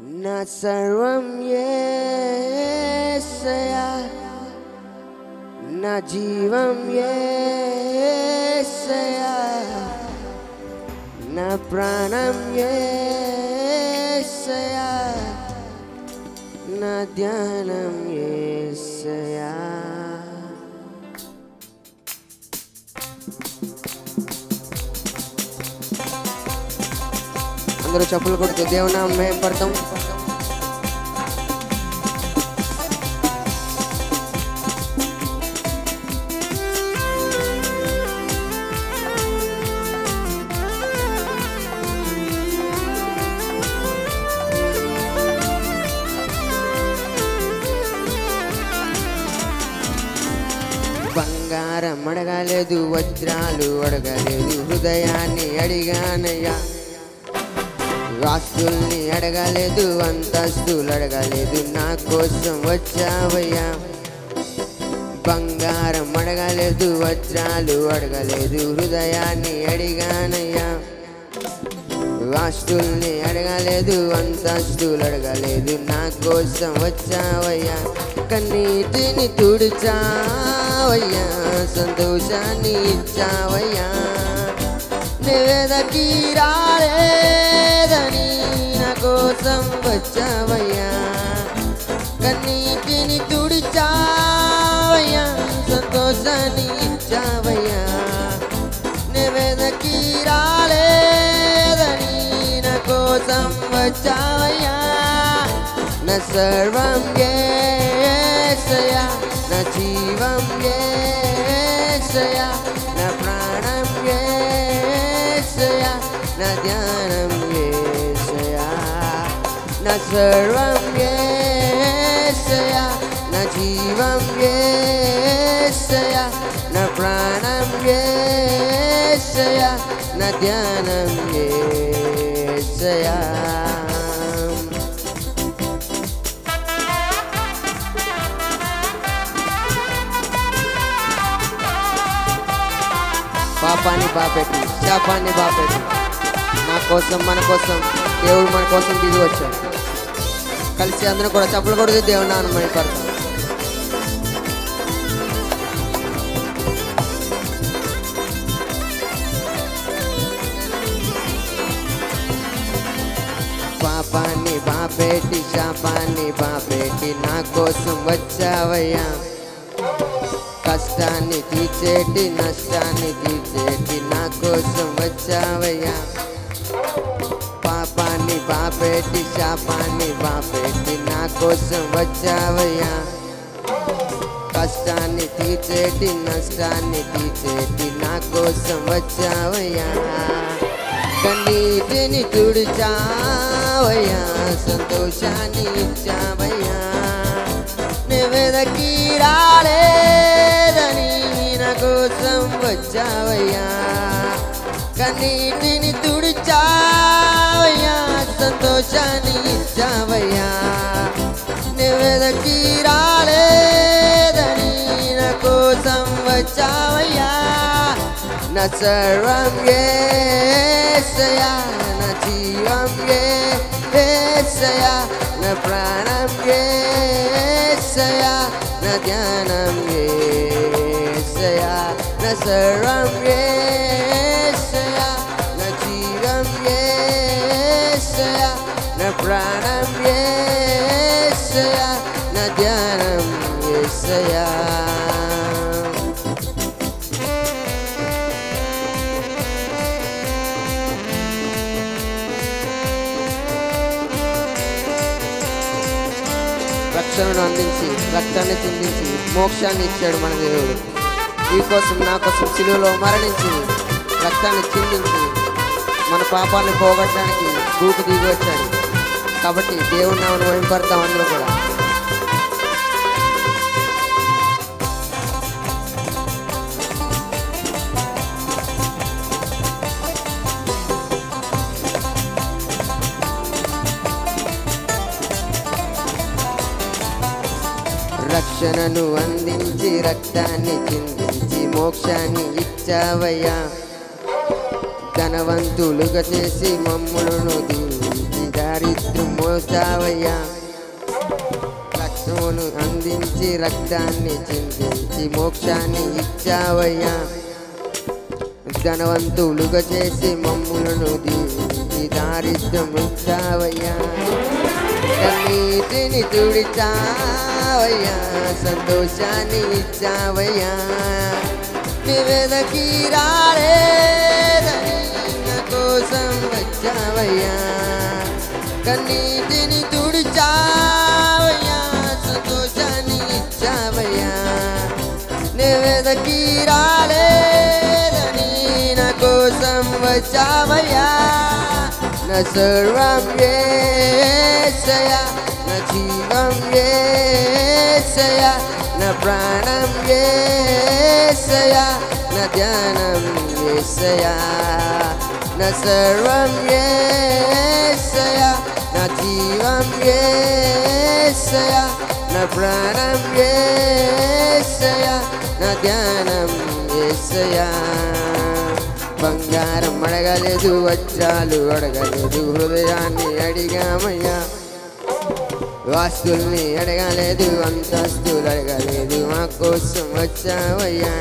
నా సర్వం యేసయ్యా నా జీవం యేసయ్యా నా ప్రాణం యేసయ్యా నా ధ్యానం యేసయ్యా అందరూ చెప్పులు కొడుతూ దేవునామం మేము పడతాం బంగారం అడగలేదు వజ్రాలు అడగలేదు హృదయాన్ని అడిగానయ్యా ఆస్తుల్ని అడగలేదు అంతస్తులు అడగలేదు నా కోసం వచ్చావయ్యా బంగారం అడగలేదు వజ్రాలు అడగలేదు హృదయాన్ని అడిగానయ్యా ఆస్తుల్ని అడగలేదు అంతస్తులు అడగలేదు నా కోసం వచ్చావయ్యా కన్నీటిని తుడిచావయ్యా సంతోషాన్ని ఇచ్చావయ్యా నివేదకి రాలేదని నా కోసం వచ్చావయ్యా కన్నీటిని తుడిచావయ్యా సంతోషాన్ని ఇచ్చావయ్యా నివేదకి రాలేదని నా కోసం వచ్చావయ్యా నా సర్వం ఏసయ్యా నా జీవం ఏసయ్యా నా ప్రాణం ఏసయ్యా నా ధ్యానం ఏసయ్యా నా సర్వం ఏసయ్యా నా జీవం ఏసయ్యా నా ప్రాణం ఏసయ్యా నా ధ్యానం ఏసయ్యా పాపాన్ని బాపెట్టి శాపాన్ని బాపెట్టి నా కోసం మన కోసం దేవుడు మన కోసం దిగి వచ్చాడు కలిసి అందరూ కూడా చప్పలు కొడుతూ దేవుడు నాన్నమని పడతాం పాపాన్ని బాపెట్టి శాపాన్ని బాపెట్టి నా కోసం వచ్చావయ్యా కష్టాన్ని తీర్చేటి నష్టాన్ని తీర్చేటి నా కోసం వచ్చావయ్యా పాపాన్ని బాపెట్టి శాపాన్ని బాపెట్టి నా కోసం వచ్చావయ్యా కష్టాన్ని తీర్చేటి నష్టాన్ని తీర్చేటి నా కోసం వచ్చావయ్యా కన్నీటిని తుడిచావయ్యా సంతోషాన్ని ఇచ్చావయ్యా నివేదకి రాలేదని నా కోసం వచ్చావయ్యా కన్నీటిని తుడిచావయ్యా సంతోషాన్ని ఇచ్చావయ్యా నివేదకి రాలేదని నా కోసం వచ్చావయ్యా నా సర్వం ఏసయా నా జీవం ఏసయా నా ప్రాణం ఏసయా నా ధ్యానం ఏసయా నా సర్వం ఏసయా నా జీవం ఏసయా నా ప్రాణం ఏసయా నా ధ్యానం ఏసయా రక్షణను అందించి రక్తాన్ని చిందించి మోక్షాన్ని ఇచ్చాడు మన దేవుడు ఈ కోసం నా కోసం సిలువలో మరణించి రక్తాన్ని చిందించి మన పాపాన్ని పోగొట్టడానికి భూకి దిగి వచ్చాడు కాబట్టి దేవుడు నామను వెంపడతాం అందరూ కూడా రక్షణను అందించి రక్తాన్ని చిందించి మోక్షాన్ని ఇచ్చావయ్యా ధనవంతులుగా చేసి మమ్ములను దీవించి దారిద్ర్యం మోసావయ్యా రక్తమును అందించి రక్తాన్ని చిందించి మోక్షాన్ని ఇచ్చావయ్యా ధనవంతులుగా చేసి మమ్ములను దీవించి దారిద్ర్యం ఇచ్చావయ్యా కన్నీటిని తుడిచావయ్యా సంతోషాన్ని ఇచ్చావయ్యా నివేదకి రాలేదని నా కోసం వచ్చావయ్యా కన్నీటిని తుడిచావయ్యా సంతోషాన్ని ఇచ్చావయ్యా నివేదకి రాలేదని నా కోసం వచ్చావయ్యా నా సర్వం ఏసయ నా జీవం ఏసయ నా ప్రాణం ఏసయ నా ధ్యానం ఏసయ నా సర్వం ఏసయ నా జీవం ఏసయ నా ప్రాణం ఏసయ నా ధ్యానం ఏసయా బంగారం అడగలేదు వజ్రాలు అడగలేదు హృదయాన్ని అడిగామయ్యా వాస్తుల్ని అడగలేదు అంతస్తులు అడగలేదు మా కోసం వచ్చావయ్యా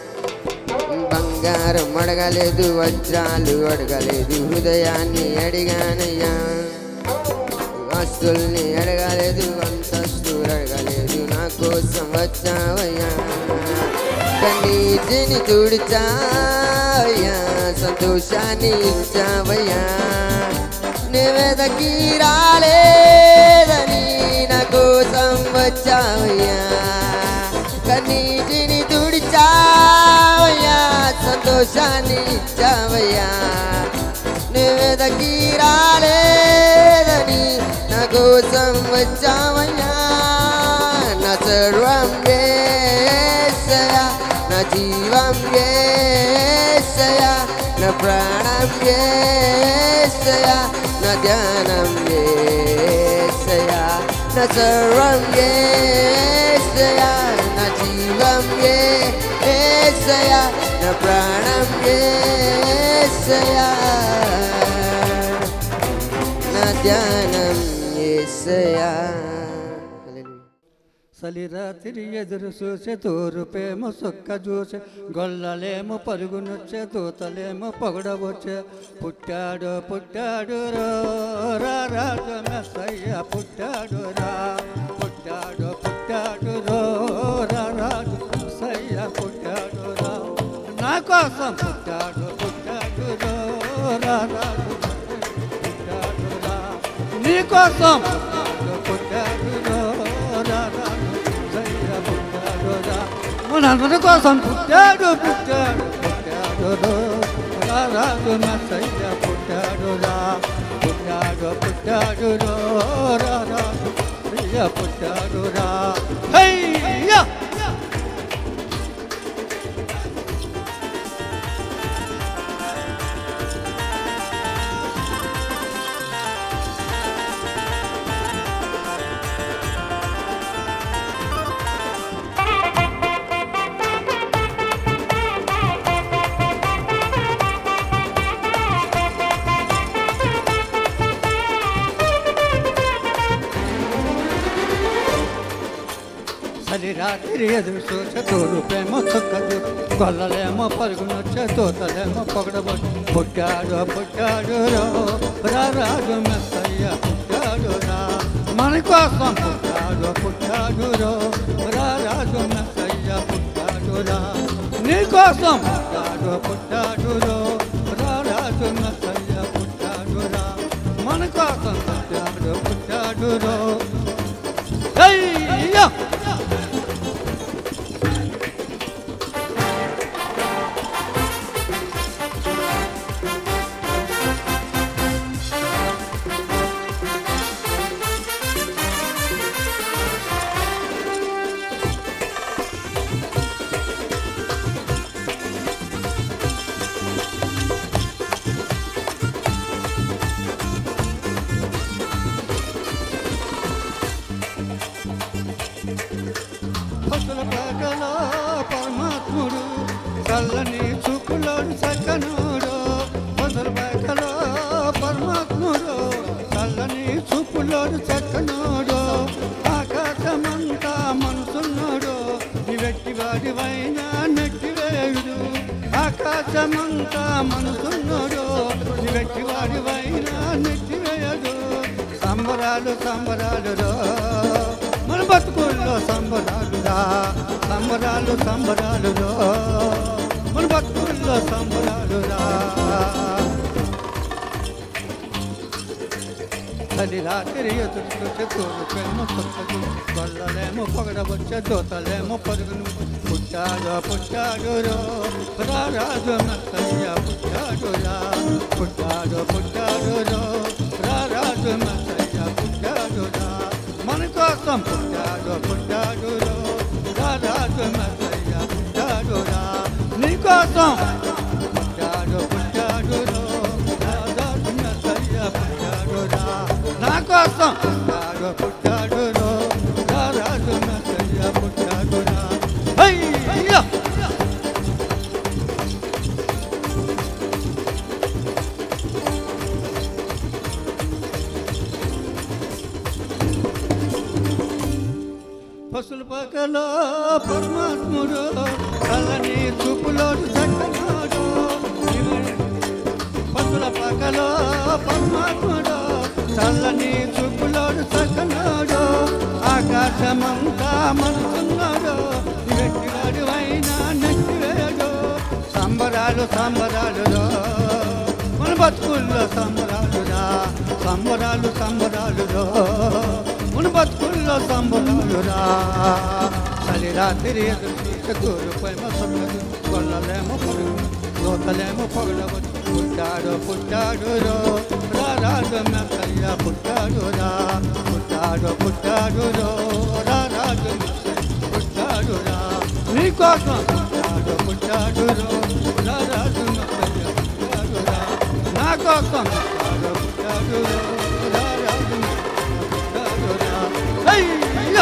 బంగారం అడగలేదు వజ్రాలు అడగలేదు హృదయాన్ని అడిగానయ్యా ఆస్తుల్ని అడగలేదు అంతస్తులు అడగలేదు నా కోసం వచ్చావయ్యా కన్నీటిని తుడిచావయ్యా సంతోషాన్ని ఇచ్చావయ్యా నివేదకి రాలేదని నా కోసం వచ్చావయ్యా కన్నీటిని తుడిచావయ్యా సంతోషాన్ని ఇచ్చావయ్యా నివేదకి రాలేదని నా కోసం వచ్చావయ్యా నా సర్వం ఏసయా నా జీవం ఏసయా నా ప్రాణం ఏసయా నా ధ్యానం ఏసయా నా సర్వం ఏసయా నా జీవం ఏసయా నా ప్రాణం ఏసయా నా ధ్యానం ఏసయా సలిరాత్రి ఎదురు చూసే తూరు ప్రేమ సొక్క చూసే గొల్లలేమో పరుగునొచ్చే దూతలేమో పొగడవచ్చే పుట్టాడు పుట్టాడు రో రా రాజు మెస్సయ్య పుట్టాడు రా పుట్టాడు పుట్టాడు రో రా రాజు మెస్సయ్య పుట్టాడు రా నా కోసం పుట్టాడు పుట్టాడు రో రా రాజు పుట్టాడు రా నీ కోసం పుట్టాడు పుట్టాడు రో రా రాజు మెస్సయ్య పుట్టాడు రా మనందరి కోసం పుట్టాడు పుట్టాడు పుట్టాడు రో రా రాజు మెస్సయ్య పుట్టాడు రా పుట్టాడు పుట్టాడు రో రా రాజు మెస్సయ్య పుట్టాడు రా హయ్యా చలి రాత్రి ఎదురు చూసే తోడు ప్రేమ చొక్కదు గొల్లలేమో పరుగునొచ్చే తోతలేమో పొగడబొచ్చు పుట్టాడు పుట్టాడు రో రా రాజు మెత్తయ్య పుట్టాడు రా మన కోసం పుట్టాడు పుట్టాడు రో రా రాజు మెత్తయ్య పుట్టాడు రా నీ కోసం పుట్టాడు పుట్టాడు రో రా రాజు మెత్తయ్య పుట్టాడు రా మన కోసం పుట్టాడు పుట్టాడు రో అయ్యా పసుల పేటలో పరమాత్ముడు చల్లని చూపులోని సక్కనుడు పసుల పేటలో పరమాత్ముడు చల్లని చూపులోడు చక్కనోడు ఆకాశమంతా మనసున్నాడు నీ వెట్టి వాడివైనా నెట్టివేయుడు ఆకాశమంతా మనసున్నాడు నీ వెట్టి వాడివైనా నెట్టివేయడు సంబరాలు సంబరాలు రో మన బతుకుల్లో సంబరాలు రా సంబరాలు సంబరాలు రో మన బతుకుల్లో సంబరాలు రా తల్లి రాత్రి ఎదురుకొచ్చే తోడు ప్రేమ సొక్కదు గొల్లలేమో పొగడవచ్చే దోతలేమో పరుగును పుట్టాడు పుట్టాడు రో రారాజు మెత్తయ్య పుట్టాడు రా పుట్టాడు పుట్టాడు రో రారాజు మెత్తయ్య పుట్టాడు రా మన కోసం పుట్టాడు పుట్టాడు రో రారాజు మెత్తయ్య పుట్టాడు రా నీ కోసం పుట్టాడు పుట్టాడు రో రారాజు మెత్తయ్య పుట్టాడు రా నా కోసం పుట్టాడు పుట్టాడు రో రారాజు మెత్తయ్య పుట్టాడు రా హయ్యా పసుల పక్కలో పరమాత్ముడు కళ్ళని చూపులోడు చక్కనాడు పసుల పక్కలో పరమాత్ముడు చల్లని చూపులోడు చక్కనాడు ఆకాశమంతా మనసున్నాడు వెట్టివాడు అయినా నెట్టివేడు సంబరాలు సంబరాలు మన బతుకుల్లో సంబరాలురా సంబరాలు సంబరాలురో మన బతుకుల్లో సంబరాలురా చలి రాత్రి ఎదురుపై మసలు కొల్లలేమో పొరుగు లోతలేమో పొగడవచ్చు పుట్టాడు పుట్టాడు రో రారాజు మెత్తయ్య పుట్టాడు రా పుట్టాడు పుట్టాడు రో రారాజు మెత్తయ్య పుట్టాడు రా నీకోసం పుట్టాడు పుట్టాడు రో రారాజు మెత్తయ్య పుట్టాడు రా నా కోసం పుట్టాడు పుట్టాడు రో రారాజు మెత్తయ్య పుట్టాడు రా అయ్యా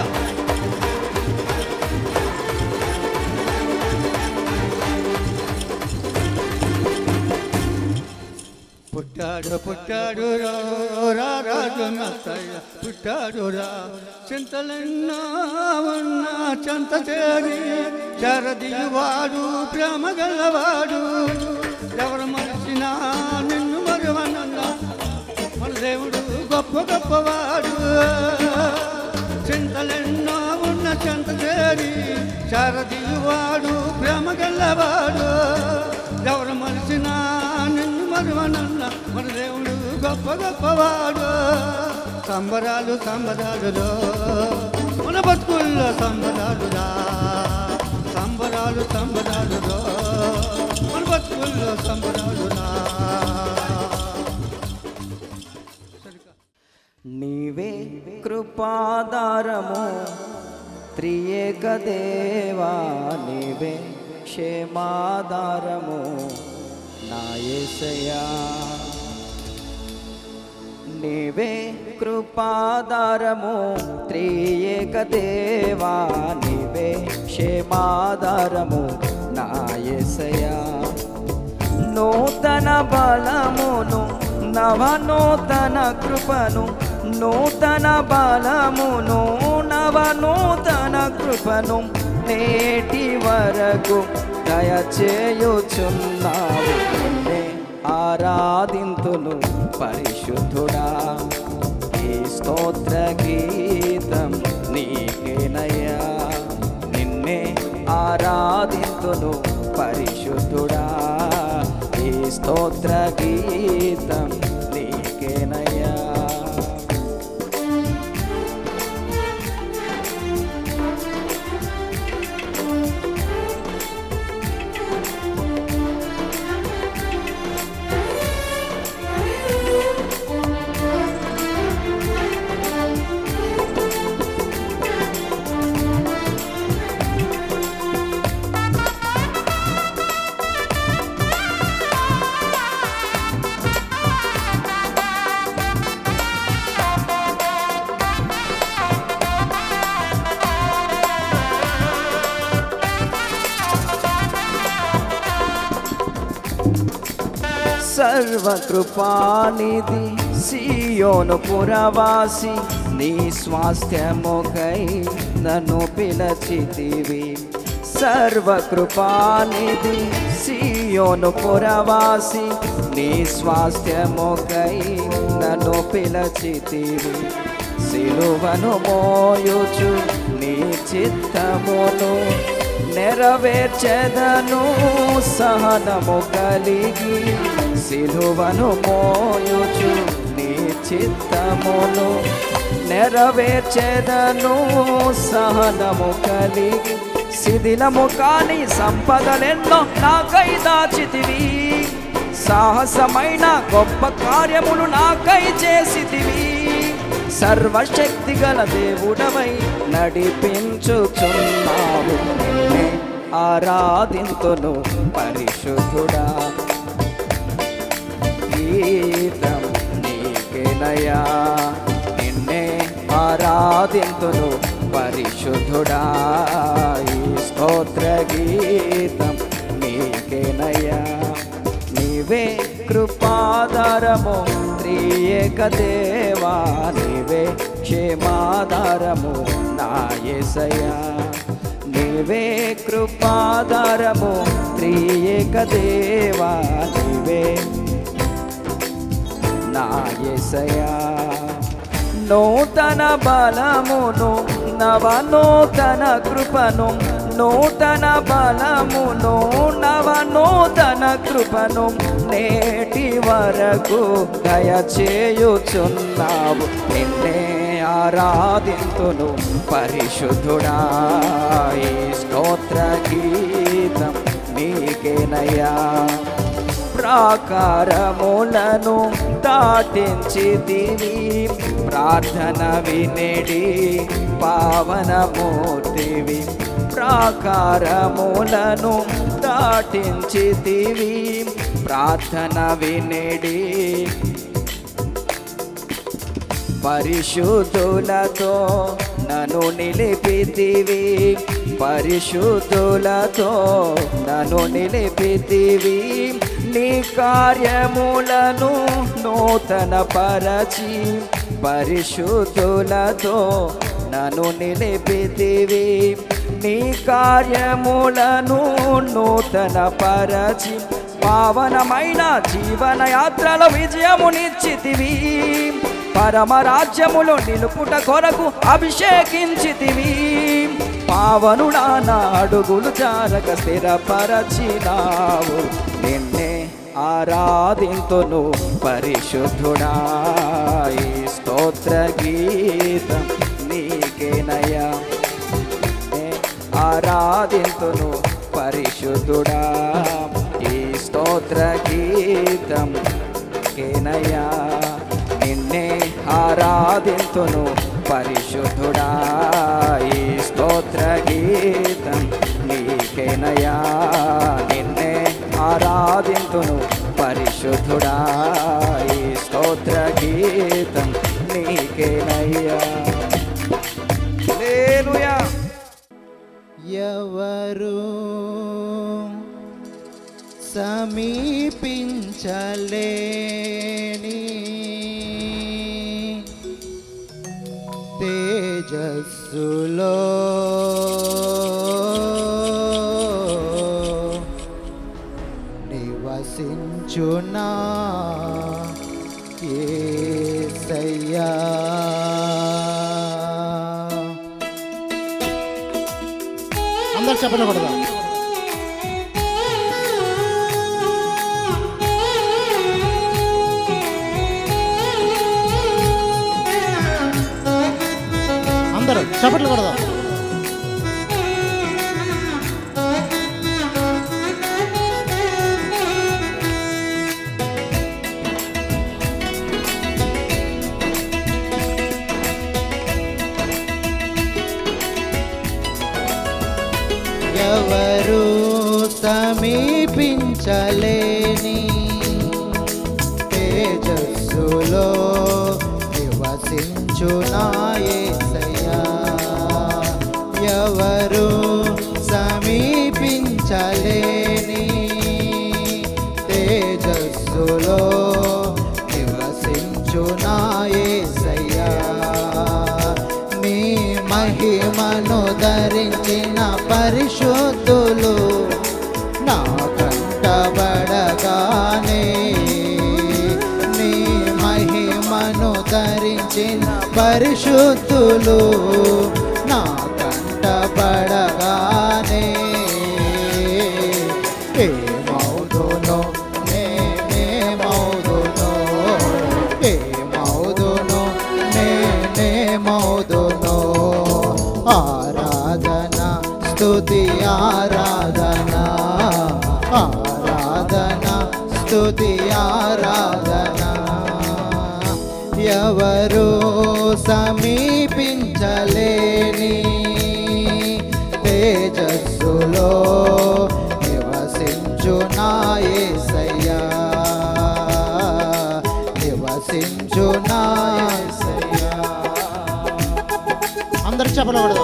పుట్టాడు పుట్టాడు రా రాజు మెత్తయ్య పుట్టాడు రా చింతలెన్నో ఉన్నా చెంత చేరి చరదివాడు ప్రేమ గలవాడు ఎవరు మనిషినా నిన్ను మరువనన్నా మన దేవుడు గొప్ప గొప్పవాడు చింతలెన్నో ఉన్న చెంత చేరి చరదివాడు ప్రేమ గల్లవాడు ఎవరు మనిషినా నిన్ను మరువనన్న మన దేవుడు గొప్ప గొప్పవాడు సంబరాలు సంబరాలులో మన బతుకుల్లో సంబరాలురా సంబరాలు సంబరాలులో మన బతుకుల్లో సంబరాలురా సరిగా నీవే కృపాదారము త్రియేక దేవా నీవే క్షేమాధారము నా యేసయ్యా నీవే కృపాదారము త్రియేక దేవా నీవే క్షేమాధారము నా యేసయ్యా నూతన బలమును నవనూతన కృపను నూతన బలమును నవనూతన కృపను నేటి వరకు దయచేయుచున్నావు నిన్నే ఆరాధింతును పరిశుద్ధుడా ఈ స్తోత్ర గీతం నీకేనయ్యా నిన్నే ఆరాధింతును పరిశుద్ధుడా ఈ స్తోత్ర గీతం నీకేనయ్యా సర్వకృపానిధి సియోను పురవాసి నీ స్వాస్థ్యముకై నన్ను పిలచితివి సర్వకృపానిధి సియోను పురవాసి నీ స్వాస్థ్యముకై నన్ను పిలచితివి సిలువను మోయుచు నీ చిత్తమును నెరవేర్చెదను సహనము కలిగి సిలువను మోయుచు నీ చిత్తమును నెరవేర్చెదను సహనము కలిగి శిథిలము కాని సంపదలెన్నో నాకై దాచితివి సాహసమైన గొప్ప కార్యములు నాకై చేసితివి సర్వశక్తి గల దేవుడవై నడిపించుచున్నావు నిన్నే ఆరాధింతును పరిశుద్ధుడా గీతం నీకేనయా నిన్నే ఆరాధింతును పరిశుద్ధుడా ఈ స్తోత్ర గీతం నీకేనయా నీవే కృపాధారము త్రియేక దేవా నీవే క్షేమాధారము నాయసయా నీవే కృపాధారము త్రియేక దేవా నీవే నాయసయా నూతన బలమును నవనూతన కృపను నూతన బలమును నవనూతన కృపను నేటి వరకు దయచేయుచున్నావు నిన్నే ఆరాధింతును పరిశుద్ధుడా ఈ స్తోత్ర గీతం నీకేనయ్యా ప్రాకారములను దాటించి తిని ప్రార్థన వినేడి పావనమూర్తివి ప్రాకారములను దాటించి తివి ప్రార్థన వినేడి పరిశుద్ధులతో నన్ను నిలిపితివి పరిశుద్ధులతో నన్ను నిలిపితివి నీ కార్యములను నూతన పరచి పరిశుద్ధులతో నన్ను నిలిపితివి నీ కార్యములను నూతన పరచి పావనమైన జీవన యాత్రల విజయమునిచ్చితివి పరమ రాజ్యములో నిలుపుట కొరకు అభిషేకించితివి పావనుడా నా అడుగులు జారక స్థిరపరచినావు నిన్నే ఆరాధింతును పరిశుద్ధుడా ఈ స్తోత్ర గీతం నీకేనయ్యా నే ఆరాధింతును పరిశుద్ధుడా ఈ స్తోత్ర గీతం కేనయ్యా నిన్నే ఆరాధింతును పరిశుద్ధుడా ఈ స్తోత్ర గీతం నీకేనయ్యా నిన్నే ఆరాధింతును పరిశుద్ధుడా ఈ స్తోత్ర గీతం నీకేనయ్యా హల్లెలూయా ఎవరు సమీపించలేని తేజస్సులో నివసించునా ఏసయ్యా అందరు చెప్పండి కొడదా అందరూ చప్పట్లు కొడదాం ఎవరు సమీపించలేని తేజస్సులో నివసించునాయసయ్యా ఎవరు సమీపించలేని తేజస్సులో నివసించునాయసయ్యా ధరించిన పరిశుద్ధులు నా కంటబడగానే నీ మహిమను ధరించిన పరిశుద్ధులు నా కంటబడగానే ఏమవుదునో నేనేమవుదునో ఏమవుదునో నేనేమవుదునో ఆరాధన స్తుతి ఆరాధన ఆరాధన స్తుతి ఆరాధన ఎవరు సమీపించలేని తేజస్సులో నివసించు నాయసయ్యా నివసించు నాయసయ్యా అందరు చెప్పలకూడదు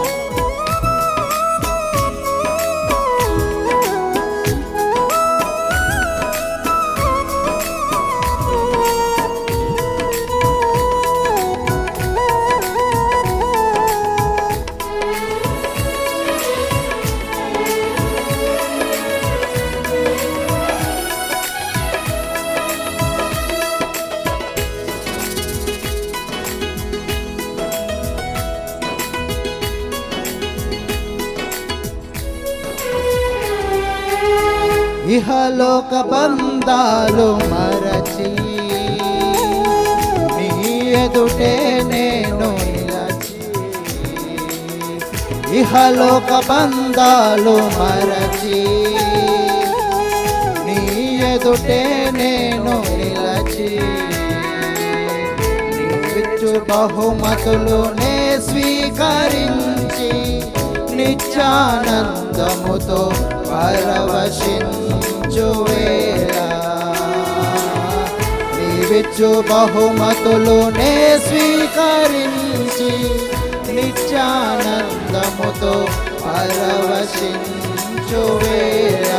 ఇహలోక బంధాలు మరచి నీ ఎదుటే నేను నిలచి ఇహలోక బంధాలు మరచి నీ ఎదుటే నేను నిలచి నీవిచ్చు బహుమతులు నే స్వీకరించి నిత్యానందముతో పరవశించు వేళ నీవిచ్చు బహుమతులు నే స్వీకరించి నిత్యానందముతో పరవశించు వేళ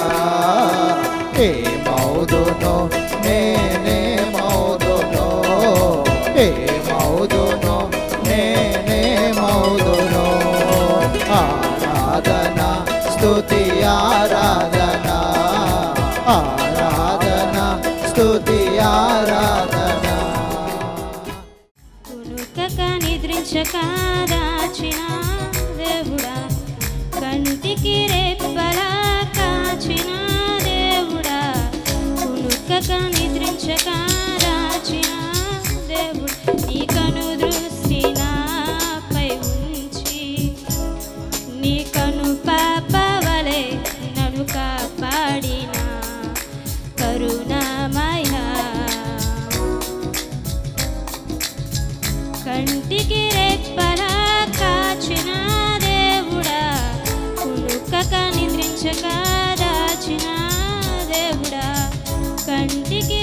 ఏ మౌదునో నేనే మౌదునో ఏ మౌదునో నేనే మౌదునో ఆరాధన స్తుతి ఆరాధన ఆరాధన స్తుతి ఆరాధన కునుకక నిద్రించక దాచిన దేవుడా కంటికి రెప్పలా కాచిన దేవుడా కునుకక నిద్రించక దాచిన దేవుడు నీ కను దృష్టి నాపై ఉంచి నీ కను పాపవలే నన్ను కాపాడిన కరుణామయ కంటికి రెప్పలా కాచిన దేవుడా కునుకక నిద్రించక దాచిన దేవుడా కంటికి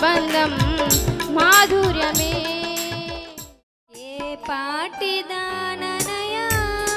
బంధం మాధుర్యమే ఏ పాటిదాననయా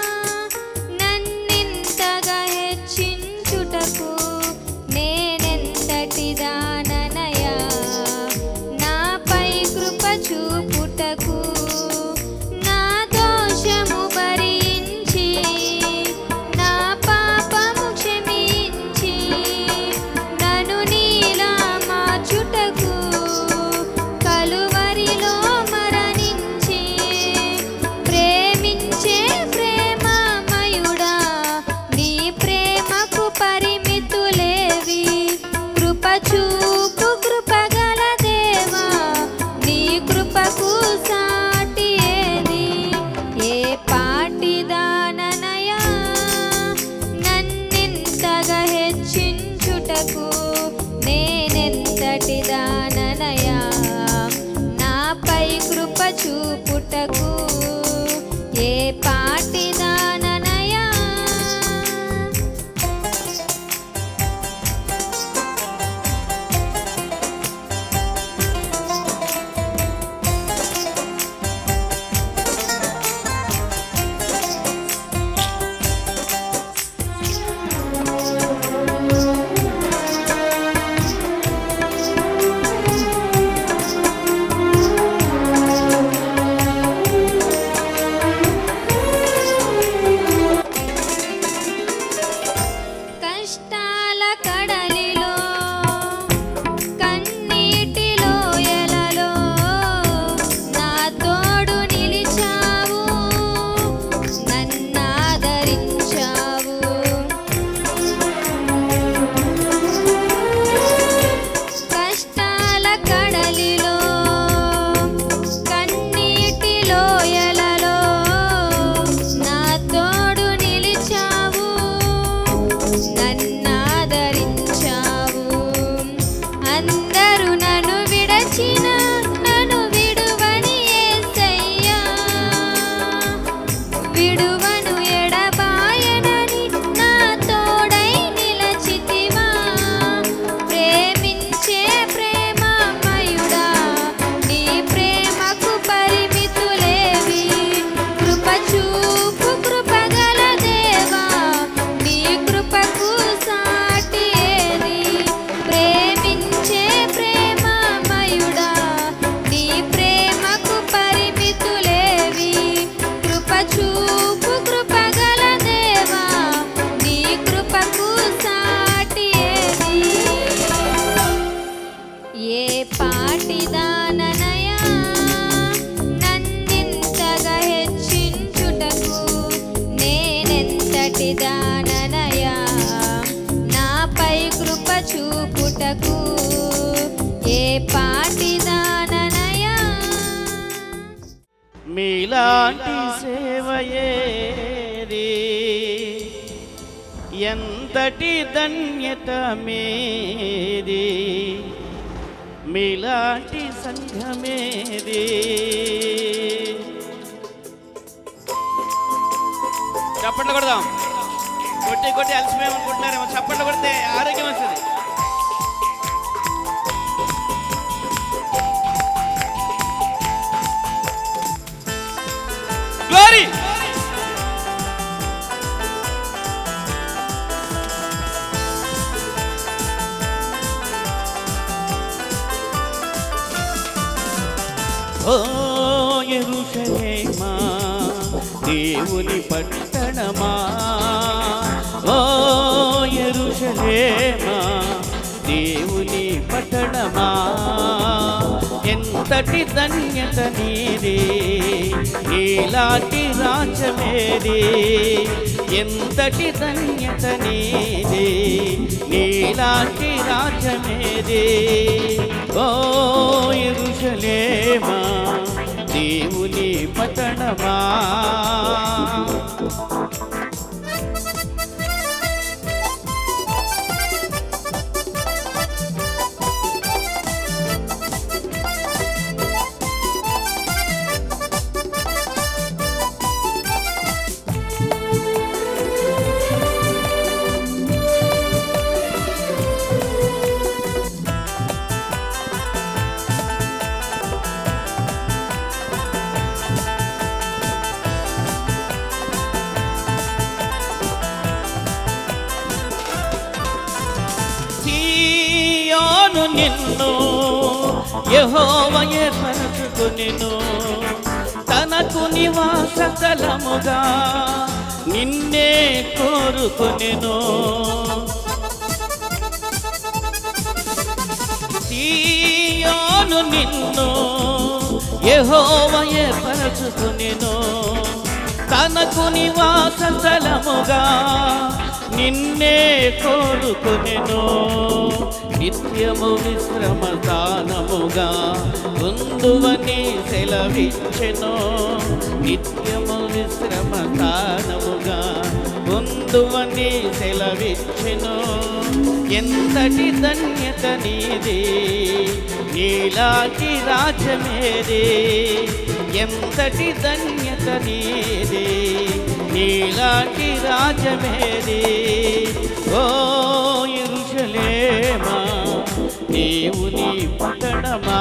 నన్నింతగా హెచ్చించుటకు నేనెంతటి దాననయా నాపై కృప చూపుటకు నా దోషము భరించి నా పాపము క్షమించి నన్ను నీలా మార్చుటకు కలువరిలో మరణించి ప్రేమించే ప్రేమమయుడా నీ ప్రేమకు పరిమితులేవి కృప చూపు కృపగల దేవా నీ కృపకు సాటి ఏది ఏ పాటిదాననయా నన్నింతగా హెచ్చించుటకు నేనెంతటి దాననయా నాపై కృప చూపుటకు ఏ పాటిదాననయా కష్టాల కడలిలో కన్నీటిలో ఎలలో నా తోడు నిలిచావు నన్నాదరించావు కష్టాల కడలిలో కన్నీటిలో ఎలలో నా తోడు నిలిచావు నన్నాదరించావు అందరూ నన్ను విడచిన నన్ను విడువని యేసయ్యా విడువను ఎడబాయనని నా తోడై నిలచితివా ప్రేమించే ప్రేమమయుడా నీ ప్రేమకు పరిమితులేవి కృప చూపు కృపగల దేవా నీ కృపకు సాటి ఏది ప్రేమించే ప్రేమమయుడా నీ ప్రేమకు పరిమితులేవి కృప చూపు కృపగల దేవా నీ కృపకు సాటి ఏది ఏ పాటిదాననయా నన్నింతగా హెచ్చించుటకు నేనెంతటి దాననయా నాపై కృప చూపుటకు ఏ పాటిదాననయా మీలాంటి సేవయేది ఎంతటి ధన్యత మేది మీలాంటి సంఘమేది చప్పట్లు కొడదాం కొట్టి కొట్టి అలసిపోయామనుకుంటున్నారేమో చప్పట్లు కొడితే ఆరోగ్యం వస్తుంది గ్లోరీ ఓ యెరూషలేమా దేవుని పట్టణమా ఓ యెరూషలేమా దేవుని పట్టణమా ఎంతటి ధన్యత నీది నీలాంటి రాజ్యమేది ఎంతటి ధన్యత నీది నీలాంటి రాజ్యమేది ఓ యెరూషలేమా దేవుని పట్టణమా సియోను నిన్ను యెహోవ ఏర్పరచుకొనెను తనకు నివాస స్థలముగా నిన్నే కోరుకొనెను సియోను నిన్ను యెహోవ ఏర్పరచుకొనెను తనకు నివాస స్థలముగా నిన్నే కోరుకొనెను నిత్యము విశ్రమ స్థానముగా ఉందువని సెలవిచ్చెను నిత్యము విశ్రమ స్థానముగా ఉందువని సెలవిచ్చెను ఎంతటి ధన్యత నీది నీలాంటి రాజ్యమేది ఎంతటి ధన్యత నీది నీలాంటి రాజ్యమేది ఓ ఇరుషలేమా దేవుని పట్టణమా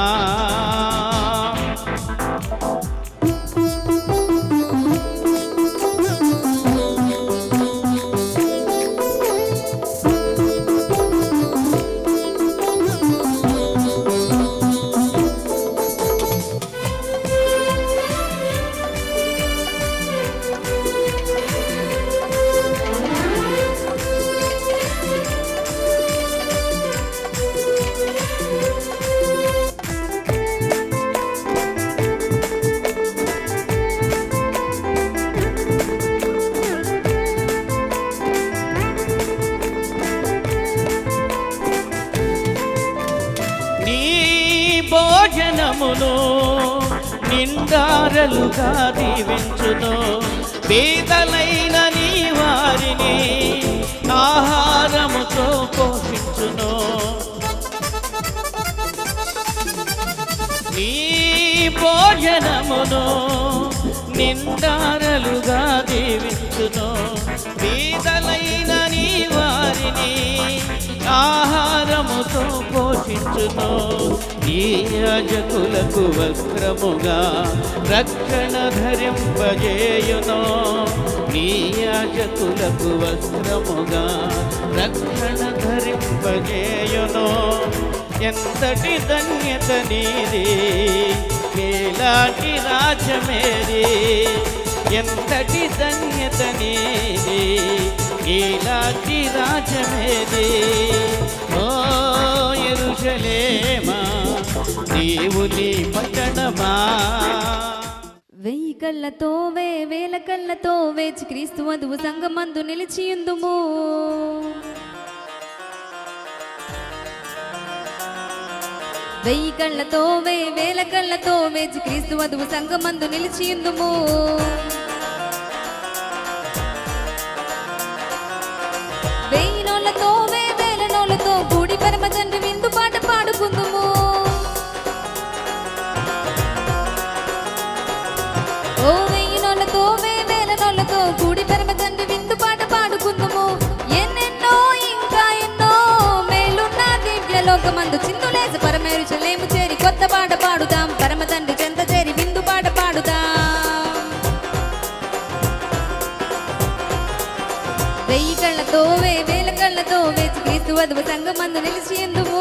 నీ భోజనమును నిండారలుగా దీవించును పేదలైన నీ వారిని ఆహారముతో పోషించును నీ భోజనమును నిండారలుగా దీవించును పేదలైన నీ వారిని ఆహారముతో పోషించును ఈ యాజకులకు వస్త్రముగా రక్షణ ధరింపజేయును నీ యాజకులకు వస్త్రముగా రక్షణ ధరింపజేయును ఎంతటి ధన్యత నీది ఎలాంటి రాజ్యమేది ఎంతటి ధన్యత నీది ఎలాంటి రాజ్యమేది ఓ ఎరుషలేమా దేవుని పట్టణమా వెయ్యి కళ్ళతో వే వేల కళ్ళతో వేచి క్రీస్తు వధువు సంగమందు నిలిచియుందుము వెయ్యి కళ్ళతో వే వేల కళ్ళతో వేచి క్రీస్తు వధువు సంగమందు నిలిచియుందుము వెయ్యి నోళ్ళతో వే వేల నోళ్ళతో కూడి పరమ తండ్రి విందు పాట పాడుకుందుము ఓ వెయ్యి నోళ్ళతో వే వేల నోళ్ళతో కూడి పరమ తండ్రి విందు పాట పాడుకుందుము ఎన్నెన్నో ఇంకా ఎన్నో మేలున్న దివ్య లోకమందు చిందులేసి పరమేరుచలేము చేరి కొత్త పాట పాడుదాం పరమ తండ్రి చెంత చేరి విందు పాట పాడుదాం వెయ్యి కళ్ళతో వే వేల కళ్ళతో వేచి క్రీస్తు వధువు సంగమందు నిలిచి ఎందుము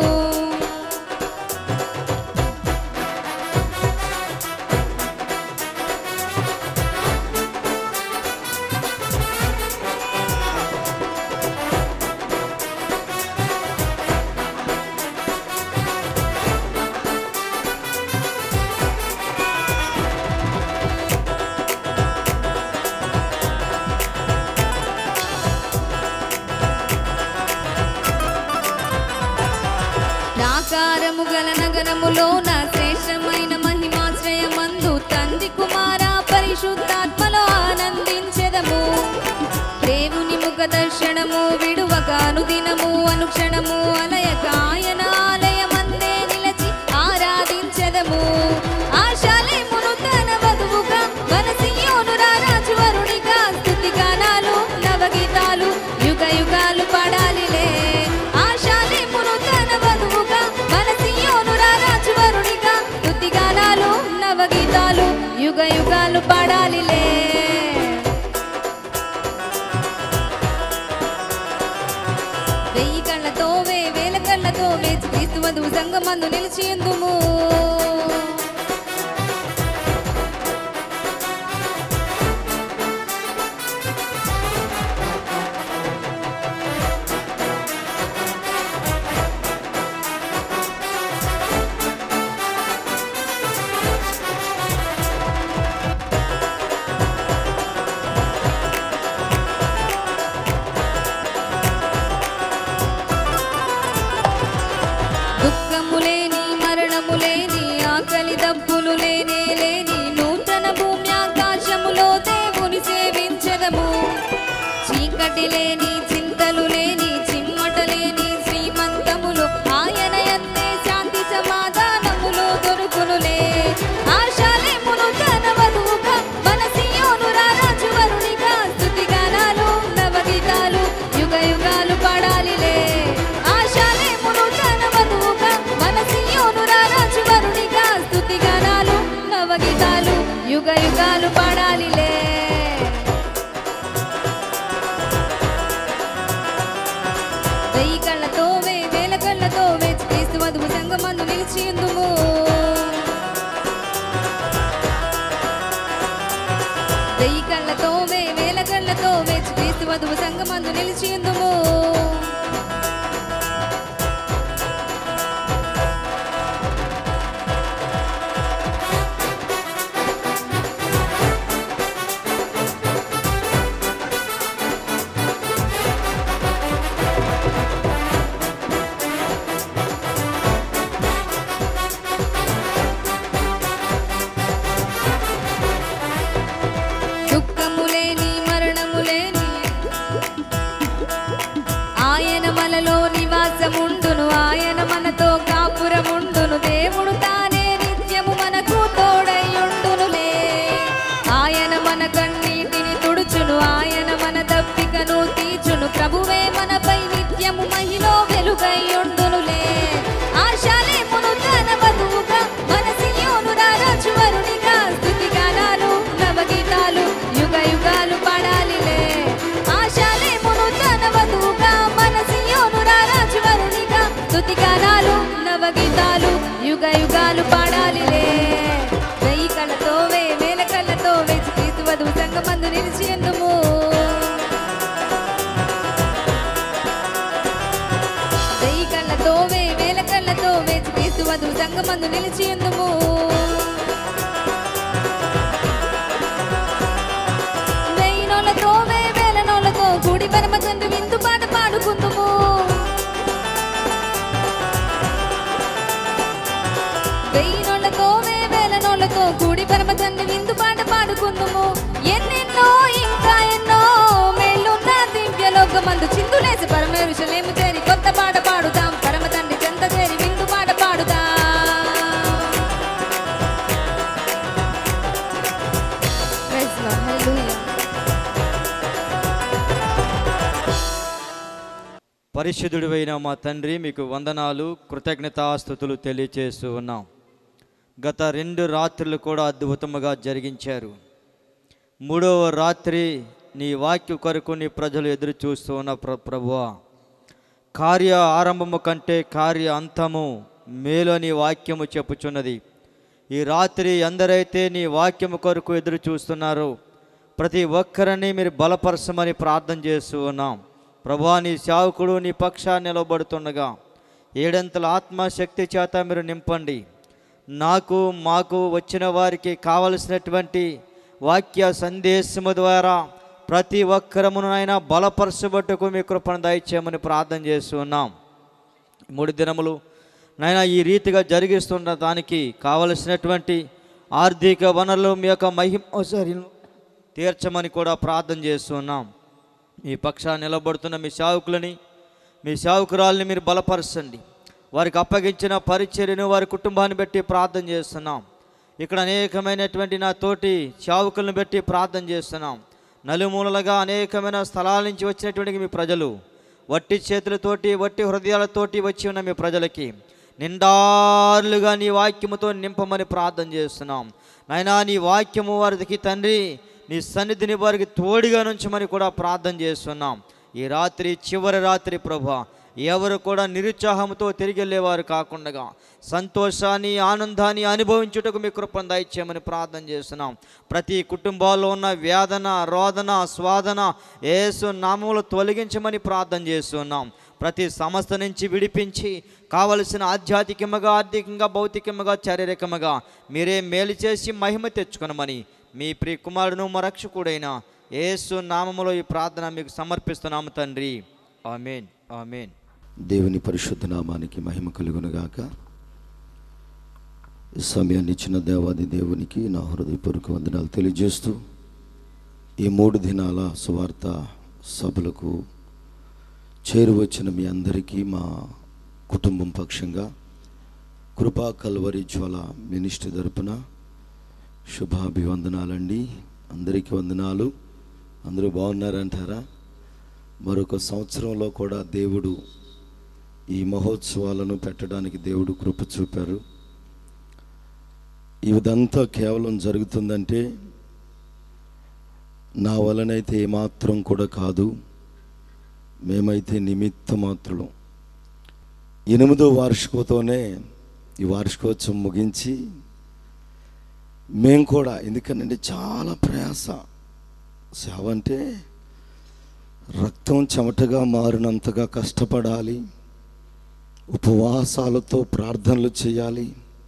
ప్రాకారము గల నగరములో నా శ్రేష్టమైన మహిమాశ్రయమందు తండ్రి కుమార పరిశుద్ధాత్మలో ఆనందించెదము దేవుని ముఖ దర్శనము విడువక అనుదినము అనుక్షణము అలయక ఆయన ఆలయమందే నిలచి ఆరాధించెదము ఆశాలేమును తన వధువుగా మన సియోను రారాజు వరుడిగా స్తుతి గానాలు నవగీతాలు యుగ యుగాలు పాడాలిలే ఆశాలేమును తన వధువుగా మన సియోను రారాజు వరుడిగా స్తుతి గానాలు నవగీతాలు యుగ యుగాలు పాడాలిలే వెయ్యి కళ్ళతో వే వేల కళ్ళతో వధువు సంగమందు నిలిచి ఎందుము దుఃఖము లేని మరణము లేని ఆకలి దప్పులు లేనే లేని నూతన భూమి ఆకాశములో దేవుని సేవించదము చీకటి లేని చింతలు లేని చిమ్మట లేని శ్రీమంతములు ఆయన ఎందే శాంతి సమాధానములు దొరుకునులే ఆశాలేమును తన వధువుగా మన సియోను రారాజు వరునిగా స్తుతి గానాలు నవగీతాలు యుగ యుగాలు పాడాలిలే ఆశాలేమును తన వధువుగా మన సియోను రారాజు వరునిగా స్తుతి గానాలు నవగీతాలు యుగ యుగాలు పాడాలిలే వెయ్యి కళ్ళతో వే వేల కళ్ళతో వేచి క్రీస్తు వధువు సంగమందు నిలిచి ఉందుము వెయ్యి కళ్ళతో వే వేల కళ్ళతో వేచి క్రీస్తు వధువు సంగమందు నిలిచి ఉందుము దుఃఖము లేని మరణము లేని ఆయన మనలో నివాసముండును ఆయన మనతో కాపురముండును దేవుడు తానే నిత్యము మనకు తోడయ్యుండునులే ఆయన మన కన్నీటిని తుడుచును ఆయన మన దప్పికను తీర్చును ప్రభువే మనపై నిత్యము మహిలో వెలుగయ్యుండునులే ఆశాలేమును తన వధువుగా మన సియోను రారాజు వరునిగా స్తుతి గానాలు నవగీతాలు యుగ యుగాలు పాడాలిలే ఆశాలేమును తన వధువుగా మన సియోను రారాజు వరునిగా స్తుతి గానాలు నవగీతాలు యుగ యుగాలు పాడాలిలే వెయ్యి కళ్ళతో వే వేల కళ్ళతో వేచి తీసు వధువు సంగమందు నిలిచి ఎందుము వెయ్యి కళ్ళతో వే వేల కళ్ళతో వేచి తీసు వధువు సంగమందు నిలిచి ఎందుము వెయ్యి నోళ్ళతో వే వేల నోళ్ళతో కూడి పరమ తండ్రి విందు పాట పాడుకుందుము వెయ్యి నోళ్ళతో వే వేల నోళ్ళతో కూడి పరమ తండ్రి విందు పాట పాడుకుందుము ఎన్నెన్నో ఇంకా ఎన్నో మేళ్ళున్న దివ్య లోకమందు చిందులేసి పరమేరుషలేము చేరి కొత్త పాట పాడుదాం పరమ తండ్రి చెంత చేరి విందు పాట పాడుదాం Praise Lord. Hallelujah. పరిశుద్ధుడివైన మా తండ్రి మీకు వందనాలు కృతజ్ఞతాస్థుతులు తెలియచేస్తూ ఉన్నాం గత రెండు రాత్రులు కూడా అద్భుతముగా జరిగించారు మూడవ రాత్రి నీ వాక్య కొరకు నీ ప్రజలు ఎదురు చూస్తూ ఉన్న ప్ర ప్రభువా కార్య ఆరంభము కంటే కార్య అంతము మేలో నీ వాక్యము చెప్పుచున్నది ఈ రాత్రి ఎందరైతే నీ వాక్యము కొరకు ఎదురు చూస్తున్నారో ప్రతి ఒక్కరిని మీరు బలపరచమని ప్రార్థన చేస్తూ ఉన్నాం ప్రభువా నీ సేవకుడు నీ పక్షా నిలబడుతుండగా ఏడంతల ఆత్మశక్తి చేత మీరు నింపండి నాకు మాకు వచ్చిన వారికి కావలసినటువంటి వాక్య సందేశము ద్వారా ప్రతి ఒక్కరమును ఆయన బలపరచబట్టుకు మీ కృపను దయచేయమని ప్రార్థన చేస్తున్నాం మూడు దినములు నాయన ఈ రీతిగా జరిగిస్తున్న దానికి కావలసినటువంటి ఆర్థిక వనరులు మీ యొక్క మహిమ సరి- తీర్చమని కూడా ప్రార్థన చేస్తున్నాం మీ పక్షా నిలబడుతున్న మీ సేవకులని మీ సేవకురాల్ని మీరు బలపరచండి వారికి అప్పగించిన పరిచర్యను వారి కుటుంబాన్ని బట్టి ప్రార్థన చేస్తున్నాం ఇక్కడ అనేకమైనటువంటి నా తోటి సేవకులను బట్టి ప్రార్థన చేస్తున్నాం నలుమూలలుగా అనేకమైన స్థలాల నుంచి వచ్చినటువంటి మీ ప్రజలు వట్టి చేతులతోటి వట్టి హృదయాలతోటి వచ్చి ఉన్న మీ ప్రజలకి నిండారులుగా నీ వాక్యముతో నింపమని ప్రార్థన చేస్తున్నాం నాయనా నీ వాక్యము వారికి తండ్రి నీ సన్నిధిని వారికి తోడుగా నుంచమని కూడా ప్రార్థన చేస్తున్నాం ఈ రాత్రి చివరి రాత్రి ప్రభా ఎవరు కూడా నిరుత్సాహంతో తిరిగి వెళ్ళేవారు కాకుండా సంతోషాన్ని ఆనందాన్ని అనుభవించుటకు మీ కృపను దయచేయమని ప్రార్థన చేస్తున్నాం ప్రతి కుటుంబాల్లో ఉన్న వేదన రోదన స్వాదన ఏసు నామములు తొలగించమని ప్రార్థన చేస్తున్నాం ప్రతి సమస్య నుంచి విడిపించి కావలసిన ఆధ్యాత్మికముగా ఆర్థికంగా భౌతికముగా శారీరకముగా మీరే మేలు చేసి మహిమ తెచ్చుకొనమని మీ ప్రియ కుమారుడును మా రక్షకుడైన యేసు నామములో ఈ ప్రార్థన మీకు సమర్పిస్తున్నాము తండ్రి ఆమెన్ ఆమెన్ దేవుని పరిశుద్ధ నామానికి మహిమ కలుగునుగాక ఈ సమయాన్ని ఇచ్చిన దేవాది దేవునికి నా హృదయపూర్వక వందనాలు తెలియజేస్తూ ఈ మూడు దినాల సువార్త సభలకు చేరువచ్చిన మీ అందరికీ మా కుటుంబం పక్షంగా కృపా కల్వరి జ్వల మినిస్ట్రీ తరపున శుభాభివందనాలండి అందరికీ వందనాలు అందరూ బాగున్నారంటారా మరొక సంవత్సరంలో కూడా దేవుడు ఈ మహోత్సవాలను పెట్టడానికి దేవుడు కృప చూపారు ఇదంతా కేవలం జరుగుతుందంటే నా వలనైతే ఏమాత్రం కూడా కాదు మేమైతే నిమిత్త మాత్రులం ఎనిమిదో వార్షికతోనే ఈ వార్షికోత్సవం ముగించి మేము కూడా ఎందుకనంటే చాలా ప్రయాస సేవ అంటే రక్తం చెమటగా మారినంతగా కష్టపడాలి ఉపవాసాలతో ప్రార్థనలు చేయాలి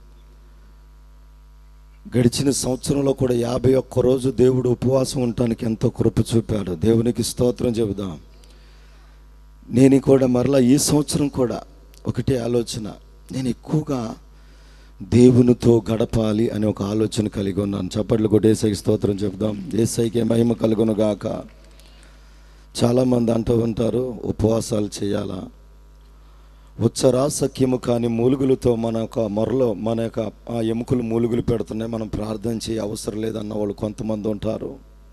గడిచిన సంవత్సరంలో కూడా యాభై ఒక్క రోజు దేవుడు ఉపవాసం ఉండటానికి ఎంతో కృప చూపాడు దేవునికి స్తోత్రం చెబుదాం నేను కూడా మరలా ఈ సంవత్సరం కూడా ఒకటే ఆలోచన నేను ఎక్కువగా దేవునితో గడపాలి అనే ఒక ఆలోచన కలిగి ఉన్నాను చప్పట్లు కూడా ఏసైకి స్తోత్రం చెబుదాం ఏసైకి మహిమ కలుగును గాక చాలామంది అంటూ ఉంటారు ఉపవాసాలు చేయాలా ఉచ్చరా సఖ్యము కాని మూలుగులతో మన యొక్క మొరలో మన యొక్క ఆ ఎముకలు మూలుగులు పెడుతున్నాయి మనం ప్రార్థన చేయ అవసరం లేదన్న వాళ్ళు కొంతమంది ఉంటారు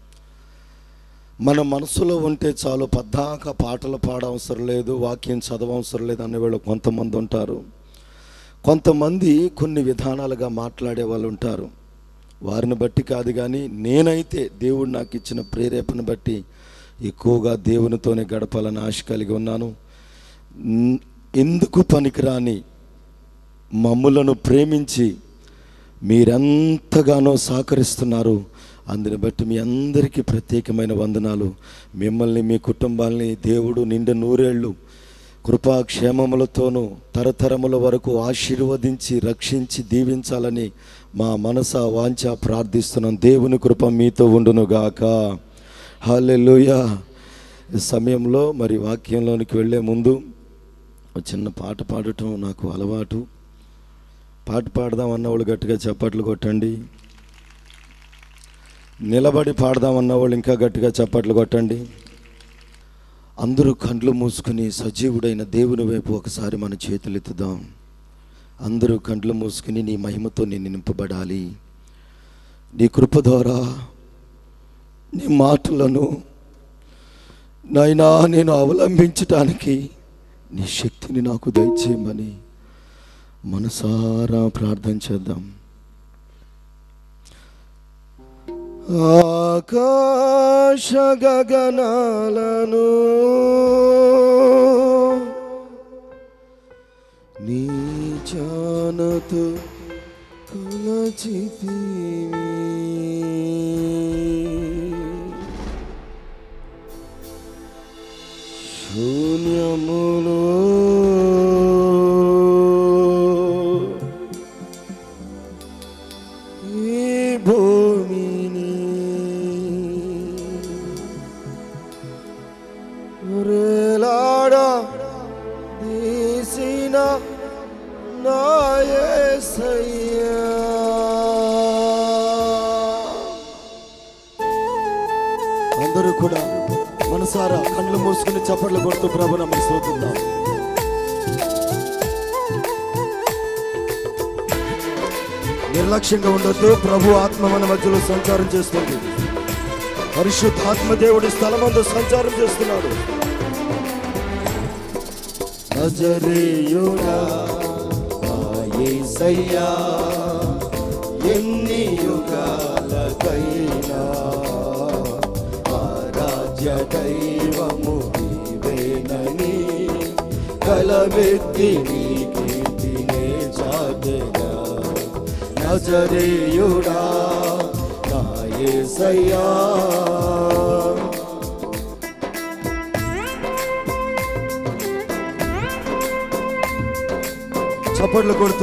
మన మనసులో ఉంటే చాలు పద్దాక పాటలు పాడవసరం లేదు వాక్యం చదవవసరం లేదు అనే వాళ్ళు కొంతమంది ఉంటారు కొంతమంది కొన్ని విధానాలుగా మాట్లాడే వాళ్ళు ఉంటారు వారిని బట్టి కాదు కానీ నేనైతే దేవుడు నాకు ఇచ్చిన ప్రేరేపణ బట్టి ఎక్కువగా దేవునితోనే గడపాలని ఆశ కలిగి ఉన్నాను న్- ఎందుకు పనికిరాని మమ్ములను ప్రేమించి మీరెంతగానో సహకరిస్తున్నారు అందుని బట్టి మీ అందరికీ ప్రత్యేకమైన వందనాలు మిమ్మల్ని మీ కుటుంబాల్ని దేవుడు నిండు నూరేళ్ళు కృపాక్షేమములతోనూ తరతరముల వరకు ఆశీర్వదించి రక్షించి దీవించాలని మా మనస వాంఛ ప్రార్థిస్తున్నాం దేవుని కృప మీతో ఉండునుగాక హాలెలుయా ఈ సమయంలో మరి వాక్యంలోనికి వెళ్ళే ముందు ఒక చిన్న పాట పాడటం నాకు అలవాటు పాట పాడదాం అన్నవాళ్ళు గట్టిగా చప్పట్లు కొట్టండి నిలబడి పాడదాం అన్నవాళ్ళు ఇంకా గట్టిగా చప్పట్లు కొట్టండి అందరూ కండ్లు మూసుకుని సజీవుడైన దేవుని వైపు ఒకసారి మన చేతులు ఎత్తుదాం అందరూ కండ్లు మూసుకుని నీ మహిమతో నేను నింపబడాలి నీ కృప ద్వారా నీ మాటలను నాయనా నేను అవలంబించటానికి నీ శక్తిని నాకు దయచేయమని మనసారా ప్రార్థన చేద్దాం ఆకాశ గగనాలను నీ జానతో కొలచితివి శూన్యములో ఈ భూమిని రేలాడ తీసిన నాయసయ్యా అందరూ కూడా మనసారా కళ్ళు మూసుకుని చప్పట్లు కొడుతూ ప్రభు నమ్మ స్తోత్రుదాం నిర్లక్ష్యంగా ఉండొద్దు ప్రభు ఆత్మ మన మధ్యలో సంచారం చేస్తుంది పరిశుద్ధ ఆత్మ దేవుడి స్థలమందు సంచారం చేస్తున్నాడు నజరేయుడా నా యేసయ్యా ఎన్ని యుగాలకైనా ఆరాధ్య దైవము నీవేనని గలమెత్తి నీ కీర్తినే చాటెగా నజరేయుడా నా యేసయ్యా చప్పట్లు కొడుతూ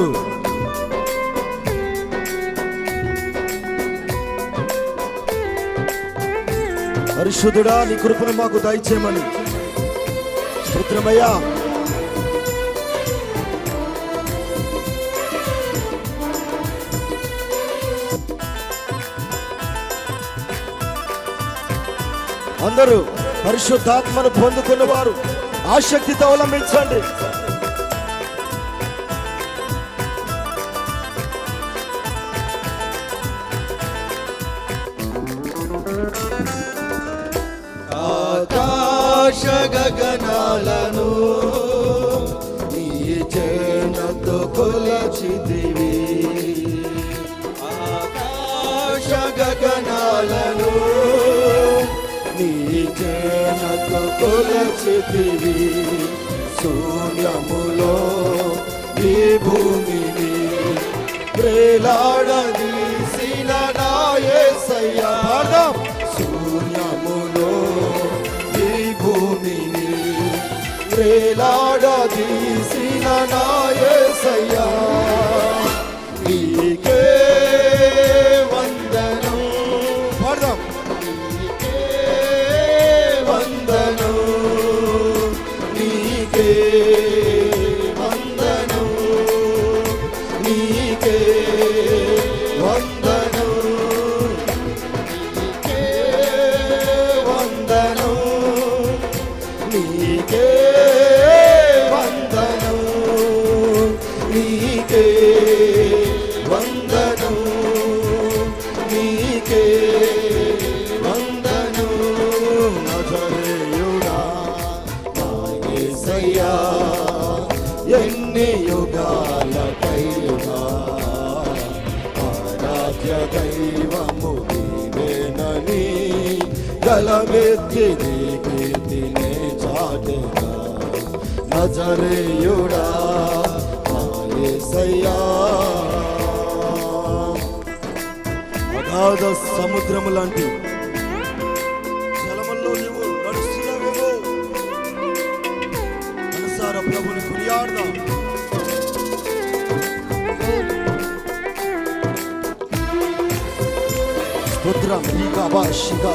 పరిశుద్ధుడా నీ కృపను మాకు దయచేయమని స్తోత్రమయ్యా అందరూ పరిశుద్ధాత్మను పొందుకున్నవారు ఆసక్తితో అవలంబించండి ఆకాశ గగనాలను నీ చేనతో కొలచిదివి ఆకాశ గగనాలను నీ చేనతో కొలచిదివి శూన్యములో ఈ భూమిని ప్రేలాడదీసిన నా యేసయ్యా పాడదాం శూన్యములో ఈ భూమిని ప్రేలాడదీసిన నా యేసయ్యా నీకే వందనం పాడదాం నీకే వందనం నీకే వందనం నీకే వందనం నీకే వందనం నీకే వందనం నీకే వందనం నీకే వందనం నజరేయుడా నా యేసయ్యా ఎన్ని యుగాలకైనా ఆరాధ్య దైవము నీవేనని గలమెత్తి నీ కీర్తినే చాటెగా నజరేయుడా నా యేసయ్యా అగాధ సముద్రము లాంటి జలముల్లో నీవు నడుస్తున్నావేమో మనసారా ప్రభుని కొనియాడదాం స్తోత్రం నీకు అభాషిగా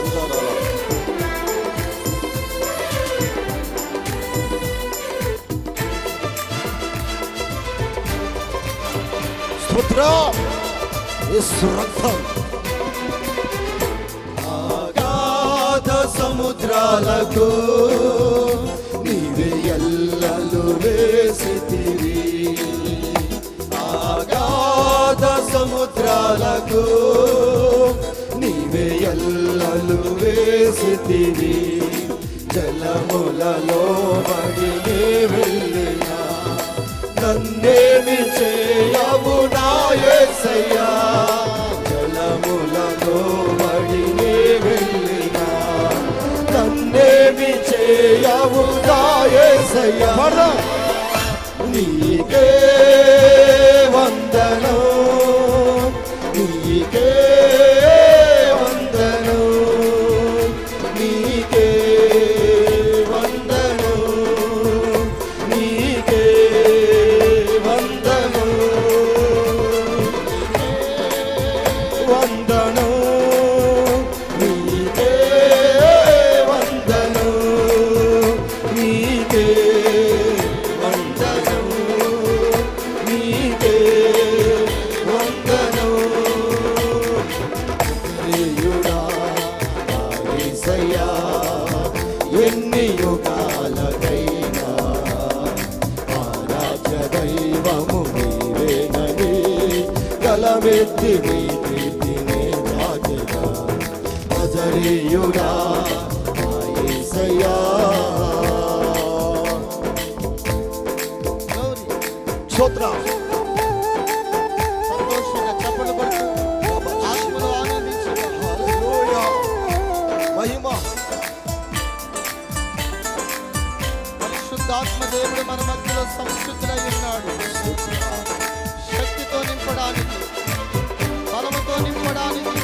స్తోత్రం యేసు రక్తం అగాధ సముద్రాలకు నీవే ఎల్లలు వేసితివి అగాధ సముద్రాలకు నీవే ఎల్లలు వేసితివి జలములలో బడి వెళ్ళినా నన్నేమి చేయవు నా యేసయ్యా జలములలో బడి వెళ్ళినా నన్నేమి చేయవు నా యేసయ్యా నీకే వందనం నీకే వందనం నీకే వందనం నీకే వందనం వందనం నీకే వందనం నీకే వందనం నీకే వందనం ప్రియుడా నా యేసయ్యా ఎన్ని యుగాలకైనా ఆరాధ్య దైవము నీవేనని గలమెత్తి నీ కీర్తినే చాటెగా నజరీయుడా నా యేసయ్యా స్తోత్రం సంతోషంగా చప్పట్లు కొడుతూ ఆత్మలో ఆనందించండి. హల్లెలూయా. మహిమ పరిశుద్ధ పరిశుద్ధాత్మ దేవుడు మన మధ్యలో సంస్కృతులై ఉన్నాడు శక్తితో నింపడానికి బలముతో నింపడానికి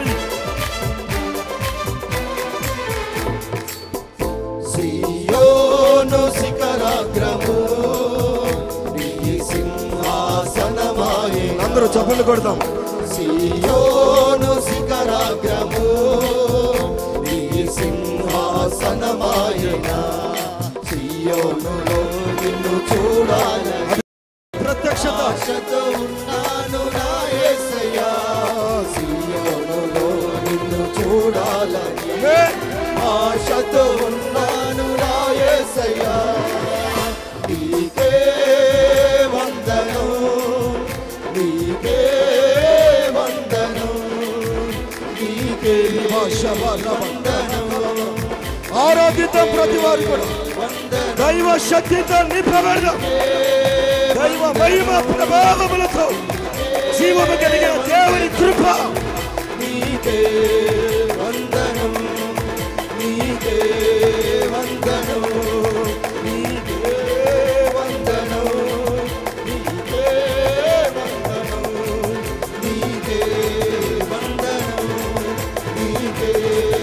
సియోను శిఖరాగ్రము నీ సింహాసనమాయే అందరూ చప్పట్లు కొడతాం సియోను శిఖరాగ్రము నీ సింహాసనమాయన సియోనులో నిన్ను చూడాలని ప్రత్యక్షత ఆశతో ఉన్నాను నా యేసయ్యా సియోనులో నిన్ను చూడాలని ఆశతో ఉన్నాను నా యేసయ్యా నీకే వందను నీకే వందను నీకే వందను ఆరాధిద్దాం ప్రతి వారు కూడా దైవ శక్తితో నింపబడదాం దైవ మహిమ ప్రభావములతో జీవము కలిగిన దేవుని కృప నీకే వందనం నీకే వందనం నీకే వందనం నీకే వందనం నీకే వందనం నీకే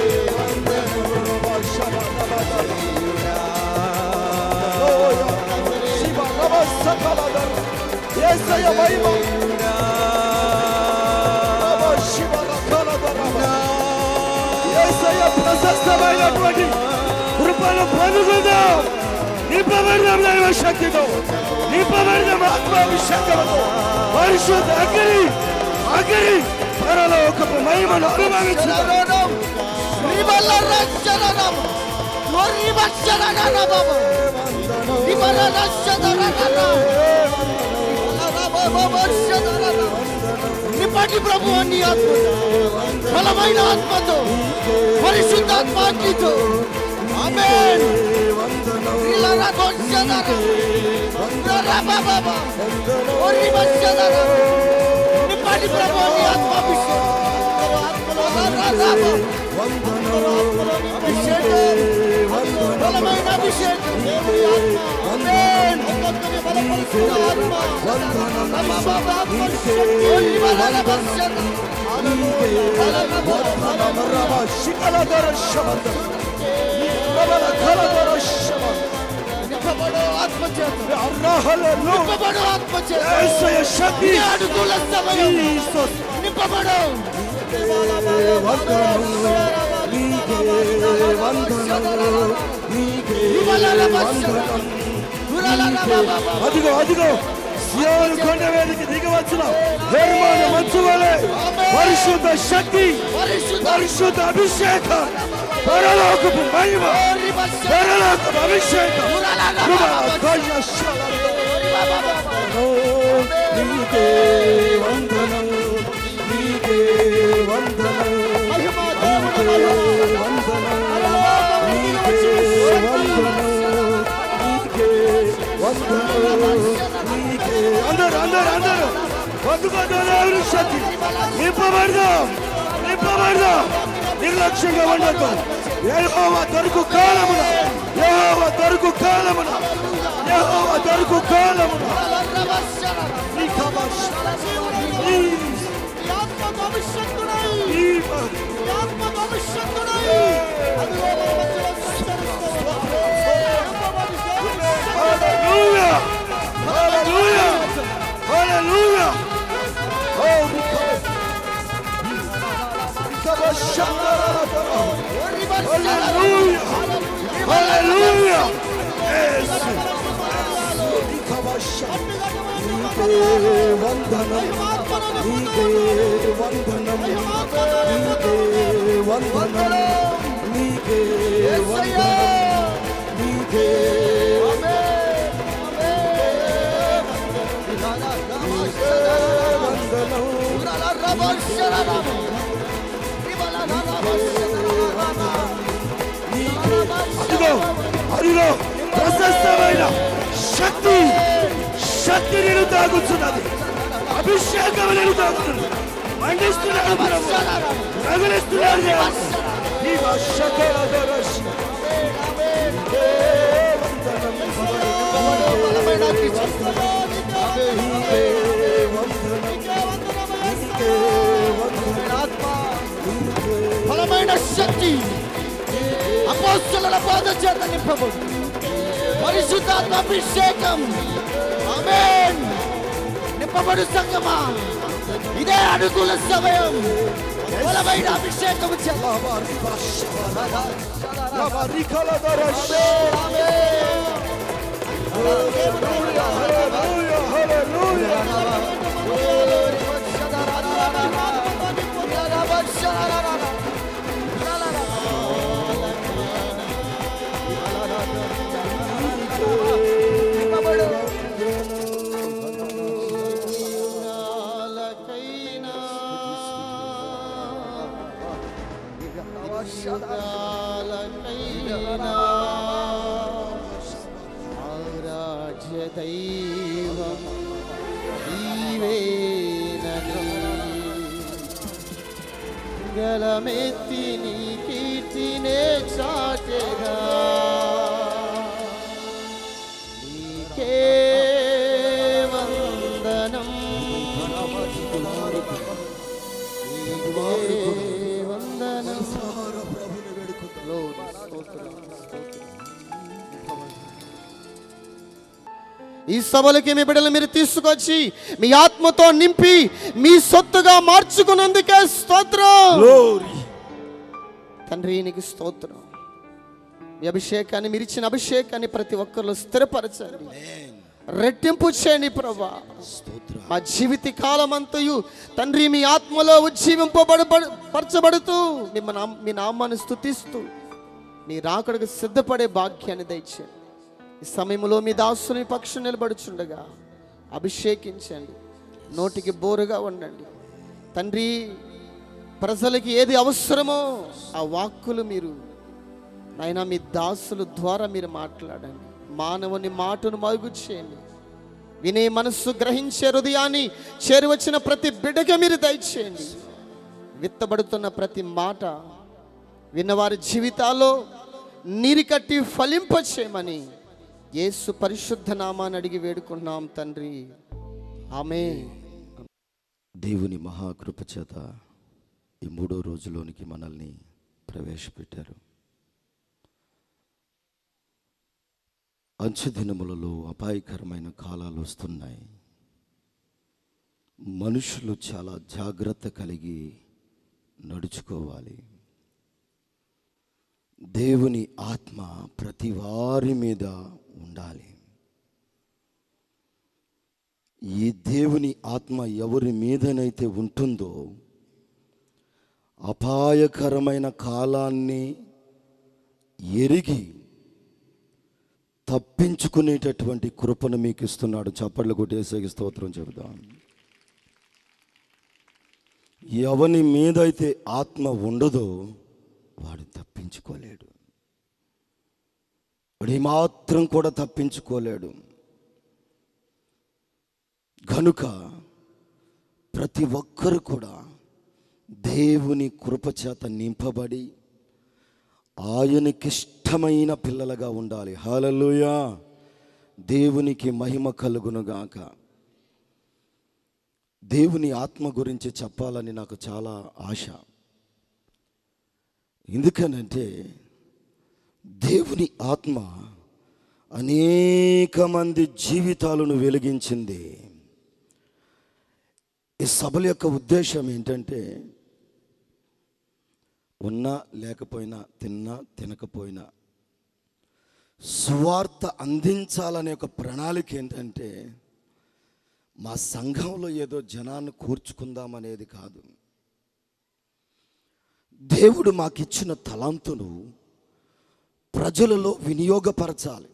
శివ నమ సకలదర యేసయ్య మహిమ నమ శివ రకలదర యేసయ్య ప్రశస్తమైనటువంటి కృపను పొందుకుందాం నింపబడదాం దైవ శక్తితో నింపబడదాం ఆత్మాభిషేకంతో పరిశుద్ధ అగ్ని అగ్ని పరలోకపు మహిమను అనుభవించుదాం నిప్పటి ప్రభు అన్ని ఆత్మ బలమైన ఆత్మతో పరిశుద్ధాత్మ అగ్నితో ఆమేన్ ఇలారా కొచ్చదర ఇలారా బాబా ఓరి బచ్చదర నిప్పటి ప్రభు అన్ని ఆత్మ బలమైన అభిషేకం దేవుని ఆత్మ ఆమేన్ ఒక్కొక్కరి బలపరుస్తున్న ఆత్మ ఓరి బలన బచ్చదర శిఖలధర శబంధ ప్రబల కలధర శబంధ నింపబడు ఆత్మ చేత అర్రహలలు నింపబడు ఆత్మ చేత యేసయ్య శక్తి ఈ అడుగుల సమయం జీసస్ నింపబడు వందనము నీకే వందనము నీకే వందనము అదిగో అదిగో సియోను కొండ మీదకి దిగి వచ్చిన నిర్మాణ మంచు వలె పరిశుద్ధ శక్తి పరిశుద్ధ అభిషేకం పరలోకపు మహిమ పరలోకపు అభిషేకం కృప, కరుణ, శరణు. నీకే వందనం నీకే వందనం నీకే వందనం నీకే వందనం నీకే వందనం నీకే అందరూ అందరూ అందరూ పొందుకోవాలి శక్తి నింపబడదాం నింపబడదాం నిర్లక్ష్యంగా ఉండదు యెహోవ దొరుకు కాలమున యెహోవ దొరుకు కాలమున యెహోవ దొరుకు కాలమున నీకమశ Hallelujah! Hallelujah! Hallelujah! Oh, because Hallelujah! Hallelujah! Yes! నీకే వందనం నీకే వందనం నీకే వందనం నీకే వందనం నీకే అదిగో అదిగో ప్రశస్తమైన శక్తి శక్తి నేను తాగుతున్నది అభిషేకం నేను తాగుతున్నది మండిస్తున్నాడు ప్రభు రగులిస్తున్నాడు దేవుడు. ఈ వర్షకాల దరశ. ఏ వందనం అగ్ని చేస్తాయా నీకే నీకే వందనమయ్యా. ఆత్మ బలమైన శక్తి అపోస్తుల పాద చేత నింపబడు పరిశుద్ధాత్మ అభిషేకం ఆమేన్ నింపబడు సంగమా ఇదే అనుకూల సమయం బలమైన అభిషేకం చేత ఆరాధ్య దైవం నీవేనని గలమెత్తి నీ కీర్తినే చాటెగా నీకే వందనం నీకే వందనం Glory, స్తోత్రం, స్తోత్రం. ఈ సభలకి మీ బిడ్డలు మీరు తీసుకొచ్చి మీ ఆత్మతో నింపి మీ సొత్తుగా మార్చుకున్నందుకే స్తోత్రం తండ్రి నీకు స్తోత్రం మీ అభిషేకాన్ని మీరు ఇచ్చిన అభిషేకాన్ని ప్రతి ఒక్కరిలో స్థిరపరచండి రెట్టింపు చేయండి ప్రభా మా జీవిత కాలం అంతయు తండ్రి మీ ఆత్మలో ఉజ్జీవింపబడు పరచబడుతూ మిమ్మ నామ- మీ నామాన్ని స్థుతిస్తూ మీ రాకడకు సిద్ధపడే భాగ్యాన్ని దయచేయండి ఈ సమయంలో మీ దాసుని పక్షం నిలబడుచుండగా అభిషేకించండి నోటికి బోరుగా ఉండండి తండ్రి ప్రజలకి ఏది అవసరమో ఆ వాక్కులు మీరు నాయన మీ దాసుల ద్వారా మీరు మాట్లాడండి మానవుని మాటను మరుగు చేయండి వినే మనస్సు గ్రహించే హృదయాన్ని చేరువచ్చిన ప్రతి బిడ్డగా మీరు దయచేయండి విత్తబడుతున్న ప్రతి మాట విన్నవారి జీవితాల్లో నీరు కట్టి ఫలింపచేయమని యేసు పరిశుద్ధ నామాన్ని అడిగి వేడుకున్నాం తండ్రి ఆమె దేవుని మహాకృప చేత ఈ మూడో రోజులోనికి మనల్ని ప్రవేశపెట్టారు అంచె దినములలో అపాయకరమైన కాలాలు వస్తున్నాయి మనుషులు చాలా జాగ్రత్త కలిగి నడుచుకోవాలి దేవుని ఆత్మ ప్రతి వారి మీద ఉండాలి ఈ దేవుని ఆత్మ ఎవరి మీదనైతే ఉంటుందో అపాయకరమైన కాలాన్ని ఎరిగి తప్పించుకునేటటువంటి కృపను మీకు ఇస్తున్నాడు చప్పట్లు కొట్టేసేకి స్తోత్రం చెబుదాం ఎవని మీదైతే ఆత్మ ఉండదో వాడు తప్పించుకోలేడు వాడు మాత్రం కూడా తప్పించుకోలేడు కనుక ప్రతి ఒక్కరు కూడా దేవుని కృపచేత నింపబడి ఆయనకిష్టమైన పిల్లలుగా ఉండాలి హాలలుయా దేవునికి మహిమ కలుగునుగాక దేవుని ఆత్మ గురించి చెప్పాలని నాకు చాలా ఆశ ఎందుకనంటే దేవుని ఆత్మ అనేక మంది జీవితాలను వెలిగించింది ఈ సభల యొక్క ఉద్దేశం ఏంటంటే ఉన్నా లేకపోయినా తిన్నా తినకపోయినా సువార్త అందించాలనే ఒక ప్రణాళిక ఏంటంటే మా సంఘంలో ఏదో జనాన్ని కూర్చుకుందామనేది కాదు దేవుడు మాకిచ్చిన తలాంతును ప్రజలలో వినియోగపరచాలి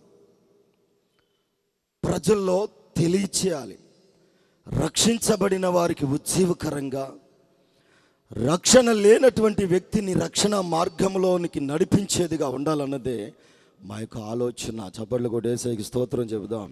ప్రజల్లో తెలియచేయాలి రక్షించబడిన వారికి ఉజ్జీవకరంగా రక్షణ లేనటువంటి వ్యక్తిని రక్షణ మార్గంలోనికి నడిపించేదిగా ఉండాలన్నదే మా యొక్క ఆలోచన చప్పట్లు కొట్టేసేకి స్తోత్రం చెబుదాం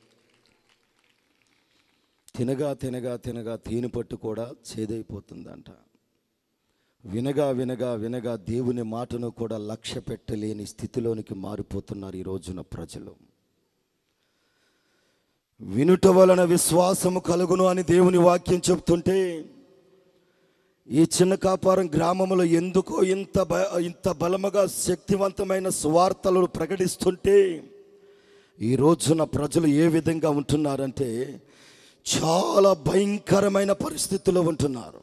తినగా తినగా తినగా తేనె పట్టు కూడా చేదైపోతుందంట వినగా వినగా వినగా దేవుని మాటను కూడా లక్ష్య పెట్టలేని స్థితిలోనికి మారిపోతున్నారు ఈ రోజున ప్రజలు వినుట వలన విశ్వాసము కలుగును అని దేవుని వాక్యం చెప్తుంటే ఈ చిన్న కాపారం గ్రామంలో ఎందుకో ఇంత బ ఇంత బలముగా శక్తివంతమైన స్వార్థలను ప్రకటిస్తుంటే ఈ రోజున ప్రజలు ఏ విధంగా ఉంటున్నారంటే చాలా భయంకరమైన పరిస్థితుల్లో ఉంటున్నారు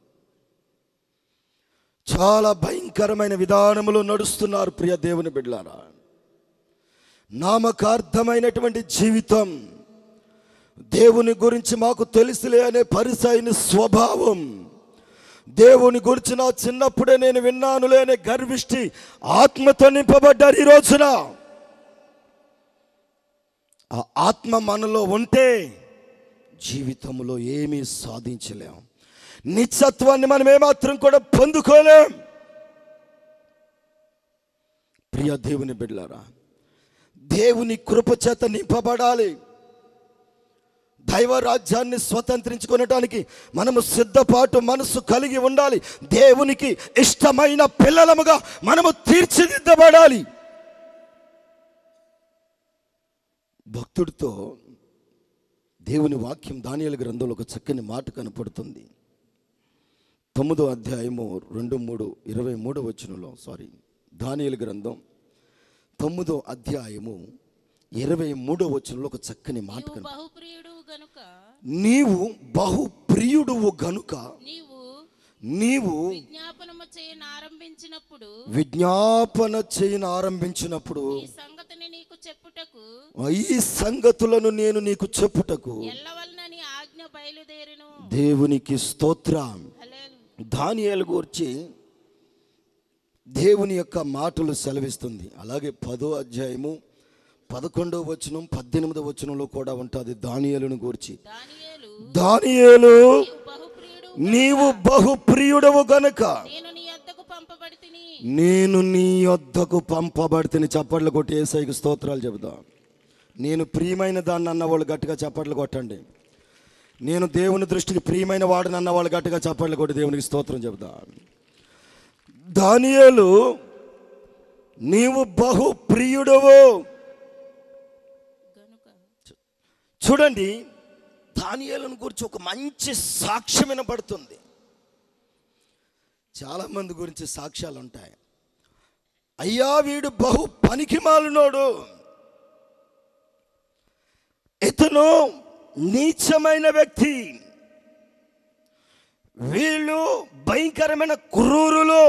చాలా భయంకరమైన విధానములో నడుస్తున్నారు ప్రియ దేవుని బిడ్డలారా నామకార్థమైనటువంటి జీవితం దేవుని గురించి మాకు తెలుసులే అనే పరిసైన స్వభావం దేవుని గురించి నా చిన్నప్పుడే నేను విన్నానులే అనే గర్విష్టి ఆత్మతో నింపబడ్డారు ఈ రోజున ఆ ఆత్మ మనలో ఉంటే జీవితంలో ఏమీ సాధించలేం నిత్యత్వాన్ని మనం ఏమాత్రం కూడా పొందుకోలేం ప్రియ దేవుని బిడ్డలారా దేవుని కృప చేత నింపబడాలి దైవ రాజ్యాన్ని స్వతంత్రించుకొనటానికి మనము సిద్ధపాటు మనసు కలిగి ఉండాలి దేవునికి ఇష్టమైన పిల్లలముగా మనము తీర్చిదిద్దబడాలి భక్తుడితో దేవుని వాక్యం దానియల గ్రంథంలో ఒక చక్కని మాట కనపడుతుంది తొమ్మిదో అధ్యాయము రెండు మూడు ఇరవై మూడో వచనంలో సారీ దానియల గ్రంథం తొమ్మిదో అధ్యాయము ఇరవై మూడో వచనంలో ఒక చక్కని మాట నీవు కనపడుతుంది బహుప్రియుడు గనుక నీవు బహుప్రియుడువు గనుక నీవు నీవు విజ్ఞాపనము చేయను ఆరంభించినప్పుడు విజ్ఞాపన చేయను ఆరంభించినప్పుడు ఈ సంగతిని నీకు చెప్పుటకు ఈ సంగతులను నేను నీకు చెప్పుటకు ఎల్లవలనని ఆజ్ఞ బయలుదేరును దేవునికి స్తోత్రం హల్లెలూయా. దానియేలు గూర్చి దేవుని యొక్క మాటలు సెలవిస్తుంది అలాగే పదో అధ్యాయము పదకొండో వచనం పద్దెనిమిదో వచనంలో కూడా ఉంటుంది దానియేలును గూర్చి దానియేలు దానియేలు నీవు బహుప్రియుడు నీవు బహుప్రియుడవు గనుక నేను నీ యొద్దకు పంపబడితిని నేను నీ యొద్దకు పంపబడితేని చప్పట్లు కొట్టి ఏసైకి స్తోత్రాలు చెబుతా నేను ప్రియమైన దాన్ని అన్నవాళ్ళు గట్టిగా చప్పట్లు కొట్టండి నేను దేవుని దృష్టికి ప్రియమైన వాడిని అన్నవాళ్ళు గట్టిగా చప్పట్లు కొట్టి దేవునికి స్తోత్రం చెబుతా దానియేలు నీవు బహు ప్రియుడవు గనుక చూడండి దానియేలుని గురించి ఒక మంచి సాక్ష్యం వినపడుతుంది చాలా మంది గురించి సాక్ష్యాలు ఉంటాయి అయ్యా వీడు బహు పనికి మాలినోడు ఇతను నీచమైన వ్యక్తి వీళ్ళు భయంకరమైన క్రూరులు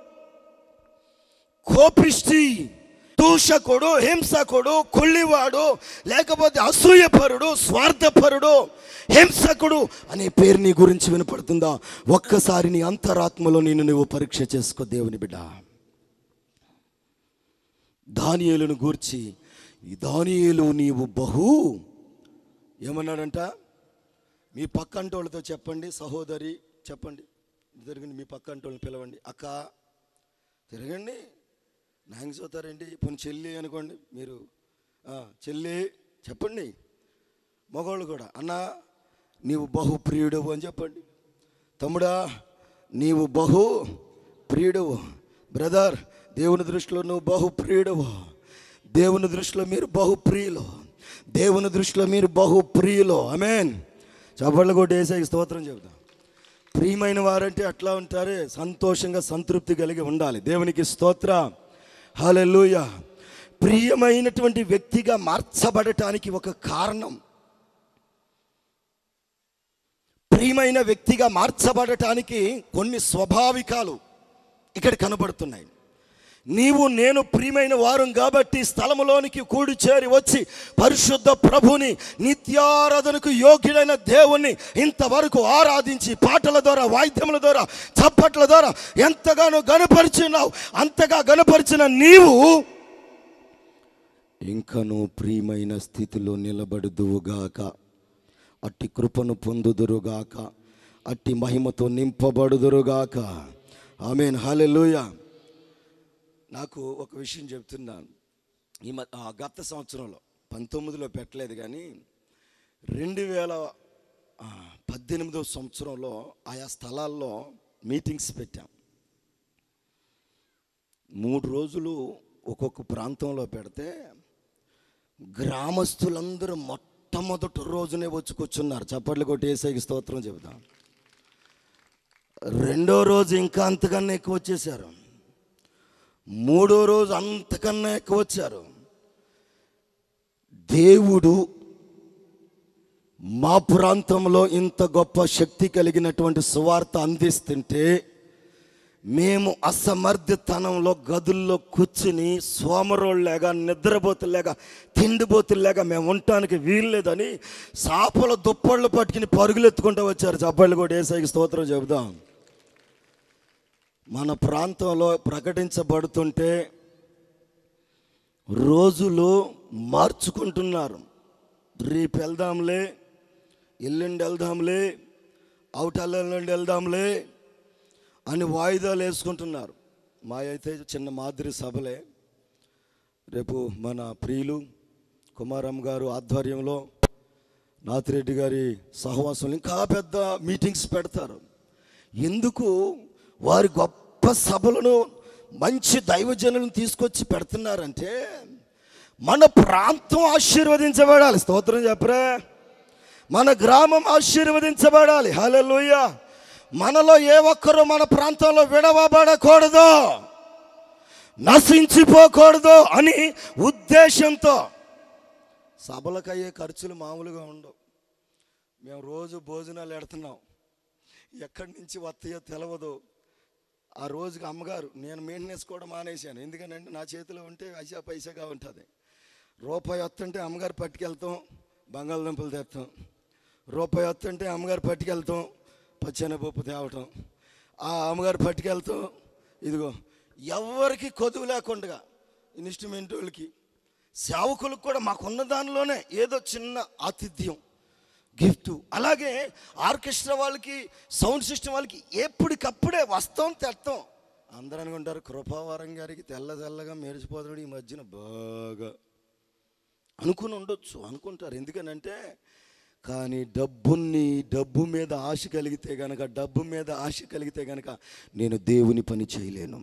కోపిష్టి దూషకుడు హింసకుడు కొల్లివాడు లేకపోతే అసూయపరుడు స్వార్థపరుడు హింసకుడు అనే పేరు నీ గురించి వినపడుతుందా ఒక్కసారి నీ అంతరాత్మలో నేను నువ్వు పరీక్ష చేసుకో దేవుని బిడ్డ దానియేలును గూర్చి ఈ దానియేలు నీవు బహు ఏమన్నాడంట మీ పక్కంటోళ్ళతో చెప్పండి సహోదరి చెప్పండి తిరగండి మీ పక్కంటోళ్ళని పిలవండి అక్క తిరగండి నాంగ్స్ అవుతారండి పోనీ చెల్లి అనుకోండి మీరు ఆ, చెల్లి చెప్పండి మగవాళ్ళు కూడా అన్న నీవు బహు ప్రియుడవు అని చెప్పండి తమ్ముడా నీవు బహు ప్రియుడవు బ్రదర్ దేవుని దృష్టిలో నువ్వు బహు ప్రియుడవు దేవుని దృష్టిలో మీరు బహు ప్రియులు దేవుని దృష్టిలో మీరు బహు ప్రియులు అమేన్ చప్పట్లు కొట్టి వేసే స్తోత్రం చెబుతాం ప్రియమైన వారంటే అట్లా ఉంటారే సంతోషంగా సంతృప్తి కలిగి ఉండాలి దేవునికి స్తోత్ర హల్లెలూయా ప్రియమైనటువంటి వ్యక్తిగా మార్చబడటానికి ఒక కారణం ప్రియమైన వ్యక్తిగా మార్చబడటానికి కొన్ని స్వాభావికాలు ఇక్కడ కనబడుతున్నాయి నీవు నేను ప్రియమైన వారం కాబట్టి స్థలములోనికి కూడి చేరి వచ్చి పరిశుద్ధ ప్రభుని నిత్యారాధనకు యోగ్యుడైన దేవుణ్ణి ఇంతవరకు ఆరాధించి పాటల ద్వారా వాయిద్యముల ద్వారా చప్పట్ల ద్వారా ఎంతగానో గనపరిచినావు అంతగా గనపరిచిన నీవు ఇంకను ప్రియమైన స్థితిలో నిలబడుదువుగాక అట్టి కృపను పొందుదురుగాక అట్టి మహిమతో నింపబడుదురుగాక ఆమెన్ హల్లెలూయా నాకు ఒక విషయం చెప్తున్నాను ఈ మ- ఆ గత సంవత్సరంలో పంతొమ్మిదిలో పెట్టలేదు కానీ రెండు వేల ఆ, పద్దెనిమిదో సంవత్సరంలో ఆయా స్థలాల్లో మీటింగ్స్ పెట్టాం మూడు రోజులు ఒక్కొక్క ప్రాంతంలో పెడితే గ్రామస్తులందరూ మొట్ట మొట్టమొదటి రోజునే వచ్చి కూర్చున్నారు చప్పట్లు కొట్టి ఏసైకి స్తోత్రం చెబుదాం రెండో రోజు ఇంకా అంతకన్నా ఎక్కువ వచ్చేసారు మూడో రోజు అంతకన్నా ఎక్కువ వచ్చారు దేవుడు మా ప్రాంతంలో ఇంత గొప్ప శక్తి కలిగినటువంటి సువార్త అందిస్తుంటే మేము అసమర్థతనంలో గదుల్లో కూర్చుని సోమరోళ్ళేగా నిద్రపోతులేగా తిండిపోతులేగా మేము ఉండటానికి వీల్లేదని సాపల దుప్పళ్ళు పట్టుకుని పరుగులు ఎత్తుకుంటూ వచ్చారు చప్పళ్ళు కూడా ఏసైకి స్తోత్రం చెబుదాం మన ప్రాంతంలో ప్రకటించబడుతుంటే రోజులు మార్చుకుంటున్నారు రేపు వెళ్దాంలే ఎల్లుండి వెళ్దాంలే అవుటాల నుండి వెళ్దాంలే అని వాయిదాలు వేసుకుంటున్నారు మా అయితే చిన్న మాదిరి సభలే రేపు మన ప్రియులు కుమారమ్మ గారు ఆధ్వర్యంలో నాతిరెడ్డి గారి సహవాసంలో ఇంకా పెద్ద మీటింగ్స్ పెడతారు ఎందుకు వారి గొప్ప సభలను మంచి దైవజనులను తీసుకొచ్చి పెడుతున్నారంటే మన ప్రాంతం ఆశీర్వదించబడాలి స్తోత్రం చెప్పరా మన గ్రామం ఆశీర్వదించబడాలి హల్లెలూయా మనలో ఏ ఒక్కరూ మన ప్రాంతంలో విడవబడకూడదు నశించిపోకూడదు అని ఉద్దేశంతో సభలకు అయ్యే ఖర్చులు మామూలుగా ఉండవు మేము రోజు భోజనాలు పెడుతున్నాం ఎక్కడి నుంచి వస్తాయో తెలవదు ఆ రోజుకి అమ్మగారు నేను మెయింటెనెన్స్ కూడా మానేశాను ఎందుకంటే నా చేతిలో ఉంటే ఐసా పైసాగా ఉంటుంది రూపాయి వస్తుంటే అమ్మగారు పట్టుకెళ్తాం బంగాళదుంపలు తెస్తాం రూపాయి వస్తుంటే అమ్మగారు పట్టుకెళ్తాం పచ్చెనపప్పు తేవటం ఆ అమ్మగారు పట్టుకెళ్తాం ఇదిగో ఎవరికి కొదువు లేకుండా ఇన్స్ట్రుమెంట్ వాళ్ళకి సేవకులకు కూడా మాకున్న దానిలోనే ఏదో చిన్న ఆతిథ్యం గిఫ్ట్ అలాగే ఆర్కెస్ట్రా వాళ్ళకి సౌండ్ సిస్టమ్ వాళ్ళకి ఎప్పటికప్పుడే వస్తాం తెస్తాం అందరూ అనుకుంటారు కృపావరం గారికి తెల్ల తెల్లగా మెరిసిపోతున్నాడు ఈ మధ్యన బాగా అనుకుని ఉండొచ్చు అనుకుంటారు ఎందుకనంటే కానీ డబ్బుని డబ్బు మీద ఆశ కలిగితే గనక డబ్బు మీద ఆశ కలిగితే గనక నేను దేవుని పని చేయలేను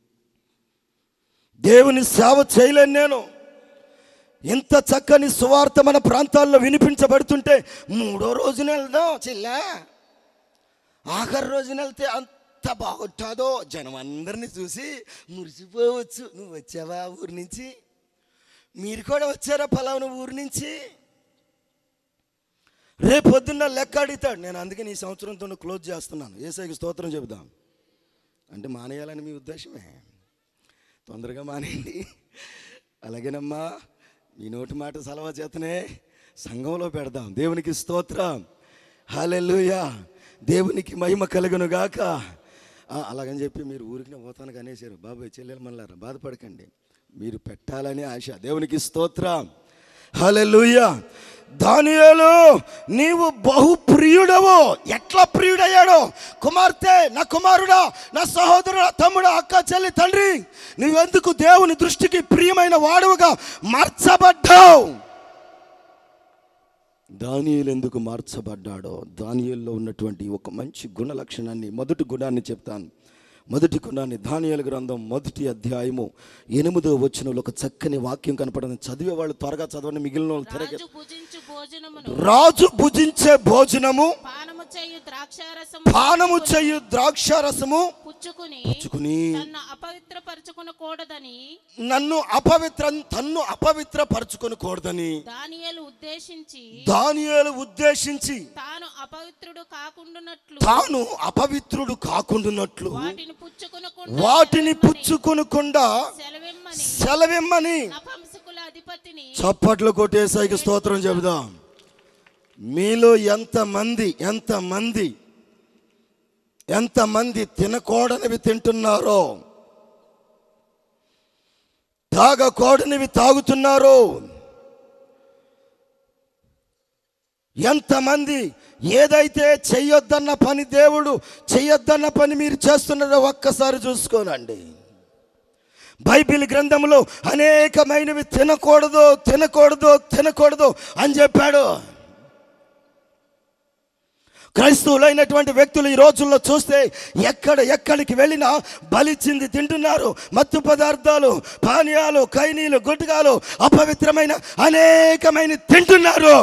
దేవుని సేవ చేయలేను నేను ఇంత చక్కని సువార్త మన ప్రాంతాల్లో వినిపించబడుతుంటే మూడో రోజున వెళ్దాం చెల్లా ఆఖరి రోజున వెళ్తే అంత బాగుంటుందో జనం అందరిని చూసి మురిసిపోవచ్చు నువ్వు వచ్చావా ఊరి నుంచి మీరు కూడా వచ్చారా పలానా ఊరి నుంచి రేపు పొద్దున్న లెక్క అడుగుతాడు నేను అందుకని ఈ సంవత్సరంతో క్లోజ్ చేస్తున్నాను ఏసైకి స్తోత్రం చెబుదాం అంటే మానేయాలని మీ ఉద్దేశమే తొందరగా మానేయండి అలాగేనమ్మా మీ నోటి మాట సలవా చేతనే సంఘంలో పెడదాం దేవునికి స్తోత్రం హాలెల్లుయా దేవునికి మహిమ కలుగును గాక ఆ, అలాగని చెప్పి మీరు ఊరికి పోతానికి అనేసారు బాబాయ్ చెల్లెలు మళ్ళారా బాధపడకండి మీరు పెట్టాలని ఆశ దేవునికి స్తోత్రం హల్లెలూయా దానియేలు నీవు బహు ప్రియుడవు ఎట్లా ప్రియుడయ్యాడో కుమార్తె నా కుమారుడా నా సహోదరుడా తమ్ముడా అక్క చెల్లి తండ్రి నువ్వెందుకు దేవుని దృష్టికి ప్రియమైన వాడువుగా మార్చబడ్డావు దానియేలు ఎందుకు మార్చబడ్డాడో దానియేల్లో ఉన్నటువంటి ఒక మంచి గుణ లక్షణాన్ని మొదటి గుణాన్ని చెప్తాను మొదటి గుణాన్ని దానియేలు గ్రంథం మొదటి అధ్యాయము ఎనిమిదో వచనంలో ఒక చక్కని వాక్యం కనపడింది చదివే వాళ్ళు త్వరగా చదవండి మిగిలిన వాళ్ళు తిరగ రాజు భుజించు భోజనమును రాజు భుజించే భోజనము పానము చేయు ద్రాక్షారసము పానము చేయు ద్రాక్షారసము పుచ్చుకుని పుచ్చుకుని తన్ను అపవిత్రపరచుకునకూడదని నన్ను అపవిత్ర తన్ను అపవిత్ర పరుచుకొనకూడదని దానియేలు ఉద్దేశించి దానియేలు ఉద్దేశించి తాను అపవిత్రుడు కాకుండానట్లు తాను అపవిత్రుడు కాకుండానట్లు వాటిని పుచ్చుకునకుండా వాటిని పుచ్చుకొనకుండా సెలవిమ్మని సెలవిమ్మని నపంసకుల అధిపతిని చప్పట్లు కొట్టేసాయికి స్తోత్రం చెబుదాం మీలో ఎంతమంది ఎంతమంది ఎంతమంది తినకూడనివి తింటున్నారో తాగకూడనివి తాగుతున్నారో ఎంతమంది ఏదైతే చెయ్యొద్దన్న పని దేవుడు చెయ్యొద్దన్న పని మీరు చేస్తున్నారో ఒక్కసారి చూసుకోనండి బైబిల్ గ్రంథంలో అనేకమైనవి తినకూడదు తినకూడదు తినకూడదు అని చెప్పాడు క్రైస్తవులైనటువంటి వ్యక్తులు ఈ రోజుల్లో చూస్తే ఎక్కడ ఎక్కడికి వెళ్ళినా బలిచింది తింటున్నారు మత్తు పదార్థాలు పానీయాలు కైనీలు గుడ్డగాలు అపవిత్రమైన అనేకమైన తింటున్నారు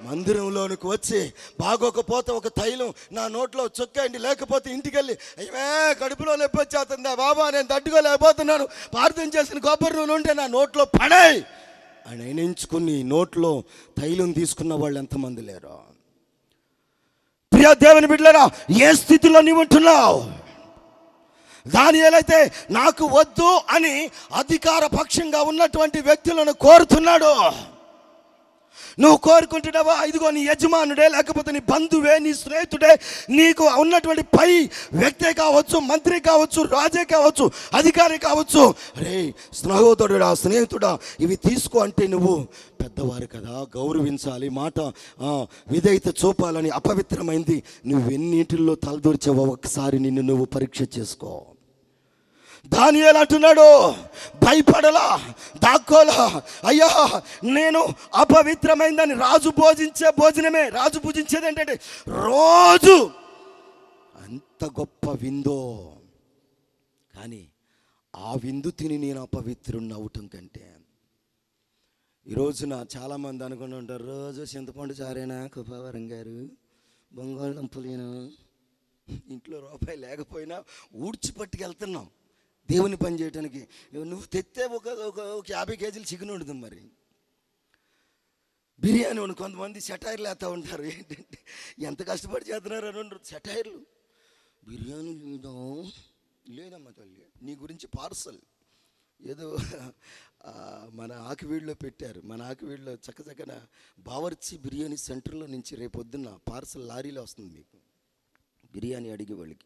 మందిరంలోనికి వచ్చి బాగోకపోతే ఒక తైలం నా నోట్లో చొక్కండి లేకపోతే ఇంటికి వెళ్ళి అయ్యే కడుపులో నొప్పి వచ్చేస్తుందా బాబా నేను తట్టుకోలేకపోతున్నాను ప్రార్థన చేసిన కొబ్బరి నూనె ఉంటే నా నోట్లో పడాయి అని ఎంచుకుని నోట్లో తైలం తీసుకున్న వాళ్ళు ఎంతమంది లేరు ప్రియ దేవుని బిడ్డలారా ఏ స్థితిలో నీవు ఉంటున్నావు దాని ఏలైతే నాకు వద్దు అని అధికార పక్షంగా ఉన్నటువంటి వ్యక్తులను కోరుతున్నాడు నువ్వు కోరుకుంటున్నావా ఇదిగో నీ యజమానుడే లేకపోతే నీ బంధువే నీ స్నేహితుడే నీకు ఉన్నటువంటి పై వ్యక్తే కావచ్చు మంత్రి కావచ్చు రాజే కావచ్చు అధికారి కావచ్చు రే స్నేహితుడా స్నేహితుడా ఇవి తీసుకో అంటే నువ్వు పెద్దవారు కదా గౌరవించాలి మాట ఆ, విధేయత చూపాలని అపవిత్రమైంది నువ్వు ఎన్నింటిల్లో తలదూర్చావో ఒకసారి నిన్ను నువ్వు పరీక్ష చేసుకో దానియేలు అంటున్నాడు భయపడలా దాక్కోలా అయ్యా నేను అపవిత్రమైందని రాజు భోజించే భోజనమే రాజు పూజించేది ఏంటంటే రోజు అంత గొప్ప విందో కానీ ఆ విందు తిని నేను అపవిత్రుణ్ణి అవటం కంటే ఈ రోజున చాలామంది అనుకుని ఉంటారు రోజు చింతపండు చారేనా కృపావరం గారు బంగాళదుంపలేనా ఇంట్లో రూపాయి లేకపోయినా ఊడ్చి పట్టుకెళ్తున్నాం దేవుని పని చేయడానికి నువ్వు తెస్తే ఒక ఒక ఒక యాభై కేజీలు చికెన్ వండుతాం మరి బిర్యానీ వండు కొంతమంది సెటైర్లు వేస్తూ ఉంటారు ఏంటంటే ఎంత కష్టపడి చేస్తున్నారు అని ఉండరు సెటైర్లు బిర్యానీ లేదా లేదమ్మా తల్లి నీ గురించి పార్సల్ ఏదో ఆ, మన ఆకివీడులో పెట్టారు మన ఆకివీడులో చక్క చక్కన బావర్చి బిర్యానీ సెంటర్లో నుంచి రేపు పొద్దున్న పార్సల్ లారీలో వస్తుంది మీకు బిర్యానీ అడిగే వాళ్ళకి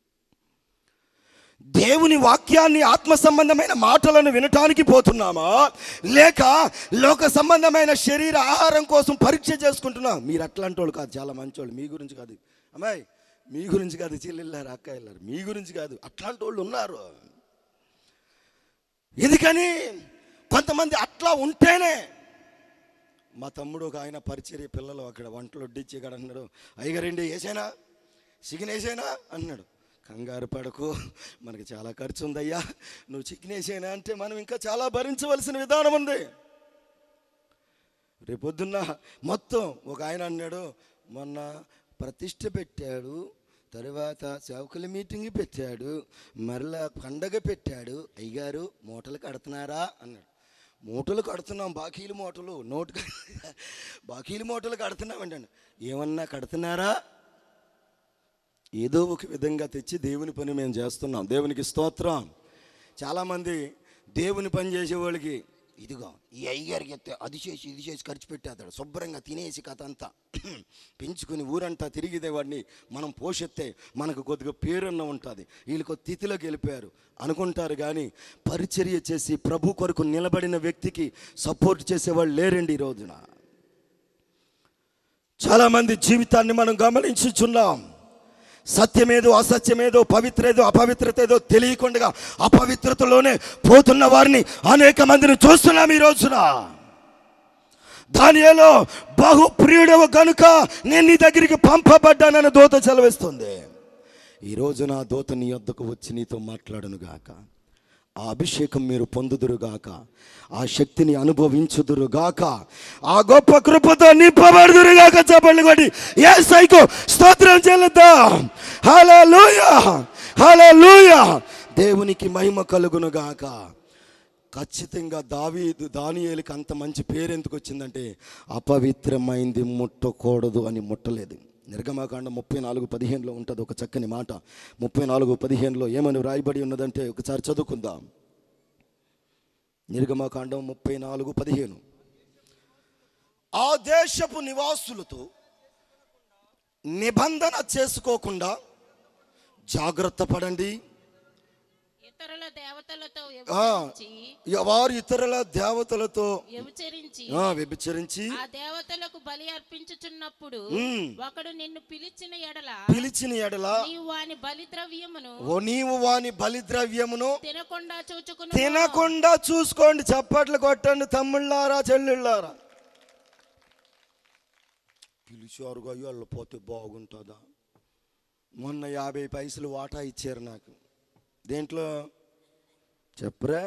దేవుని వాక్యాన్ని ఆత్మ సంబంధమైన మాటలను వినటానికి పోతున్నామా లేక లోక సంబంధమైన శరీర ఆహారం కోసం పరీక్ష చేసుకుంటున్నా మీరు అట్లాంటి వాళ్ళు కాదు చాలా మంచోళ్ళు మీ గురించి కాదు అమ్మాయి మీ గురించి కాదు చెల్లెళ్ళారు అక్క వెళ్ళారు మీ గురించి కాదు అట్లాంటి వాళ్ళు ఉన్నారు ఎందుకని కొంతమంది అట్లా ఉంటేనే మా తమ్ముడు ఒక ఆయన పరిచర్య పిల్లలు అక్కడ వంటలు వడ్డించి ఇక్కడ అన్నాడు అయ్యగారండి వేసేనా చికెన్ వేసేనా అన్నాడు కంగారు పడకు మనకి చాలా ఖర్చు ఉందయ్యా నువ్వు చికెన్ వేసేనా అంటే మనం ఇంకా చాలా భరించవలసిన విధానం ఉంది రేపొద్దున్న మొత్తం ఒక ఆయన అన్నాడు మొన్న ప్రతిష్ట పెట్టాడు తర్వాత సేవకుల మీటింగ్ పెట్టాడు మరలా పండగ పెట్టాడు అయ్యగారు మూటలు కడుతున్నారా అన్నాడు మూటలు కడుతున్నాం బాకీలు మూటలు నోటు బాకీలు మూటలు కడుతున్నాం అంటాడు ఏమన్నా కడుతున్నారా ఏదో ఒక విధంగా తెచ్చి దేవుని పని మేము చేస్తున్నాం దేవునికి స్తోత్రం చాలామంది దేవుని పని చేసే వాళ్ళకి ఇదిగో ఈ అయ్యగారికి ఎత్తే అది చేసి ఇది చేసి ఖర్చు పెట్టేస్తాడు శుభ్రంగా తినేసి కథ అంతా పెంచుకుని ఊరంతా తిరిగితే వాడిని మనం పోషెత్తే మనకు కొద్దిగా పేరున్న ఉంటుంది వీళ్ళకి ఒక తిథిలోకి వెళ్ళిపోయారు అనుకుంటారు కానీ పరిచర్య చేసి ప్రభు కొరకు నిలబడిన వ్యక్తికి సపోర్ట్ చేసేవాళ్ళు లేరండి ఈ రోజున చాలామంది జీవితాన్ని మనం గమనించుచున్నాం సత్యమేదో అసత్యమేదో పవిత్రేదో అపవిత్రత ఏదో తెలియకుండా అపవిత్రతలోనే పోతున్న వారిని అనేక మందిని చూస్తున్నాం ఈ రోజున దానిలో బహు ప్రియుడవు కనుక నేను నీ దగ్గరికి పంపబడ్డానని దూత సెలవిస్తుంది ఈ రోజు నా దూత నీ వద్దకు వచ్చి నీతో మాట్లాడను గాక ఆ అభిషేకం మీరు పొందుదురుగాక ఆ శక్తిని అనుభవించుదురుగాక ఆ గొప్ప కృపతో నింపబడుదురుగాక చెప్పండి కొట్టి ఏ సైకో స్తోత్రం చెల్లుద్దాం హల్లెలూయ హల్లెలూయ దేవునికి మహిమ కలుగునుగాక ఖచ్చితంగా దావీదు దానియేలుకి అంత మంచి పేరు ఎందుకు వచ్చిందంటే అపవిత్రమైంది ముట్టకూడదు అని ముట్టలేదు నిర్గమాకాండం ముప్పై నాలుగు పదిహేనులో ఉంటుంది ఒక చక్కని మాట ముప్పై నాలుగు పదిహేనులో ఏమని వ్రాయబడి ఉన్నదంటే ఒకసారి చదువుకుందాం నిర్గమాకాండం ముప్పై నాలుగు పదిహేను ఆ దేశపు నివాసులతో నిబంధన చేసుకోకుండా జాగ్రత్త పడండి ఇతరుల దేవతలతో ఆ, వ్యభిచరించి వారు ఇతరుల దేవతలతో వ్యభిచరించి ఆ, వ్యభిచరించి ఆ దేవతలకు బలి అర్పించుచున్నప్పుడు ఉమ్. ఒకడు నిన్ను పిలిచిన ఎడల పిలిచిన ఎడల నీవు వాని బలి ద్రవ్యమును ఓ నీవు వాని బలిద్రవ్యమును తినకుండా చూచుకును తినకుండా చూసుకోండి చప్పట్లు కొట్టండి తమ్ముళ్ళారా చెల్లుళ్ళారా పిలిచారుగా అయ్యో పోతే బాగుంటుందా మొన్న యాభై పైసలు వాటా ఇచ్చారు నాకు దేంట్లో చెప్పరా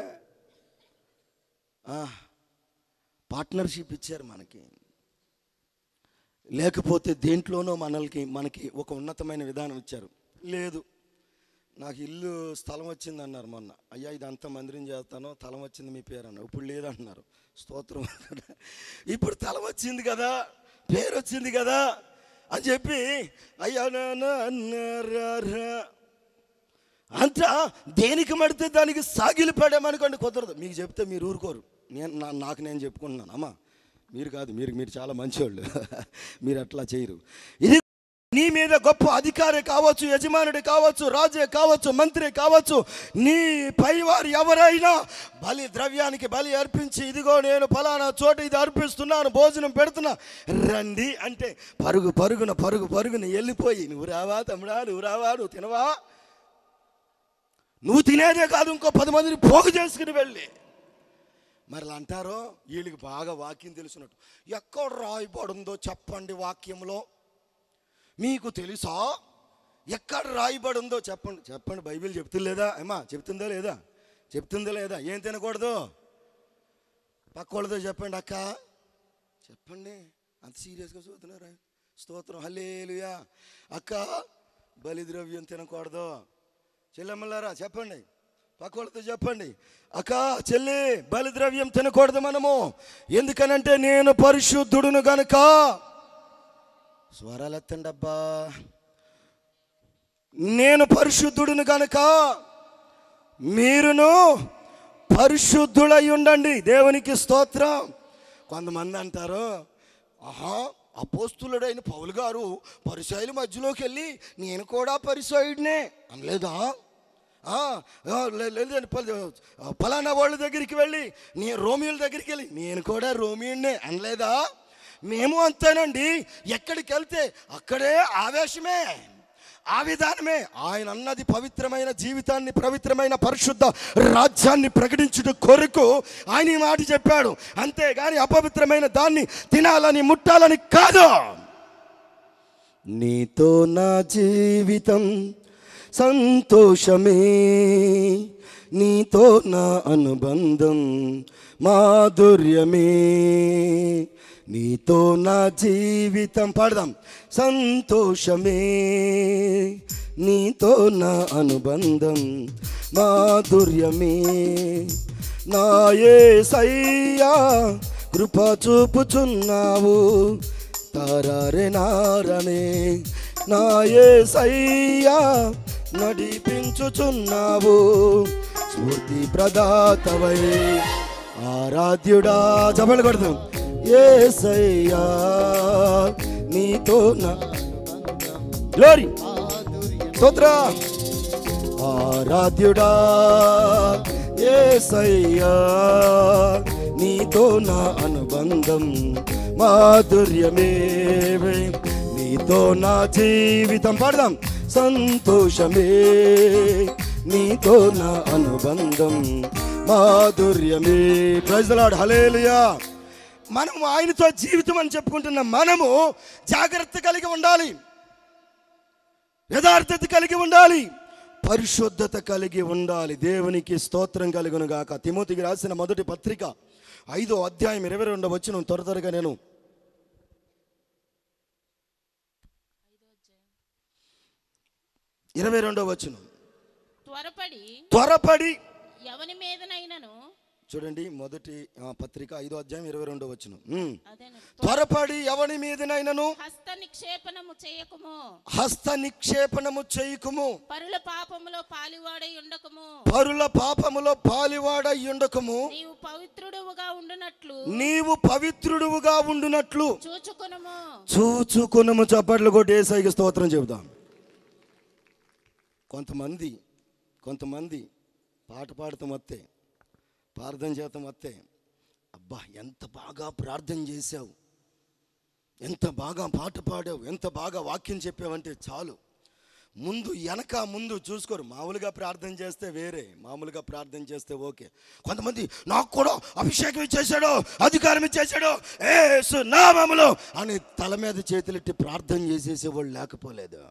పార్ట్నర్షిప్ ఇచ్చారు మనకి లేకపోతే దేంట్లోనో మనల్కి మనకి ఒక ఉన్నతమైన విధానం ఇచ్చారు లేదు నాకు ఇల్లు స్థలం వచ్చింది అన్నారు మొన్న అయ్యా ఇది అంత మందిరం చేస్తాను స్థలం వచ్చింది మీ పేరు అన్న ఇప్పుడు లేదంటున్నారు స్తోత్రం ఇప్పుడు స్థలం వచ్చింది కదా పేరు వచ్చింది కదా అని చెప్పి అయ్యా నాన్న అన్నారా అంతా దేనికి మడితే దానికి సాగిలి పడామనుకోండి కుదరదు మీకు చెప్తే మీరు ఊరుకోరు నేను నా- నాకు నేను చెప్పుకుంటున్నాను అమ్మా మీరు కాదు మీరు మీరు చాలా మంచివాళ్ళు మీరు అట్లా చేయరు ఇది నీ మీద గొప్ప అధికారి కావచ్చు యజమానుడి కావచ్చు రాజే కావచ్చు మంత్రి కావచ్చు నీ పైవారు ఎవరైనా బలి ద్రవ్యానికి బలి అర్పించి ఇదిగో నేను ఫలానా చోట ఇది అర్పిస్తున్నాను భోజనం పెడుతున్నా రండి అంటే పరుగు పరుగున పరుగు పరుగున వెళ్ళిపోయి నువ్వు రావా తమ్ముడా నువ్వు రావా నువ్వు తినవా నువ్వు తినేదే కాదు ఇంకో పది మందిని పోగు చేసుకుని వెళ్ళి మరి ఇలా అంటారో వీళ్ళకి బాగా వాక్యం తెలుసున్నట్టు ఎక్కడ రాయబడిందో చెప్పండి వాక్యంలో మీకు తెలుసా ఎక్కడ రాయబడిందో చెప్పండి చెప్పండి బైబిల్ చెప్తుందా అమ్మా చెప్తుందా లేదా చెప్తుందా లేదా ఏం తినకూడదు పక్కోళ్ళతో చెప్పండి అక్క చెప్పండి అంత సీరియస్గా చూస్తున్నారా స్తోత్రం హల్లేలుయా అక్క బలిద్రవ్యం తినకూడదు చెల్లెమ్మలారా చెప్పండి పక్కోళ్ళతో చెప్పండి అక్క చెల్లి బలిద్రవ్యం తినకూడదు మనము ఎందుకనంటే నేను పరిశుద్ధుడును గనుక స్వరాలు ఎత్తండి అబ్బా నేను పరిశుద్ధుడును గనుక మీరును పరిశుద్ధులై ఉండండి దేవునికి స్తోత్రం కొంతమంది అంటారు ఆహా అపోస్తులుడైన పౌలు గారు పరిసయుల మధ్యలోకి వెళ్ళి నేను కూడా పరిసయుడినే అనలేదా ఆ, ఆ, లే- లేదండి పల- ఫలానా వాళ్ళ దగ్గరికి వెళ్ళి నేను రోమియోల దగ్గరికి వెళ్ళి నేను కూడా రోమియోనే అనలేదా మేము అంతేనండి ఎక్కడికి వెళ్తే అక్కడే ఆవేశమే ఆ విధానమే ఆయన అన్నది పవిత్రమైన జీవితాన్ని పవిత్రమైన పరిశుద్ధ రాజ్యాన్ని ప్రకటించుట కొరకు ఆయన ఈ మాట చెప్పాడు అంతేగాని అపవిత్రమైన దాన్ని తినాలని ముట్టాలని కాదు నీతో నా జీవితం సంతోషమే నీతో నా అనుబంధం మాధుర్యమే నీతో నా జీవితం పాడదాం సంతోషమే నీతో నా అనుబంధం మాధుర్యమే నా యేసయ్యా కృప చూపుచున్నావు తారారే నారనే నా యేసయ్యా నడిపించుచున్నావు స్ఫూర్తి ప్రదాతవై ఆరాధ్యుడా చెప్పండి కొడదాం ఏసయ్యా నీతో నా గ్లోరీ స్తోత్ర ఆరాధ్యుడా ఏసయ్యా నీతో నా అనుబంధం మాధుర్యమే నీతో నా జీవితం పాడదాం సంతోషమే నీతో నా అనుబంధం మాధుర్యమే ప్రజలాడు హలేలుయా మనం ఆయనతో జీవితం అని చెప్పుకుంటున్న మనము జాగ్రత్త కలిగి ఉండాలి యథార్థత కలిగి ఉండాలి పరిశుద్ధత కలిగి ఉండాలి దేవునికి స్తోత్రం కలుగును గాక తిమోతికి రాసిన మొదటి పత్రిక ఐదో అధ్యాయం ఇరవై రెండో వచ్చిన త్వర త్వరగా నేను ఇరవై రెండో వచ్చును త్వరపడి త్వరపడి ఎవని మీదనైనను చూడండి మొదటి ఆ, పత్రిక ఐదో అధ్యాయం ఇరవై రెండో వచ్చును అదేను త్వరపడి ఎవని మీదనైనను హస్త నిక్షేపణము చేయకుము హస్త నిక్షేపణము చేయకుము పరుల పాపములో పాలివాడై ఉండకము పరుల పాపములో పాలివాడై ఉండకము నీవు పవిత్రుడుగా ఉండునట్లు నీవు పవిత్రుడుగా ఉండునట్లు చూచుకునము చూచుకునము చప్పట్లు కొట్టి ఏసైకి స్తోత్రం చెబుదాం కొంతమంది కొంతమంది పాట పాడతాం వస్తే ప్రార్థన చేతం వస్తే అబ్బా ఎంత బాగా ప్రార్థన చేశావు ఎంత బాగా పాట పాడావు ఎంత బాగా వాక్యం చెప్పావంటే చాలు ముందు వెనక ముందు చూసుకోరు మామూలుగా ప్రార్థన చేస్తే వేరే మామూలుగా ప్రార్థన చేస్తే ఓకే కొంతమంది నాకు కూడా అభిషేకం ఇచ్చేసాడు అధికారం ఇచ్చేసాడు ఏసు నామములో అని తల మీద చేతులెట్టి ప్రార్థన చేసేసేవాళ్ళు లేకపోలేదు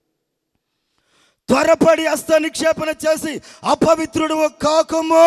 త్వరపడి హస్త నిక్షేపణ చేసి అపవిత్రుడు కాకుము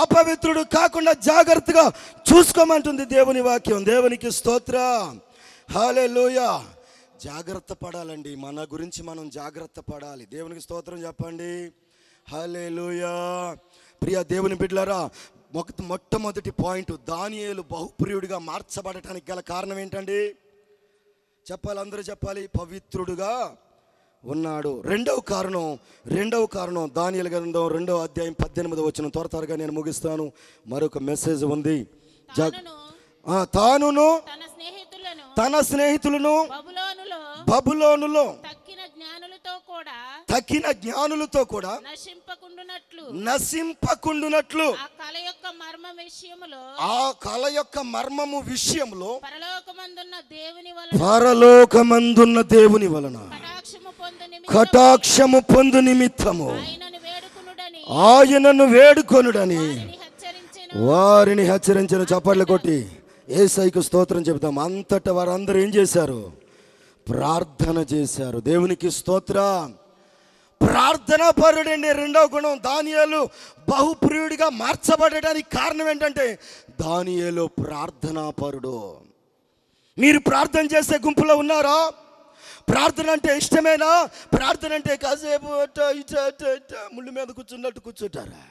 అపవిత్రుడు కాకుండా జాగ్రత్తగా చూసుకోమంటుంది దేవుని వాక్యం దేవునికి స్తోత్ర హాలే జాగ్రత్త పడాలండి మన గురించి మనం జాగ్రత్త పడాలి దేవునికి స్తోత్రం చెప్పండి హాలే ప్రియ దేవుని బిడ్డలారా మొక్క మొట్టమొదటి పాయింట్ దానియేలు బహుప్రియుడిగా మార్చబడటానికి గల కారణం ఏంటండి చెప్పాలి అందరూ చెప్పాలి పవిత్రుడుగా ఉన్నాడు రెండవ కారణం రెండవ కారణం దానియల గ్రంథం రెండవ అధ్యాయం పద్దెనిమిది వచ్చిన త్వర త్వరగా నేను ముగిస్తాను మరొక మెసేజ్ ఉంది జాగ్ తానును ఆ, తానును తన స్నేహితులను తన స్నేహితులను బబులోనులో బబులోనులో తక్కిన జ్ఞానులతో కూడా తక్కిన జ్ఞానులతో కూడా నశింపకుండునట్లు నశింపకుండునట్లు ఆ కళ యొక్క మర్మ విషయములో ఆ కళ యొక్క మర్మము విషయంలో పరలోకమందున్న దేవుని వలన పరలోకమందున్న దేవుని వలన కటాక్షము పొందు నిమిత్తము కటాక్షము పొందు నిమిత్తము ఆయనను వేడుకునుడని ఆయనను వేడుకొనుడని వారిని హెచ్చరించెను వారిని హెచ్చరించిన చప్పట్లు కొట్టి ఏసైకు స్తోత్రం చెబుతాం అంతటా వారందరూ ఏం చేశారు ప్రార్థన చేశారు దేవునికి స్తోత్ర ప్రార్థన పరుడండి రెండవ గుణం దానియాలు బహుప్రియుడిగా మార్చబడడానికి కారణం ఏంటంటే దానియేలు ప్రార్థనా పరుడు మీరు ప్రార్థన చేసే గుంపులో ఉన్నారా ప్రార్థన అంటే ఇష్టమేనా ప్రార్థన అంటే కాసేపు అట్ట ఇట అట్ట ఇట ముళ్ళు మీద కూర్చున్నట్టు కూర్చుంటారా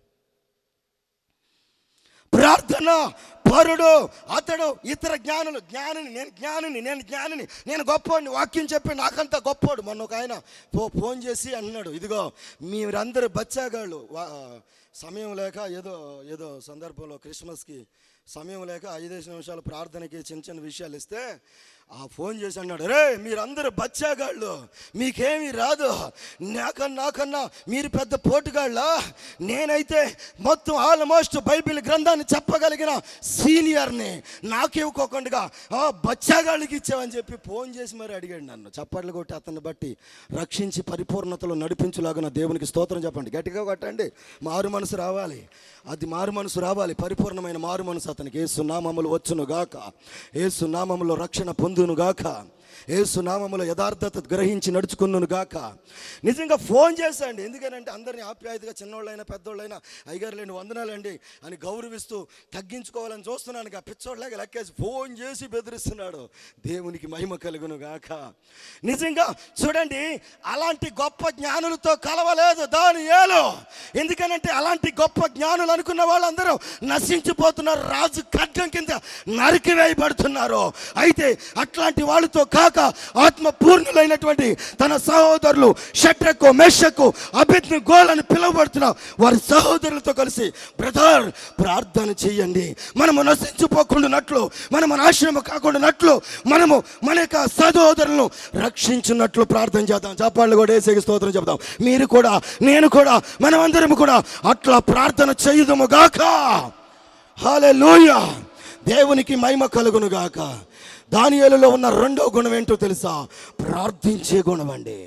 ప్రార్థన పరుడు అతడు ఇతర జ్ఞానులు జ్ఞానిని నేను జ్ఞానిని నేను జ్ఞానిని నేను గొప్పవాడిని వాక్యం చెప్పి నాకంతా గొప్పవాడు మొన్న ఒక ఆయన ఫో ఫోన్ చేసి అన్నాడు ఇదిగో మీరందరూ బచ్చాగాళ్ళు వా- సమయం లేక ఏదో ఏదో సందర్భంలో క్రిస్మస్కి సమయం లేక ఐదేసి నిమిషాలు ప్రార్థనకి చిన్న చిన్న విషయాలు ఇస్తే ఆ ఫోన్ చేసి అన్నాడు రే మీరందరూ బచ్చాగాళ్ళు మీకేమీ రాదు నాకన్నా నాకన్నా మీరు పెద్ద పోటుగాళ్ళ నేనైతే మొత్తం ఆల్మోస్ట్ బైబిల్ గ్రంథాన్ని చెప్పగలిగిన సీనియర్ని నాకు ఇవ్వకోకుండా ఆ బచ్చాగాళ్ళకి ఇచ్చావని చెప్పి ఫోన్ చేసి మరి అడిగాడు నన్ను చప్పట్లు కొట్టి అతన్ని బట్టి రక్షించి పరిపూర్ణతలో నడిపించులాగా దేవునికి స్తోత్రం చెప్పండి గట్టిగా కొట్టండి మారు మనసు రావాలి అది మారు మనసు రావాలి పరిపూర్ణమైన మారు మనసు అతనికి ఏసు నామములు వచ్చును గాక ఏసు నామములో రక్షణ పొందును గాక ఏసు నామములో యథార్థత గ్రహించి నడుచుకున్నాను గాక నిజంగా ఫోన్ చేశాండి ఎందుకనంటే అందరినీ ఆప్యాయతగా చిన్నోళ్ళైనా పెద్దోళ్ళైనా అయ్యగారులేండి వందనాలండి అని గౌరవిస్తూ తగ్గించుకోవాలని చూస్తున్నాను గా పిచ్చోళ్ళగా లెక్కేసి ఫోన్ చేసి బెదిరిస్తున్నాడు దేవునికి మహిమ కలుగును గాక నిజంగా చూడండి అలాంటి గొప్ప జ్ఞానులతో కలవలేదు దాని ఏలో ఎందుకనంటే అలాంటి గొప్ప జ్ఞానులు అనుకున్న వాళ్ళందరూ నశించిపోతున్నారు రాజు ఖడ్గం కింద నరికి వేయబడుతున్నారు అయితే అట్లాంటి వాళ్ళతో కాక ఆత్మ పూర్ణులైనటువంటి తన సహోదరులు షట్రకు మెషకు అభిజ్ఞ గోల్ అని పిలువబడుతున్న వారి సహోదరులతో కలిసి బ్రదర్ ప్రార్థన చేయండి మనము నశించిపోకుండానట్లు మనము నాశనము కాకుండానట్లు మనము మన యొక్క సహోదరులను రక్షించున్నట్లు ప్రార్థన చేద్దాం చప్పాళ్ళు కూడా వేసే స్తోత్రం చెప్దాం మీరు కూడా నేను కూడా మనమందరం కూడా అట్లా ప్రార్థన చేయుదము గాక హాలే దేవునికి మహిమ కలుగును గాక దానియేలులో ఉన్న రెండో గుణం ఏంటో తెలుసా ప్రార్థించే గుణం అండి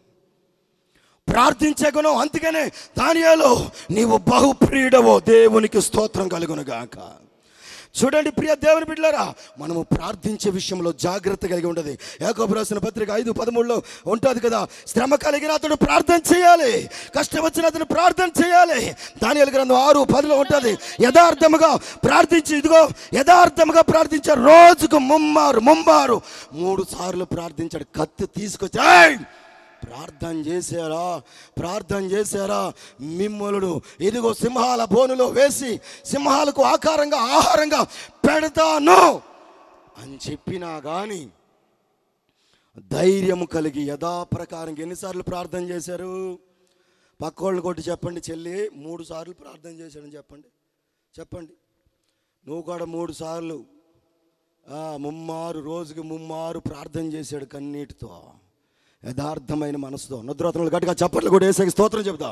ప్రార్థించే గుణం అందుకనే దానియేలు నీవు బహుప్రియుడవో దేవునికి స్తోత్రం కలుగును గాక చూడండి ప్రియ దేవుని బిడ్డలారా మనము ప్రార్థించే విషయంలో జాగ్రత్త కలిగి ఉంటుంది యాకోబు రాసిన పత్రిక ఐదు పదమూడులో ఉంటుంది కదా శ్రమ కలిగిన అతడు ప్రార్థన చేయాలి కష్టం వచ్చిన అతను ప్రార్థన చేయాలి దాని గ్రంథం ఆరు పదిలో ఉంటుంది యథార్థముగా ప్రార్థించి ఇదిగో యథార్థముగా ప్రార్థించారు రోజుకు ముమ్మారు ముమ్మారు మూడు సార్లు ప్రార్థించాడు కత్తి తీసుకొచ్చి "ఏయ్! ప్రార్థన చేశారా ప్రార్థన చేశారా మిమ్మలుడు ఇదిగో సింహాల బోనులో వేసి సింహాలకు ఆకారంగా ఆహారంగా పెడతాను అని చెప్పినా కానీ ధైర్యం కలిగి యథాప్రకారం ఎన్నిసార్లు ప్రార్థన చేశారు పక్కోళ్ళు కొట్టి చెప్పండి చెల్లి మూడు సార్లు ప్రార్థన చేశాడని చెప్పండి చెప్పండి నువ్వు కూడా మూడు సార్లు ఆ, ముమ్మారు రోజుకి ముమ్మారు ప్రార్థన చేశాడు కన్నీటితో యథార్థమైన మనసుతో నిద్రోతనలు గట్టిగా చప్పట్లు కూడా వేసే స్తోత్రం చెబుతా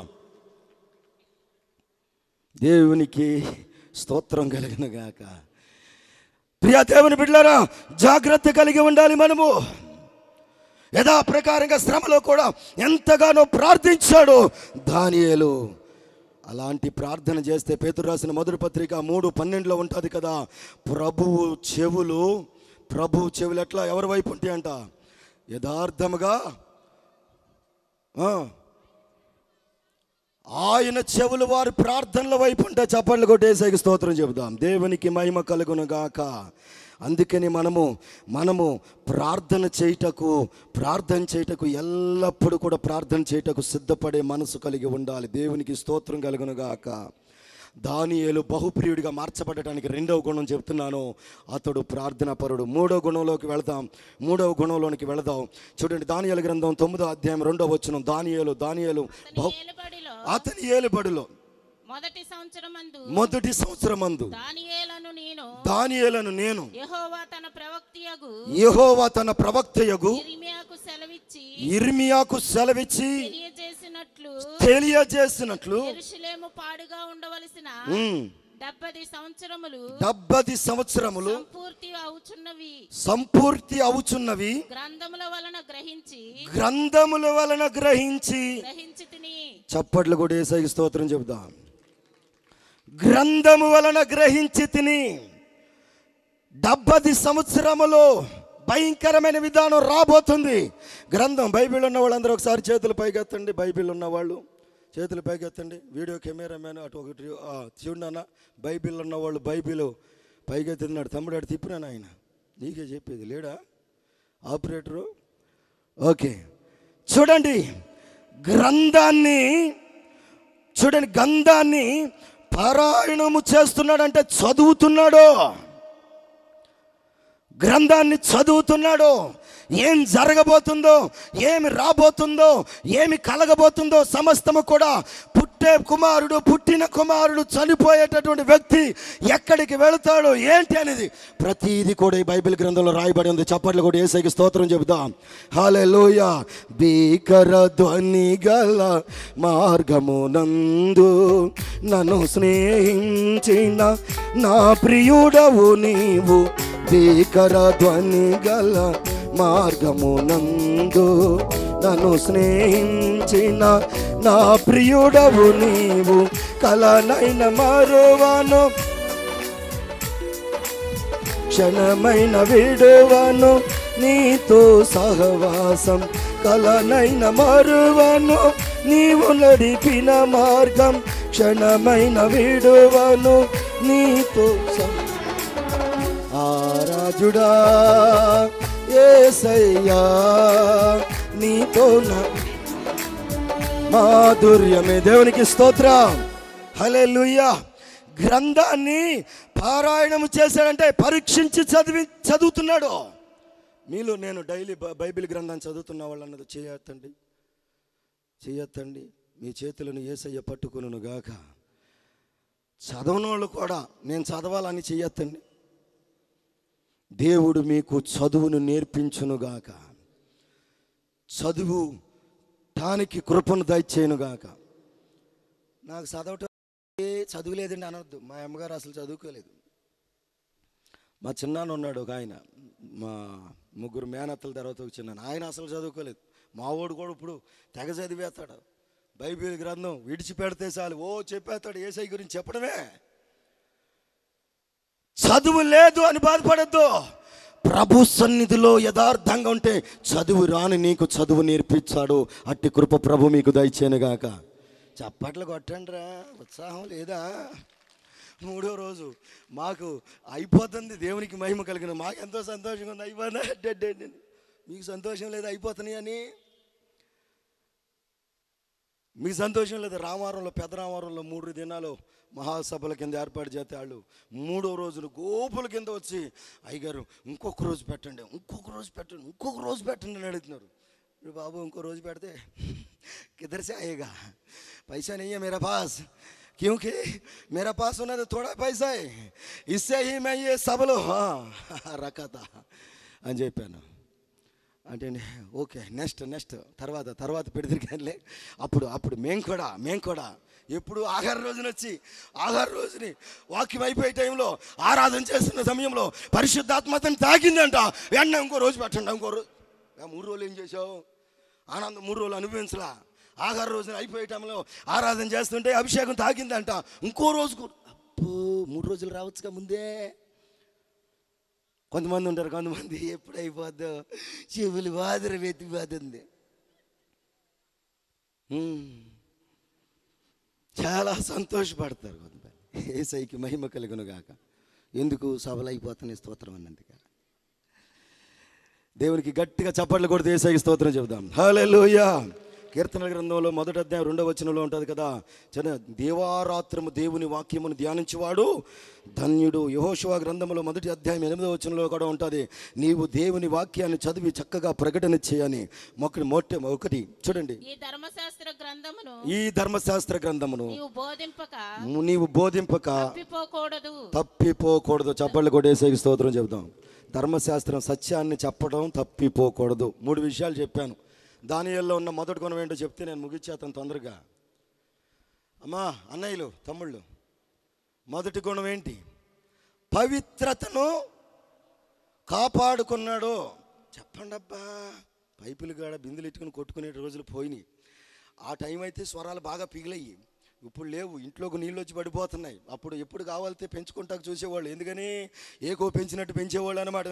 దేవునికి స్తోత్రం కలిగిన గాక ప్రియ దేవుని బిడ్డలారా జాగ్రత్త కలిగి ఉండాలి మనము యథా ప్రకారంగా శ్రమలో కూడా ఎంతగానో ప్రార్థించాడు దానియేలు అలాంటి ప్రార్థన చేస్తే పేతురు రాసిన మొదటి పత్రిక మూడు పన్నెండులో ఉంటుంది కదా ప్రభువు చెవులు ప్రభువు చెవులు ఎట్లా ఎవరి వైపు ఉంటాయంట యథార్థముగా ఆ, ఆయన చెవులు వారి ప్రార్థనల వైపు ఉంటే చప్పట్లు కొట్టేసేకి స్తోత్రం చెబుదాం దేవునికి మహిమ కలుగును గాక అందుకని మనము మనము ప్రార్థన చేయుటకు ప్రార్థన చేయుటకు ఎల్లప్పుడూ కూడా ప్రార్థన చేయుటకు సిద్ధపడే మనసు కలిగి ఉండాలి దేవునికి స్తోత్రం కలుగును గాక దానియేలు బహుప్రియుడిగా మార్చబడటానికి రెండవ గుణం చెప్తున్నాను అతడు ప్రార్థనాపరుడు మూడో గుణంలోకి వెళదాం మూడవ గుణంలోనికి వెళదాం చూడండి దానియేలు గ్రంథం తొమ్మిదో అధ్యాయం రెండవ వచ్చిన దానియేలు దానియేలు బహు ఏలుబడిలో అతని ఏలుబడిలో మొదటి సంవత్సరమందు మొదటి సంవత్సరమందు దానియేలను నేను దానియేలను నేను యెహోవా తన ప్రవక్తియగు యెహోవా తన ప్రవక్తయగు ఇర్మియాకు సెలవిచ్చి ఇర్మియాకు సెలవిచ్చి తెలియజేసినట్లు తెలియజేసినట్లు యెరూషలేము పాడుగా ఉండవలసిన ఉమ్, డెబ్బది సంవత్సరములు డెబ్బది సంవత్సరములు సంపూర్తి అవుచున్నవి సంపూర్తి అవుచున్నవి గ్రంథముల వలన గ్రహించి గ్రంథముల వలన గ్రహించి గ్రహించి తిని చప్పట్లు కూడా ఏసైకి స్తోత్రం చెబుదాం గ్రంథము వలన గ్రహించి తిని డెబ్బది సంవత్సరములో భయంకరమైన విధానం రాబోతుంది గ్రంథం బైబిల్ ఉన్న వాళ్ళందరూ ఒకసారి చేతులు పైకెత్తండి బైబిల్ ఉన్న వాళ్ళు చేతులు పైకెత్తండి వీడియో కెమెరా మ్యాన్ అటు ఒకటి ఆ, చూడండి అన్న బైబిల్ ఉన్న వాళ్ళు బైబిల్ పైకెత్తినాడు తమ్ముడు అటు తిప్పినాను ఆయన నీకే చెప్పేది లేడా ఆపరేటరు ఓకే చూడండి గ్రంథాన్ని చూడండి గంధాన్ని పారాయణము చేస్తున్నాడంటే చదువుతున్నాడు గ్రంథాన్ని చదువుతున్నాడు ఏం జరగబోతుందో ఏమి రాబోతుందో ఏమి కలగబోతుందో సమస్తము కూడా పుట్టే కుమారుడు పుట్టిన కుమారుడు చనిపోయేటటువంటి వ్యక్తి ఎక్కడికి వెళతాడు ఏంటి అనేది ప్రతిదీ కూడా ఈ బైబిల్ గ్రంథంలో రాయబడి ఉంది చప్పట్లు కూడా ఏసైకి స్తోత్రం చెబుదాం హాలే లోయ భీకర ధ్వని గల మార్గమునందు నన్ను స్నేహించిన నా ప్రియుడవు నీవు భీకర ధ్వని గల మార్గమునందు నన్ను స్నేహించిన నా ప్రియుడవు నీవు కలనైన మరువను క్షణమైన విడువను నీతో సహవాసం కలనైన మరువను నీవు నడిపిన మార్గం క్షణమైన విడువను నీతో సహ ఆరాజుడా ఏసయ్యా నీతో నా మాధుర్యమే దేవునికి స్తోత్రం హల్లెలూయా గ్రంథాన్ని పారాయణము చేశాడంటే పరీక్షించి చదివి చదువుతున్నాడు మీలో నేను డైలీ బ- బైబిల్ గ్రంథాన్ని చదువుతున్న వాళ్ళన్నది చేయొద్దండి చేయొద్దండి మీ చేతులను ఏసయ్య పట్టుకును గాక చదవనోళ్ళు కూడా నేను చదవాలని చెయ్యొద్దండి దేవుడు మీకు చదువును నేర్పించునుగాక చదువు టానికి కృపను దయచేయునుగాక నాకు చదవటం ఏ చదువులేదండి అనొద్దు మా అమ్మగారు అసలు చదువుకోలేదు మా చిన్నాన్న ఉన్నాడు ఒక ఆయన మా ముగ్గురు మేనత్తల తర్వాత ఒక చిన్నాన్న ఆయన అసలు చదువుకోలేదు మా వాడు కూడా ఇప్పుడు తెగ చదివేస్తాడు బైబిల్ గ్రంథం విడిచిపెడితే చాలు ఓ చెప్పేస్తాడు ఏసై గురించి చెప్పడమే చదువు లేదు అని బాధపడద్దు ప్రభు సన్నిధిలో యథార్థంగా ఉంటే చదువు రాని నీకు చదువు నేర్పించాడు అట్టి కృప ప్రభు మీకు దయచేనుగాక చప్పట్లు కొట్టండిరా ఉత్సాహం లేదా మూడో రోజు మాకు అయిపోతుంది దేవునికి మహిమ కలిగిన మాకు ఎంతో సంతోషంగా ఉంది అయిపోయిందా డెడ్ డెడ్ అని. మీకు సంతోషం లేదా అయిపోతున్నాయి అని మీకు సంతోషం లేదు రామారంలో పెద్ద రామారంలో మూడు దినాలు మహాసభల కింద ఏర్పాటు చేస్తే వాళ్ళు మూడో రోజులు గోపుల కింద వచ్చి అయ్యగారు ఇంకొక రోజు పెట్టండి ఇంకొక రోజు పెట్టండి ఇంకొక రోజు పెట్టండి అని అడుగుతున్నారు ఇప్పుడు బాబు ఇంకో రోజు పెడితే किधर से आएगा पैसा नहीं है मेरा पास क्योंकि मेरा पास होना तो थोड़ा पैसा है इससे ही मैं ये सबलो हाँ रखा था అని చెప్పాను అంటే ఓకే నెక్స్ట్ నెక్స్ట్ తర్వాత తర్వాత పెడితే కానీ అప్పుడు అప్పుడు మేము కూడా మేము కూడా ఎప్పుడు ఆఖరి రోజున వచ్చి ఆఖరి రోజుని వాక్యం అయిపోయే టైంలో ఆరాధన చేస్తున్న సమయంలో పరిశుద్ధాత్మతని తాకిందంట వెంటనే ఇంకో రోజు పెట్టండి ఇంకో రోజు "ఏ, మూడు రోజులు ఏం చేసావు ఆనందం మూడు రోజులు అనుభవించలా ఆఖరి రోజున అయిపోయే టైంలో ఆరాధన చేస్తుంటే అభిషేకం తాకిందంట ఇంకో రోజు కూడా అబ్బో మూడు రోజులు రావచ్చుగా ముందే కొంతమంది ఉంటారు కొంతమంది ఎప్పుడు అయిపోద్దో చెవులు బాధర వెతిపోతుంది చాలా సంతోషపడతారు కొంతమంది ఏసైకి మహిమ కలుగును గాక ఎందుకు సభలైపోతున్నాయి స్తోత్రం అన్నందుక దేవునికి గట్టిగా చప్పట్లు కొడితే ఏసైకి స్తోత్రం చెబుదాం హల్లెలూయా కీర్తనల గ్రంథంలో మొదటి అధ్యాయం రెండవ వచనంలో ఉంటుంది కదా చిన్న దేవారాత్రము దేవుని వాక్యమును ధ్యానించేవాడు ధన్యుడు యహోశివ గ్రంథంలో మొదటి అధ్యాయం ఎనిమిదవ వచనంలో కూడా ఉంటుంది నీవు దేవుని వాక్యాన్ని చదివి చక్కగా ప్రకటన చేయని మొక్కటి మొట్ట ఒకటి చూడండి ఈ ధర్మశాస్త్ర గ్రంథమును ఈ ధర్మశాస్త్ర గ్రంథమును నీవు బోధింపక నీవు బోధింపక తప్పిపోకూడదు తప్పిపోకూడదు చప్పట్లు కొట్టేసే స్తోత్రం చెబుదాం ధర్మశాస్త్రం సత్యాన్ని చెప్పడం తప్పిపోకూడదు మూడు విషయాలు చెప్పాను దానియల్లో ఉన్న మొదటి గుణం ఏంటో చెప్తే నేను ముగిచ్చేస్తాను తొందరగా అమ్మా అన్నయ్యలు తమ్ముళ్ళు మొదటి గుణం ఏంటి పవిత్రతను కాపాడుకున్నాడు చెప్పండి అబ్బా పైపులు కాడ బిందులు ఎట్టుకుని కొట్టుకునే రోజులు పోయినాయి ఆ టైం అయితే స్వరాలు బాగా పిగిలయ్యి ఇప్పుడు లేవు ఇంట్లోకి నీళ్ళు వచ్చి పడిపోతున్నాయి అప్పుడు ఎప్పుడు కావాలితే పెంచుకుంటాకు చూసేవాళ్ళు ఎందుకని ఏకో పెంచినట్టు పెంచేవాళ్ళు అనమాట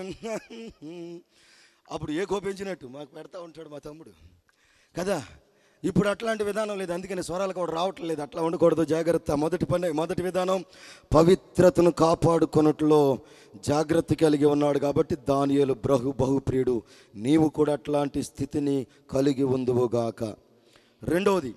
అప్పుడు ఏకో పెంచినట్టు మాకు పెడతా ఉంటాడు మా తమ్ముడు కదా ఇప్పుడు అట్లాంటి విధానం లేదు అందుకని స్వరాలు కూడా రావటం లేదు అట్లా ఉండకూడదు జాగ్రత్త మొదటి పని మొదటి విధానం పవిత్రతను కాపాడుకున్నట్లో జాగ్రత్త కలిగి ఉన్నాడు కాబట్టి దానియలు బ్రహు బహుప్రియుడు నీవు కూడా అట్లాంటి స్థితిని కలిగి ఉందువుగాక రెండవది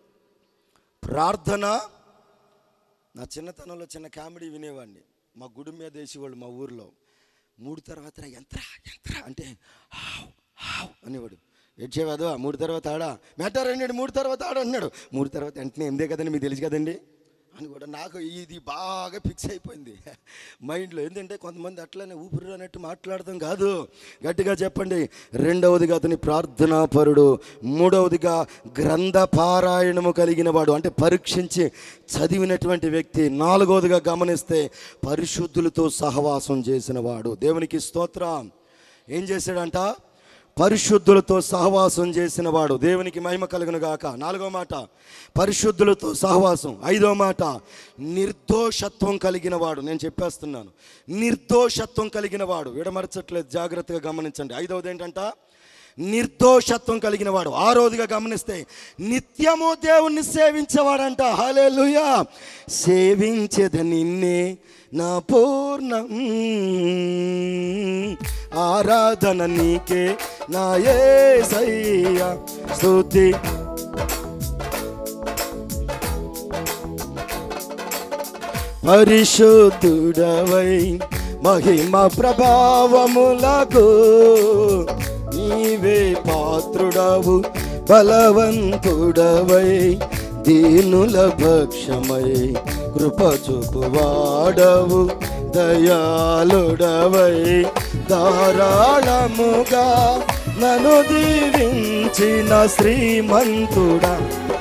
ప్రార్థన నా చిన్నతనంలో చిన్న కామెడీ వినేవాడిని మా గుడి మీద వేసేవాళ్ళు మా ఊర్లో మూడు తర్వాత ఎంత ఎంత అంటే హావ్ హావ్ అనేవాడు ఏడ్చేవాదు మూడు తర్వాత ఆడా మెట్టారు అన్నాడు మూడు తర్వాత ఆడ అన్నాడు మూడు తర్వాత వెంటనే ఎందే కదండి మీకు తెలుసు కదండి అని కూడా నాకు ఇది బాగా ఫిక్స్ అయిపోయింది మైండ్లో ఏంటంటే కొంతమంది అట్లనే ఊపిరి అన్నట్టు మాట్లాడతాం కాదు గట్టిగా చెప్పండి రెండవదిగా అతని ప్రార్థనాపరుడు మూడవదిగా గ్రంథ పారాయణము కలిగిన వాడు అంటే పరీక్షించి చదివినటువంటి వ్యక్తి నాలుగవదిగా గమనిస్తే పరిశుద్ధులతో సహవాసం చేసిన వాడు దేవునికి స్తోత్రం ఏం చేశాడంట పరిశుద్ధులతో సహవాసం చేసిన వాడు దేవునికి మహిమ కలుగును గాక నాలుగో మాట పరిశుద్ధులతో సహవాసం ఐదో మాట నిర్దోషత్వం కలిగిన వాడు నేను చెప్పేస్తున్నాను నిర్దోషత్వం కలిగిన వాడు విడమరచట్లేదు జాగ్రత్తగా గమనించండి ఐదవది ఏంటంట నిర్దోషత్వం కలిగిన వాడు ఆరోదిగా గమనిస్తే నిత్యము దేవుణ్ణి సేవించేవాడంట హల్లెలూయా సేవించేద నిన్నే నా పూర్ణం ఆరాధన నీకే నా యేసయ్యా స్తుతి పరిశుద్ధుడవై మహిమ ప్రభావములకు నీవే పాత్రుడవు బలవంతుడవై దీనుల భక్షమై కృప చూపువాడవు దయాళుడవై ధారాళముగా నన్ను దీవించిన శ్రీమంతుడా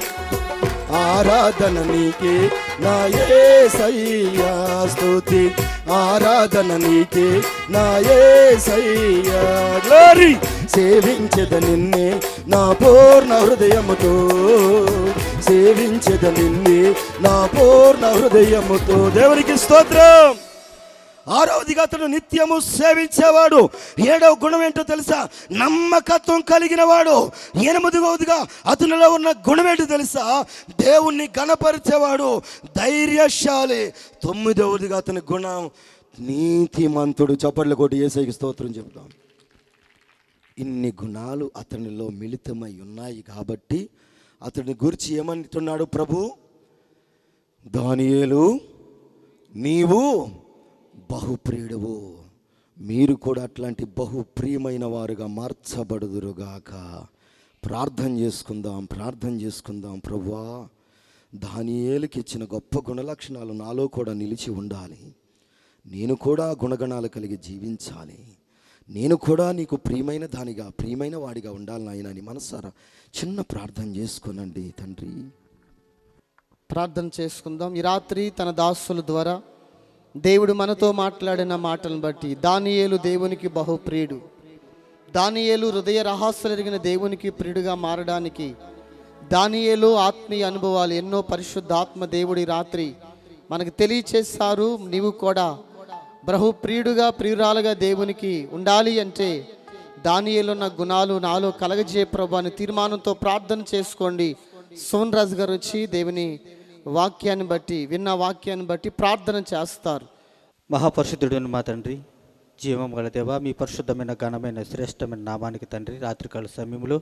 ఆరాధన నీకే నా యేసయ్యా స్తుతి ఆరాధన నీకే నా యేసయ్యా గ్లోరీ సేవించద నిన్నే నా పూర్ణ హృదయముతో సేవించద నిన్నే నా పూర్ణ హృదయముతో దేవునికి స్తోత్రం ఆరవదిగా అతడు నిత్యము సేవించేవాడు ఏడవ గుణం ఏంటో తెలుసా నమ్మకత్వం కలిగిన వాడు ఎనిమిదవదిగా అతనిలో ఉన్న గుణం ఏంటో తెలుసా దేవుణ్ణి గణపరిచేవాడు ధైర్యశాలి తొమ్మిదవదిగా అతని గుణం నీతిమంతుడు చప్పట్లు కొట్టి ఏసైకి స్తోత్రం చెప్తాం ఇన్ని గుణాలు అతనిలో మిళితమై ఉన్నాయి కాబట్టి అతని గురించి ఏమంటున్నాడు ప్రభు దానియేలు నీవు బహుప్రియుడవు మీరు కూడా అట్లాంటి బహుప్రియమైన వారుగా మార్చబడుదురుగాక ప్రార్థన చేసుకుందాం ప్రార్థన చేసుకుందాం ప్రభువా దానియేలుకి ఇచ్చిన గొప్ప గుణలక్షణాలు నాలో కూడా నిలిచి ఉండాలి నేను కూడా గుణగణాలు కలిగి జీవించాలి నేను కూడా నీకు ప్రియమైన దానిగా ప్రియమైన వాడిగా ఉండాలి నాయన అని మనసారా చిన్న ప్రార్థన చేసుకోనండి తండ్రి ప్రార్థన చేసుకుందాం ఈ రాత్రి తన దాసుల ద్వారా దేవుడు మనతో మాట్లాడిన మాటలను బట్టి దానియేలు దేవునికి బహుప్రియుడు దానియేలు హృదయ రహస్యాలు ఎరిగిన దేవునికి ప్రియుడుగా మారడానికి దానియేలు ఆత్మీయ అనుభవాలు ఎన్నో పరిశుద్ధ ఆత్మ దేవుడి రాత్రి మనకు తెలియచేస్తారు నీవు కూడా బహుప్రియుడుగా ప్రియురాలుగా దేవునికి ఉండాలి అంటే దానియేలున్న గుణాలు నాలో కలగజే ప్రభు అని తీర్మానంతో ప్రార్థన చేసుకోండి సోన్ రాజు గారు వచ్చి దేవుని వాక్యాన్ని బట్టి విన్న వాక్యాన్ని బట్టి ప్రార్థన చేస్తారు మహాపరిశుద్ధుడైన మా తండ్రి జీవం గల దేవ మీ పరిశుద్ధమైన ఘనమైన శ్రేష్టమైన నామానికి తండ్రి రాత్రికాల సమయంలో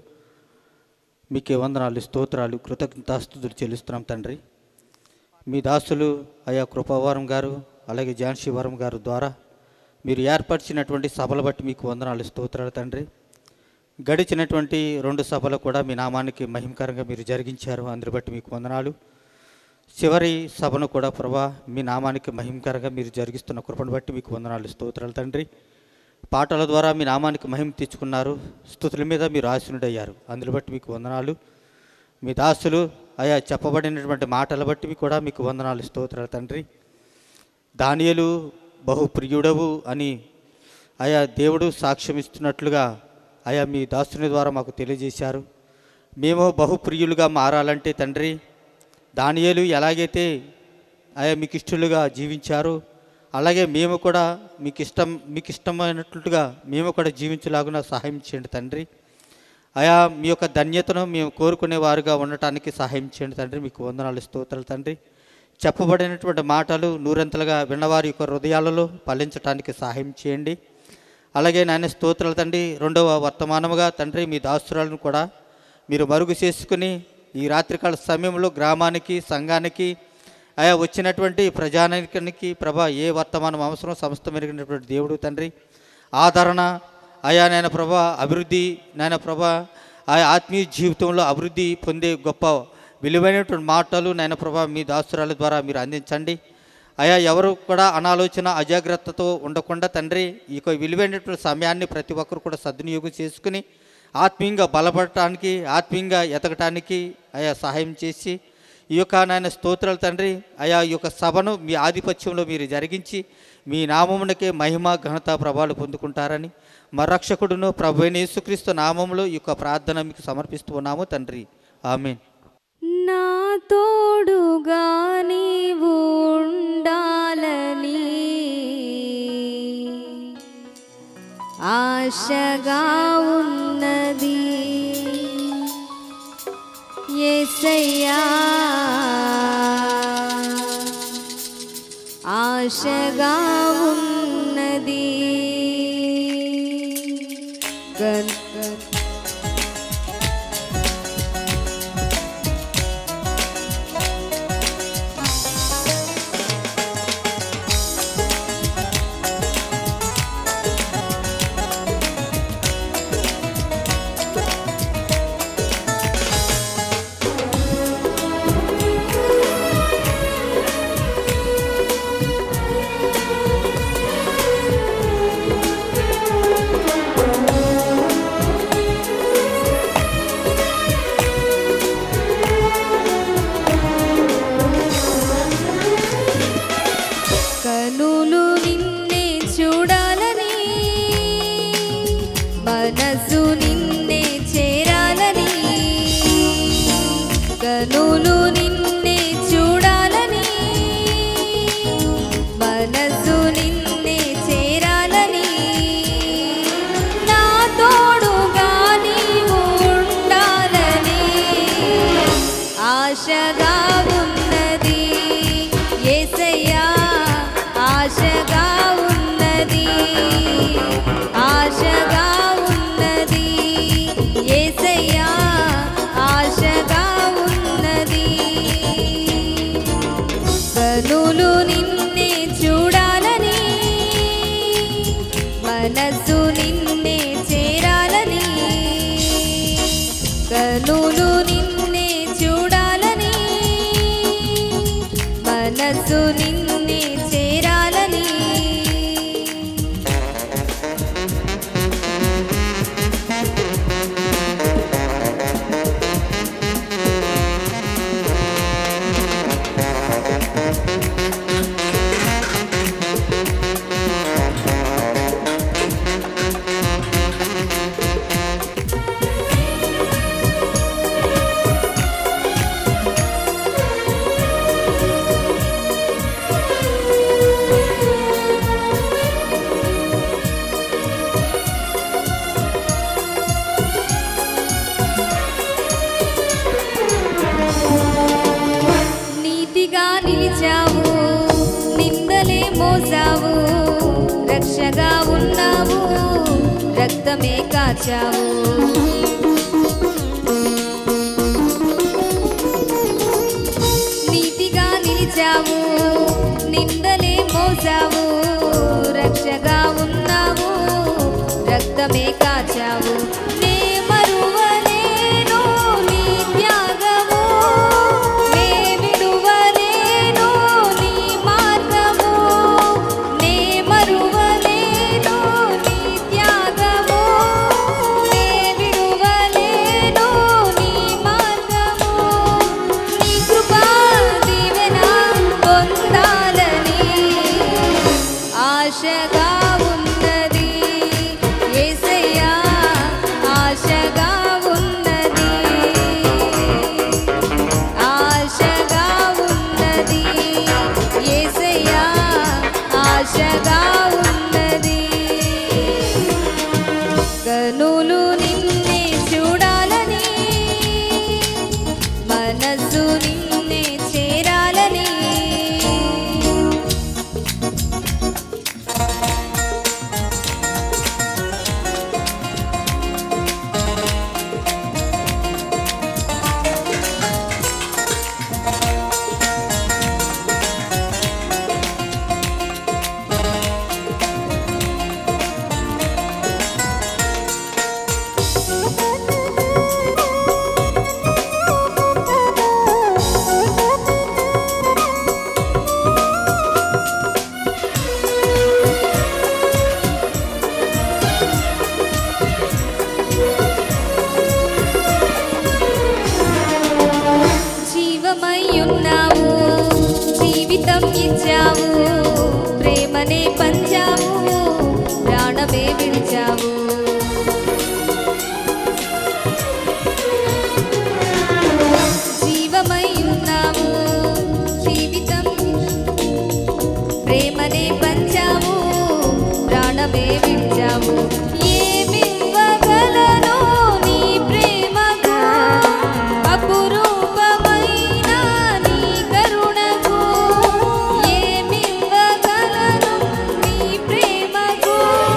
మీకే వందనాలు స్తోత్రాలు కృతజ్ఞతాస్తుతులు చెల్లిస్తున్నాం తండ్రి మీ దాసులు అయా కృపావరం గారు అలాగే జాన్సీవరం గారు ద్వారా మీరు ఏర్పరిచినటువంటి సభలు బట్టి మీకు వందనాలు స్తోత్రాలు తండ్రి గడిచినటువంటి రెండు సభలు కూడా మీ నామానికి మహిమకరంగా మీరు జరిగించారు అందరి బట్టి మీకు వందనాలు చివరి సభను కూడా ప్రభా మీ నామానికి మహిమకరంగా మీరు జరిగిస్తున్న కృపను బట్టి మీకు వందనాలు స్తోత్రాలు తండ్రి పాటల ద్వారా మీ నామానికి మహిమ తెచ్చుకున్నారు స్థుతుల మీద మీరు ఆశనుడయ్యారు అందులో బట్టి మీకు వందనాలు మీ దాసులు ఆయా చెప్పబడినటువంటి మాటల బట్టి మీ కూడా మీకు వందనాలు స్తోత్రాలు తండ్రి దానియలు బహుప్రియుడవు అని ఆయా దేవుడు సాక్ష్యం ఇస్తున్నట్లుగా ఆయా మీ దాసుని ద్వారా మాకు తెలియజేశారు మేము బహుప్రియులుగా మారాలంటే తండ్రి దానియేలు ఎలాగైతే ఆయా మీకు ఇష్టలుగా జీవించారో అలాగే మేము కూడా మీకు ఇష్టం మీకు ఇష్టమైనట్లుగా మేము కూడా జీవించలాగున సహాయం చేయండి తండ్రి ఆయా మీ యొక్క ధన్యతను మేము కోరుకునే వారుగా ఉండటానికి సహాయం చేయండి తండ్రి మీకు వందనాలు స్తోత్రాలు తండ్రి చెప్పబడినటువంటి మాటలు నూరంతలుగా విన్నవారి యొక్క హృదయాలలో ఫలించటానికి సహాయం చేయండి అలాగే నాయన స్తోత్రాలు తండ్రి రెండవ వర్తమానముగా తండ్రి మీ దాస్తురాలను కూడా మీరు మరుగు చేసుకుని ఈ రాత్రికాల సమయంలో గ్రామానికి సంఘానికి ఆయా వచ్చినటువంటి ప్రజానికానికి ప్రభా ఏ వర్తమానం అవసరం సంస్థ మెరిగినటువంటి దేవుడు తండ్రి ఆదరణ ఆయా నాయన ప్రభా అభివృద్ధి నాయన ప్రభా ఆయా ఆత్మీయ జీవితంలో అభివృద్ధి పొందే గొప్ప విలువైనటువంటి మాటలు నాయన ప్రభా మీ దాసురాల ద్వారా మీరు అందించండి అయా ఎవరు కూడా అనాలోచన అజాగ్రత్తతో ఉండకుండా తండ్రి ఈ యొక్క విలువైనటువంటి సమయాన్ని ప్రతి ఒక్కరు కూడా సద్వినియోగం చేసుకుని ఆత్మీయంగా బలపడటానికి ఆత్మీయంగా ఎదగటానికి ఆయా సహాయం చేసి ఈ యొక్క నాయన స్తోత్రాలు తండ్రి ఆయా ఈ యొక్క సభను మీ ఆధిపత్యంలో మీరు జరిగించి మీ నామమునకే మహిమ ఘనత ప్రభావాలు పొందుకుంటారని మా రక్షకుడును ప్రభు అయిన యేసుక్రీస్తు నామములో ఈ యొక్క ప్రార్థన మీకు సమర్పిస్తూ ఉన్నాము తండ్రి ఆమెన్ నా తోడుగా నీవు ఉండాలని ఆశగా ఉన్నది ఎసయ్యా ఆశగా ఉన్నది గన్ కనులు నిన్నే చూడాలని మనసు నిన్నే చేరాలని కనులు నిన్నే చూడాలని మనసు నిన్నే చేరాలని నా తోడుగా నీవు ఉండాలని ఆశగా ఉన్నది ఏసయ్యా ఆశగా ఉన్నది ఆశగా ఉన్నది ఏసయ్యా ఆశగా ఉన్నది కనులు నిన్నే చూడాలని మనసు నిన్నే చేరాలని కనులు నిన్నే చూడాలని మనసు నిన్నే చేరాలని ఆ నీతిగా నిలిచావు నిందలే మోసావు రక్షగా ఉన్నావు రక్తమే కాచావు నీతిగా నిలిచావు నిందలే మోసావు రక్షగా ఉన్నావు రక్తమే కాచావు నే మరువలేను నీ త్యాగము నే విడువలేను నీ మార్గము నే మరువలేను నీ త్యాగము నే విడువలేను నీ మార్గము నీ కృపా దీవెన పొందాలని ఆశగా ఉన్నది యేసయ్యా ఆశగా ఉన్నది ఆశగా ఉన్నది యేసయ్యా ఆశగా ఉన్నది కనులు నిన్నే చూడాలని మనసు నిన్నే చేరాలని జీవమై ఉన్నావు జీవితం ఇచ్చావు ప్రేమనే పంచావు ప్రాణమే విడిచావు జీవమై ఉన్నావు జీవితం ప్రేమనే పంచావు ప్రాణమే విడిచావు ఏమివ్వగలను నీ ప్రేమకు అపురూపమైన నీ కరుణకు ఏమివ్వగలను నీ ప్రేమకు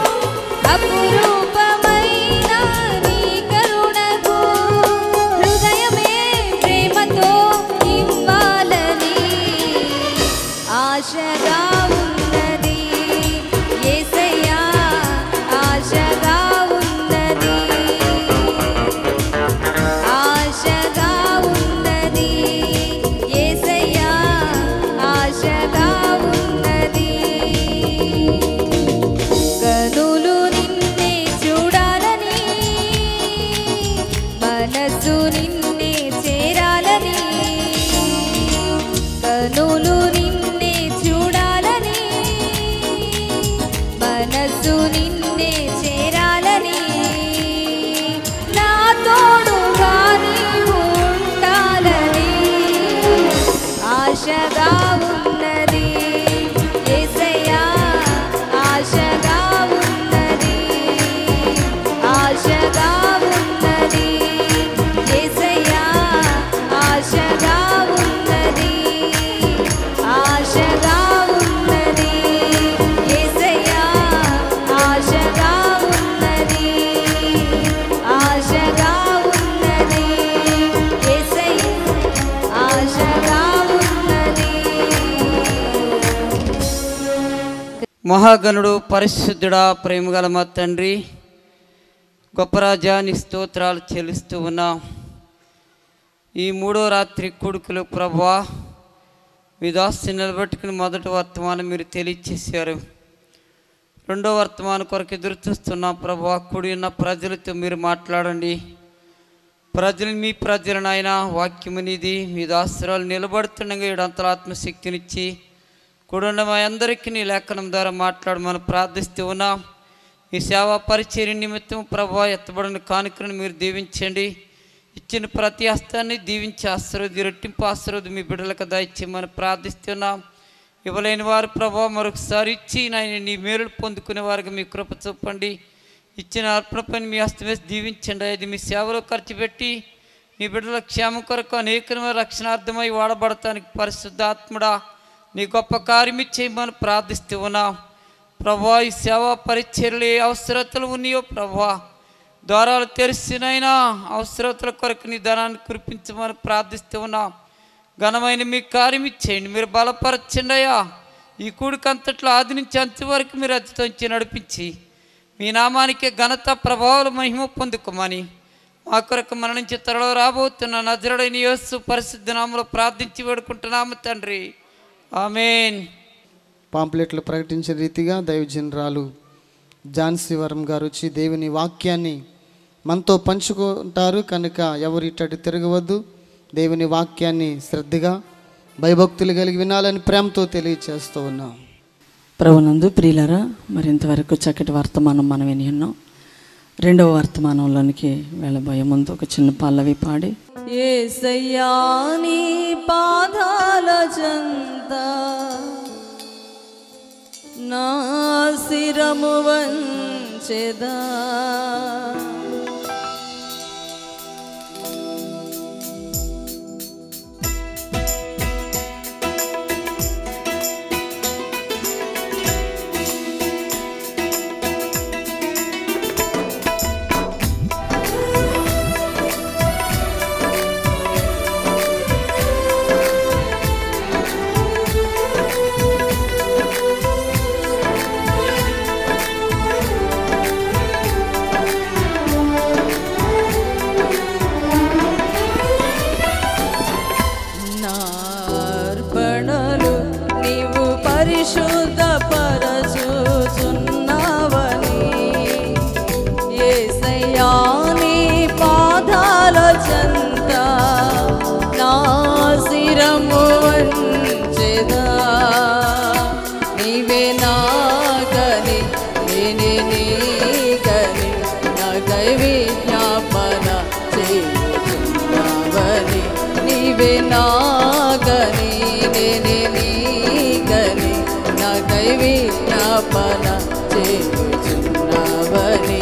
అపురూపమైన నీ కరుణకు హృదయమే ప్రేమతో ఇవ్వాలని ఆశగా ఉన్నది యేసయ్యా ఆశగా ఉన్నది ఆశగా ఉన్నది యేసయ్యా ఆశగా ఉన్నది కనులు నిన్నే చూడాలని మనసు నిన్నే చేరాలని కనులు నిన్నే చూడాలని మనసు నిన్నే చేరాలని నా తోడుగా నీవు ఉండాలని ఆశగా ఉన్నది యేసయ్యా ఆశగా ఉన్నది ఆశగా ఉన్నది యేసయ్యా ఆశగా ఉన్నది ఆశగా ఉన్నది యేసయ్యా ఆశగా ఉన్నది ఆశగా ఉన్నది యేసయ్యా ఆశగా ఉన్నది మహాగణుడు పరిశుద్ధుడా ప్రేమగల మా తండ్రి గొప్ప రాజా నీ స్తోత్రాలు చెల్లిస్తూ ఉన్నాం ఈ మూడో రాత్రి కొడుకులు ప్రభా మీ దాస్తి నిలబెట్టుకుని మొదటి వర్తమానం మీరు తెలియచేశారు రెండో వర్తమానం కొరకు ఎదురు చూస్తున్న ప్రభా కూడి ఉన్న ప్రజలతో మీరు మాట్లాడండి ప్రజలు మీ ప్రజలను ఆయన వాక్యము నీది మీ దాస్తురాలు నిలబడుతుండగా ఏడంతల ఆత్మశక్తినిచ్చి కూడున్న మా అందరికీ నీ లేఖనం ద్వారా మాట్లాడమని ప్రార్థిస్తూ ఉన్నాం ఈ సేవా పరిచర్య నిమిత్తం ప్రభా ఎత్తబడిన కానుకలను మీరు దీవించండి ఇచ్చిన ప్రతి హస్తాన్ని దీవించి ఆశీర్వది రెట్టింపు ఆశీర్వది మీ బిడ్డలకు దయచేయమని ప్రార్థిస్తున్నాం ఇవ్వలేని వారు ప్రభా మరొకసారి ఇచ్చి నాయన నీ మేలు పొందుకునే వారికి మీ కృప చూపండి ఇచ్చిన అర్పణ పని మీ హస్తం వేసి దీవించండి అది మీ సేవలో ఖర్చు పెట్టి నీ బిడ్డల క్షేమం కొరకు అనేకమైన రక్షణార్థమై వాడబడటానికి పరిశుద్ధాత్ముడా నీ గొప్ప కార్యం చేయమని ప్రార్థిస్తూ ఉన్నాం ప్రభా ఈ సేవా పరిచర్లు ఏ అవసరతలు ఉన్నాయో ప్రభా ద్వారాలు తెరిచినైనా అవసరతల కొరకు నీ ధనాన్ని కురిపించమని ప్రార్థిస్తూ ఉన్నాం ఘనమైన మీ కార్యం ఇచ్చేయండి మీరు బలపరచండి అయ్యా ఈ కూడికంతట్లో ఆది నుంచి అంతవరకు మీరు అతితోంచి నడిపించి మీ నామానికి ఘనత ప్రభావాలు మహిమ పొందుకోమని మా కొరకు మన నుంచి త్వరలో రాబోతున్న నజరుడైన యేసు పరిశుద్ధ నామలో ప్రార్థించి వేడుకుంటున్నాము తండ్రి ఆమెన్ పాంప్లెట్లు ప్రకటించే రీతిగా దైవజనరాలు ఝాన్సీ వరం గారు వచ్చి దేవుని వాక్యాన్ని మనతో పంచుకుంటారు కనుక ఎవరు ఇట్టటి తిరగవద్దు దేవుని వాక్యాన్ని శ్రద్ధగా భయభక్తులు కలిగి వినాలని ప్రేమతో తెలియచేస్తూ ఉన్నాం ప్రభునందు ప్రియులరా మరి ఇంతవరకు చక్కటి వర్తమానం మనం విని ఉన్నాం రెండవ వర్తమానంలోనికి వెళ్ళబోయే ముందు ఒక చిన్న పల్లవి పాడి ఏసయ్యా నీ పాదాల చెంత నా శిరము వంచెదా నార్పణలు నీవు పరిశుద్ధ పరచుచున్నావని ఏసయ్యా నీ పాదాల చెంత నా శిరము వంచెదా నీవే నాగని నేనే నీగని నాకై విజ్ఞాపన చేయుచున్నావని నీవే నాగని నేనే నీగని నాకై విజ్ఞాపన చేయుచున్నావని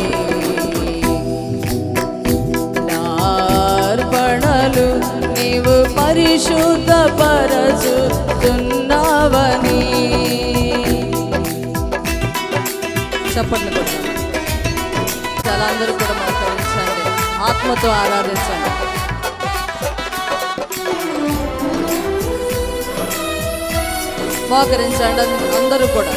నార్పణలు నీవు పరిశుద్ధ పరచుతున్నావని చప్పట్లు కొట్టాలి చాలా అందరూ కూడా మోకరించండి ఆత్మతో ఆరాధించండి మోకరించండి అంద- అందరూ కూడా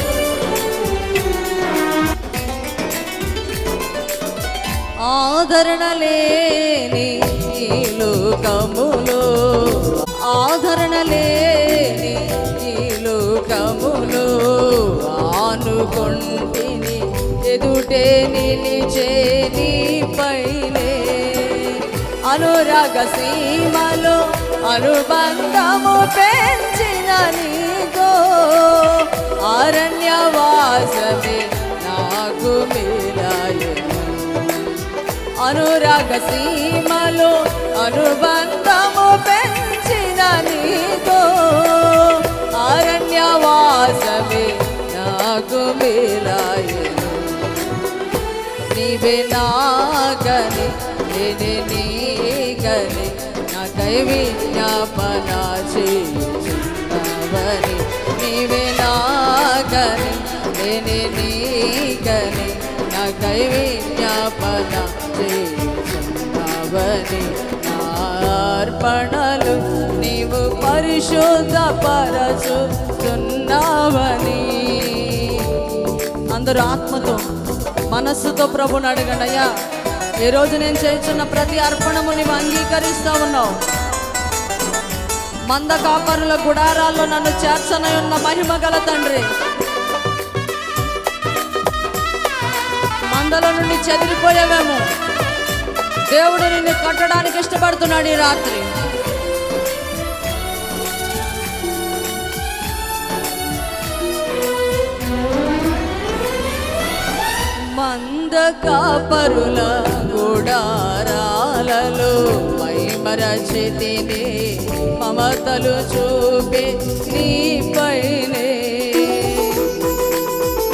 ఆదరణ లేని ఈ లోకములో ఆదరణ లేని ఈ లోకములో ఆనుకొంటిని ఎదుటే నిలిచే నీ పైనే అనురాగ సీమలో అనుబంధము పెంచిన నీతో అరణ్యవాసమే నాకు మేలాయను అనురాగ సీమలో అనుబంధము పెంచిన నీతో అరణ్యవాసమే నాకు మేలాయను నీవే నాగని నేనే నీగని నాకై విజ్ఞాపన చేయుచున్నావని నీవే నాగని నేనే నీగని నాకై విజ్ఞాపన చేయుచున్నావని నార్పణలు నీవు పరిశుద్ధ పరచుతున్నావని అందరూ ఆత్మతో మనస్సుతో ప్రభుని అడగండి అయ్యా ఈ రోజు నేను చేస్తున్న ప్రతి అర్పణము నీవు అంగీకరిస్తా ఉన్నావు మంద కాపరుల గుడారాల్లో నన్ను చేర్చనై ఉన్న మహిమ గల తండ్రి మందలో నుండి చెదిరిపోయావేమో దేవుడు నిన్ను కట్టడానికి ఇష్టపడుతున్నాడు ఈ రాత్రి మంద కాపరుల గుడారాలలో మైమరచితిని మమతలు చూపి నీపైనే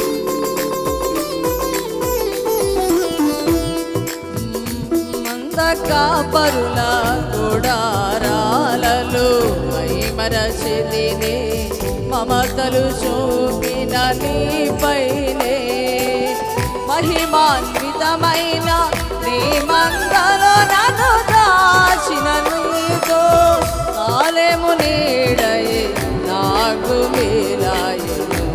మంద కాపరుల గుడారాలలో మైమరచితిని మమతలు చూపిన నీపైనే మహిమాన్వితమైన నీ మందలో నన్ను దాచిన నీతో కాలేము నీడయే నాకు మేలాయను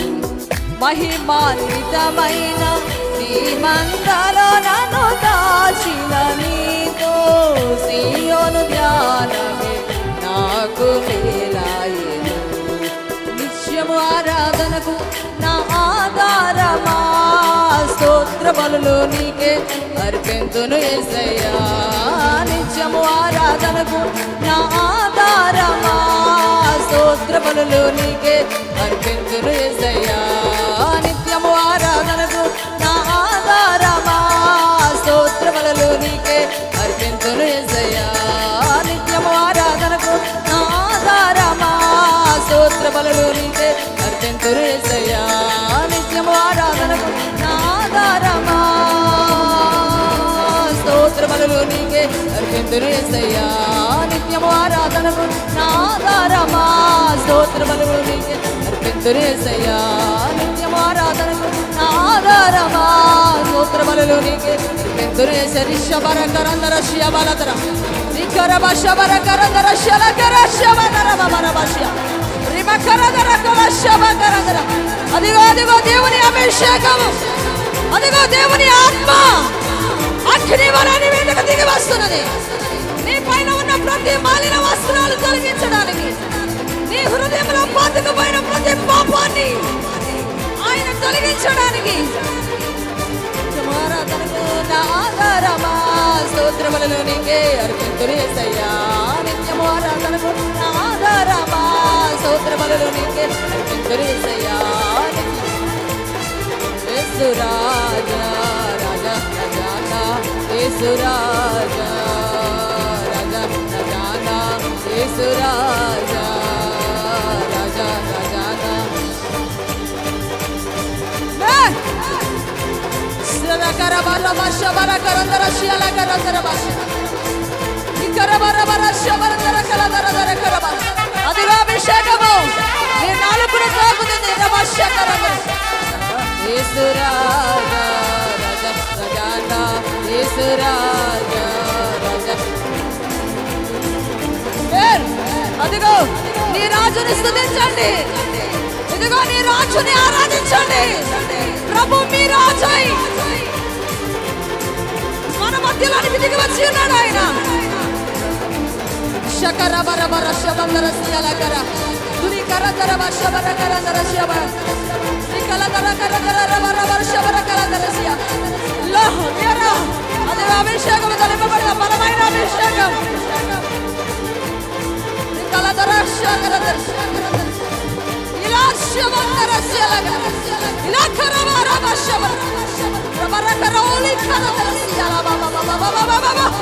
మహిమాన్వితమైన నీ మందలో నన్ను దాచిన నీతో సీయోను ధ్యానమే నాకు మేలాయను నిత్యము ఆరాధనకు నా ఆధారమా స్తోత్ర బలులు నీకే అర్పింతును ఏసయ్యా నిత్యము ఆరాధనకు నా ఆధారమా స్తోత్ర బలులు నీకే అర్పింతును ఏసయ్యా నిత్యము ఆరాధనకు నా ఆధారమా స్తోత్ర బలులు నీకే అర్పింతును ఏసయ్యా నిత్యము ఆరాధనకు నా ఆధారమా స్తోత్ర బలులు నీకే అర్పింతురు ఏసయ్యా నిత్యము ఆరాధనకు నా ఆధారమా స్తోత్ర బలులు నీకే అర్పింతురు ఏసయ్యా నిత్యము ఆరాధనకు నా ఆధారమా స్తోత్ర బలులు నీకే అర్పింతురు ఏసయ్యా నిత్యము ఆరాధనకు నా ఆధారమా స్తోత్ర బలులు నీకే అర్పింతురు ఏసరి శబర కరందర శియబలతర నికర భాష బర కరందర శల కర శబర బర భాష అదిగో అదిగో దేవుని అభిషేకము అదిగో దేవుని ఆత్మ అగ్ని వరాన్ని మీదకు దిగి వస్తున్నది నీ పైన ఉన్న ప్రతి మాలిన వస్త్రాలు తొలగించడానికి నీ హృదయంలో పాతుకుపోయిన ప్రతి పాపాన్ని ఆయన తొలగించడానికి ఆరాధనకు నా ఆధారమా స్తోత్రములను నీకే అర్పింతురు యేసయ్యా నిత్యము ఆరాధనకు నా ఆధారమా స్తోత్రములను నీకే అర్పింతురు యేసయ్యా యేసు రాజా రాజా రాజానా యేసు రాజా రాజా రాజానా యేసు రాజా రాజా రాజానా అదిగో అభిషేకము నీ నాలుగును తాకుతుంది యేసురాజా రాజా రాజానా యేసురాజా రాజా ఏర్, అదిగో నీ రాజుని స్తుతించండి ఇదిగో నీ రాజుని ఆరాధించండి ప్రభు మీ రాజై మన మధ్యలోనికి దిగి వచ్చి ఉన్నాడు ఆయన శకర బర బర శబందర శియల కర దురి కర దర వర్ష బర కర దర శియబ నికల దర కర కర రవ రవ శబర కర దర శియ లో వీర అది అభిషేకం తలపబడిన బలమైన అభిషేకం నికల దర శకర దర ఇలా శబందర శియల కర ఇలా కర బర బర శబర రబర కర ఓలి కర దర శియల బా బా బా బా బా బా బా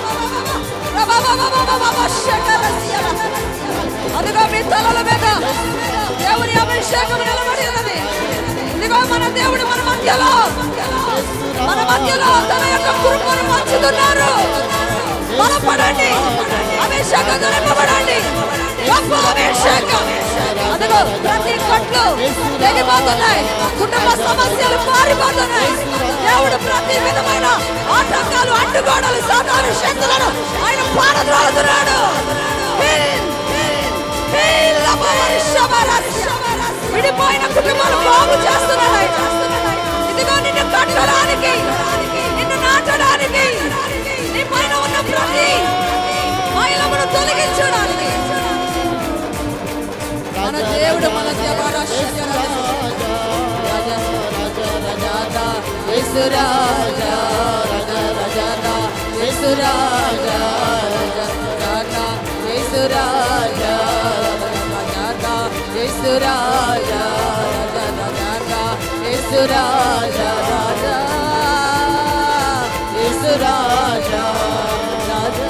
అదిగో మీ తలల మీద దేవుని అభిషేకం నిలబడి ఉన్నది ఇదిగో మన దేవుడు మన మధ్యలో మన మధ్యలో తన యొక్క కుటుంబాన్ని పంచుతున్నారు బలపడండి అభిషేకంతో నింపబడండి గొప్ప అభిషేకం అదిగో ప్రతి కట్లు తెగిపోతున్నాయి కుటుంబ సమస్యలు మారిపోతున్నాయి దేవుడు ప్రతి విధమైన ఆటంకాలు అడ్డుగోడలు సాధారణ శక్తులను ఆయన పారద్రోలుతున్నాడు విడిపోయిన కుటుంబాలు బాగు చేస్తున్నాడు ఆయన ఇదిగో నిన్ను కట్టడానికి నిన్ను నాటడానికి నీ పైన ఉన్న ప్రతి మైలమును తొలగించడానికి మన దేవుడు మన దేవారా యేసురాజా రాజా రాజా యేసురాజా రాజా యేసురాజా రాజా యేసురాజా రాజా యేసురాజా రాజా యేసురాజా రాజా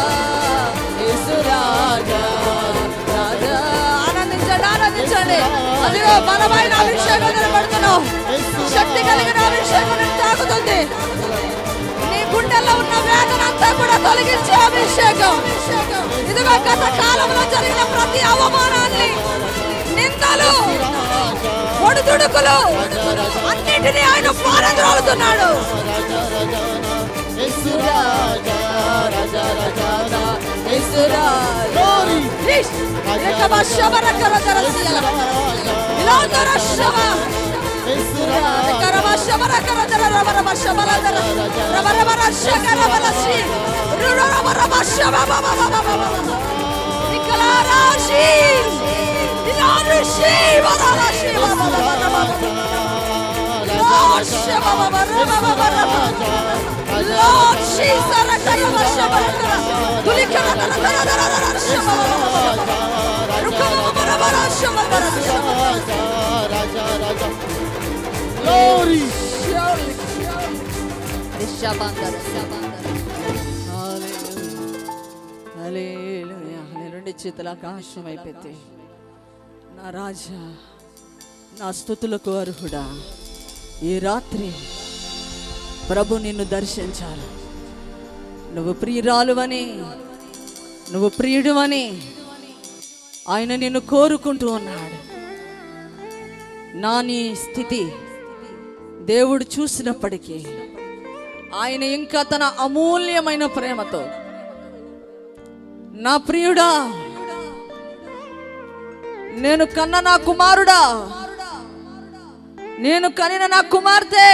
యేసురాజా రాజా ఆనందించండి ఆనందించండి అదిగో బలమైన అభిషేకం నిలబడుతున్నావు శక్తి కలిగిన అభిషేకం నిన్ను తాకుతుంది నీ గుండె గుండెల్లో ఉన్న వేదన అంతా కూడా తొలగించే అభిషేకం ఇదిగో గత కాలంలో జరిగిన ప్రతి అవమానాన్ని నిందలు ఒడిదుడుకులు అన్నిటినీ ఆయన పారద్రోలుతున్నాడు Lord Glory. రెండు చేతుల ఆకాశం అయిపోతే నా రాజా నా స్థుతులకు అర్హుడా ఈ రాత్రి ప్రభు నిన్ను దర్శించాలి నువ్వు ప్రియురాలువని నువ్వు ప్రియుడువని ఆయన నిన్ను కోరుకుంటూ ఉన్నాడు నా నీ స్థితి దేవుడు చూసినప్పటికీ ఆయన ఇంకా తన అమూల్యమైన ప్రేమతో నా ప్రియుడా నేను కన్న నా కుమారుడా నేను కనిన నా కుమార్తె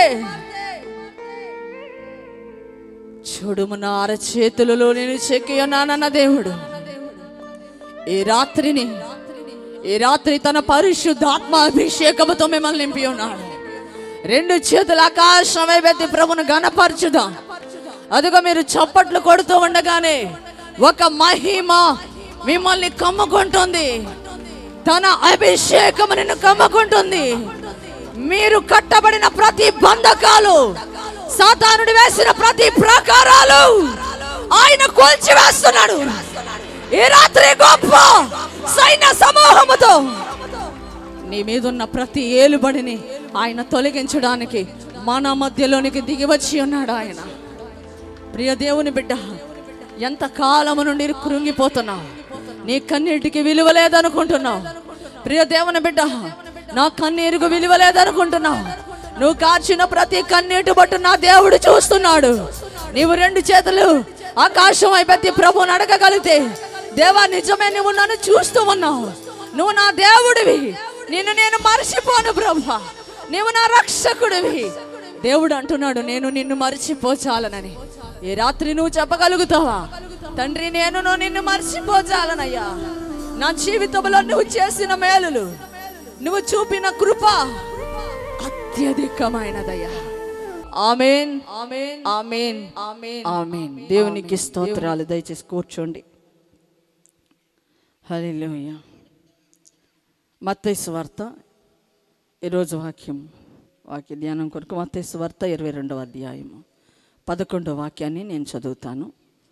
చూడుము నా అరచేతులలో నేను చెక్కి ఉన్నానన్న దేవుడు ఈ రాత్రిని ఈ రాత్రి తన పరిశుద్ధాత్మ అభిషేకముతో మిమ్మల్ని నింపి ఉన్నాడు రెండు చేతులు ఆకాశం వైపెత్తి ప్రభును గణపరచుదాం అదిగో మీరు చప్పట్లు కొడుతూ ఉండగానే ఒక మహిమ మిమ్మల్ని కమ్ముకుంటుంది తన అభిషేకము నిన్ను కమ్ముకుంటుంది మీరు కట్టబడిన ప్రతి బంధకాలు సాతానుడు వేసిన ప్రతి ప్రాకారాలు ఆయన కూల్చి వేస్తున్నాడు ఈ రాత్రి గొప్ప సైన్య సమూహముతో నీ మీదున్న ప్రతి ఏలుబడిని ఆయన తొలగించడానికి మన మధ్యలోనికి దిగి వచ్చి ఉన్నాడు ఆయన ప్రియ దేవుని బిడ్డ ఎంత కాలము నుండి కృంగిపోతున్నావు నీ కన్నీటికి విలువ లేదనుకుంటున్నావు ప్రియ దేవుని బిడ్డ నా కన్నీరుకు విలువ లేదనుకుంటున్నావు నువ్వు కార్చిన ప్రతి కన్నీటి బట్టు నా దేవుడు చూస్తున్నాడు నీవు రెండు చేతులు ఆకాశం అయిపెత్తి ప్రభుని అడగగలిగితే దేవా నిజమే నువ్వు నన్ను చూస్తూ ఉన్నావు నువ్వు నా దేవుడివి నిన్ను నేను మర్చిపోను ప్రభా నీవు నా రక్షకుడివి దేవుడు అంటున్నాడు నేను నిన్ను మర్చిపోచాలనని ఈ రాత్రి నువ్వు చెప్పగలుగుతావా తండ్రి నేను నువ్వు నిన్ను మర్చిపోచాలనయ్యా నా జీవితంలో నువ్వు చేసిన మేలులు నువ్వు చూపిన కృప అత్యధికమైనదయ్యా amen amen amen amen amen దేవునికి స్తోత్రాలు దయచేసి కూర్చోండి హల్లెలూయా మత్తయి వార్త ఈరోజు వాక్యం వాక్య ధ్యానం కొరకు మత్తయి వార్త ఇరవై రెండవ అధ్యాయము పదకొండవ వాక్యాన్ని నేను చదువుతాను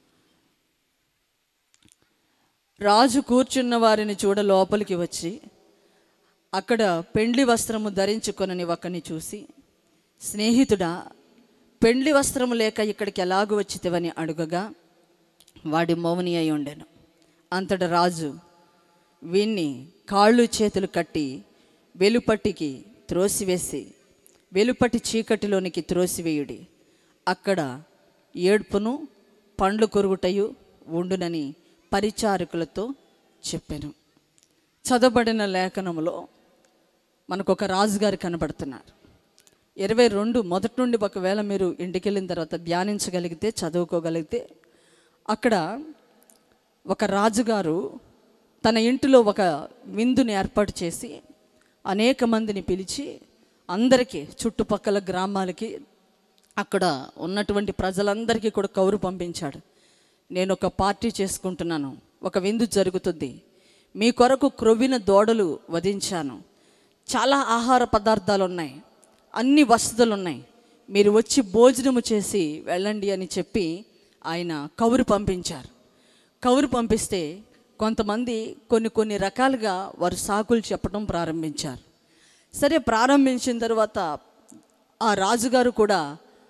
రాజు కూర్చున్న వారిని చూడ లోపలికి వచ్చి అక్కడ పెండ్లి వస్త్రము ధరించుకొనని ఒకని చూసి స్నేహితుడా పెండ్లి వస్త్రము లేక ఇక్కడికి ఎలాగూ వచ్చితేవని అడుగగా వాడి మౌని అయి ఉండెను అంతట రాజు వీణ్ణి కాళ్ళు చేతులు కట్టి వెలుపట్టికి త్రోసివేసి వెలుపటి చీకటిలోనికి త్రోసివేయుడి అక్కడ ఏడ్పును పండ్లు కొరుగుటయు ఉండునని పరిచారకులతో చెప్పాను చదవబడిన లేఖనములో మనకు ఒక రాజుగారు కనబడుతున్నారు ఇరవై రెండు మొదటి నుండి ఒకవేళ మీరు ఇంటికి వెళ్ళిన తర్వాత ధ్యానించగలిగితే చదువుకోగలిగితే అక్కడ ఒక రాజుగారు తన ఇంటిలో ఒక విందుని ఏర్పాటు చేసి అనేక మందిని పిలిచి అందరికీ చుట్టుపక్కల గ్రామాలకి అక్కడ ఉన్నటువంటి ప్రజలందరికీ కూడా కౌరు పంపించాడు నేను ఒక పార్టీ చేసుకుంటున్నాను ఒక విందు జరుగుతుంది మీ కొరకు క్రొవ్విన దోడలు వధించాను చాలా ఆహార పదార్థాలు ఉన్నాయి అన్ని వసతులు ఉన్నాయి మీరు వచ్చి భోజనము చేసి వెళ్ళండి అని చెప్పి ఆయన కౌరు పంపించారు కౌరు పంపిస్తే కొంతమంది కొన్ని కొన్ని రకాలుగా వారు సాకులు చెప్పడం ప్రారంభించారు సరే ప్రారంభించిన తర్వాత ఆ రాజుగారు కూడా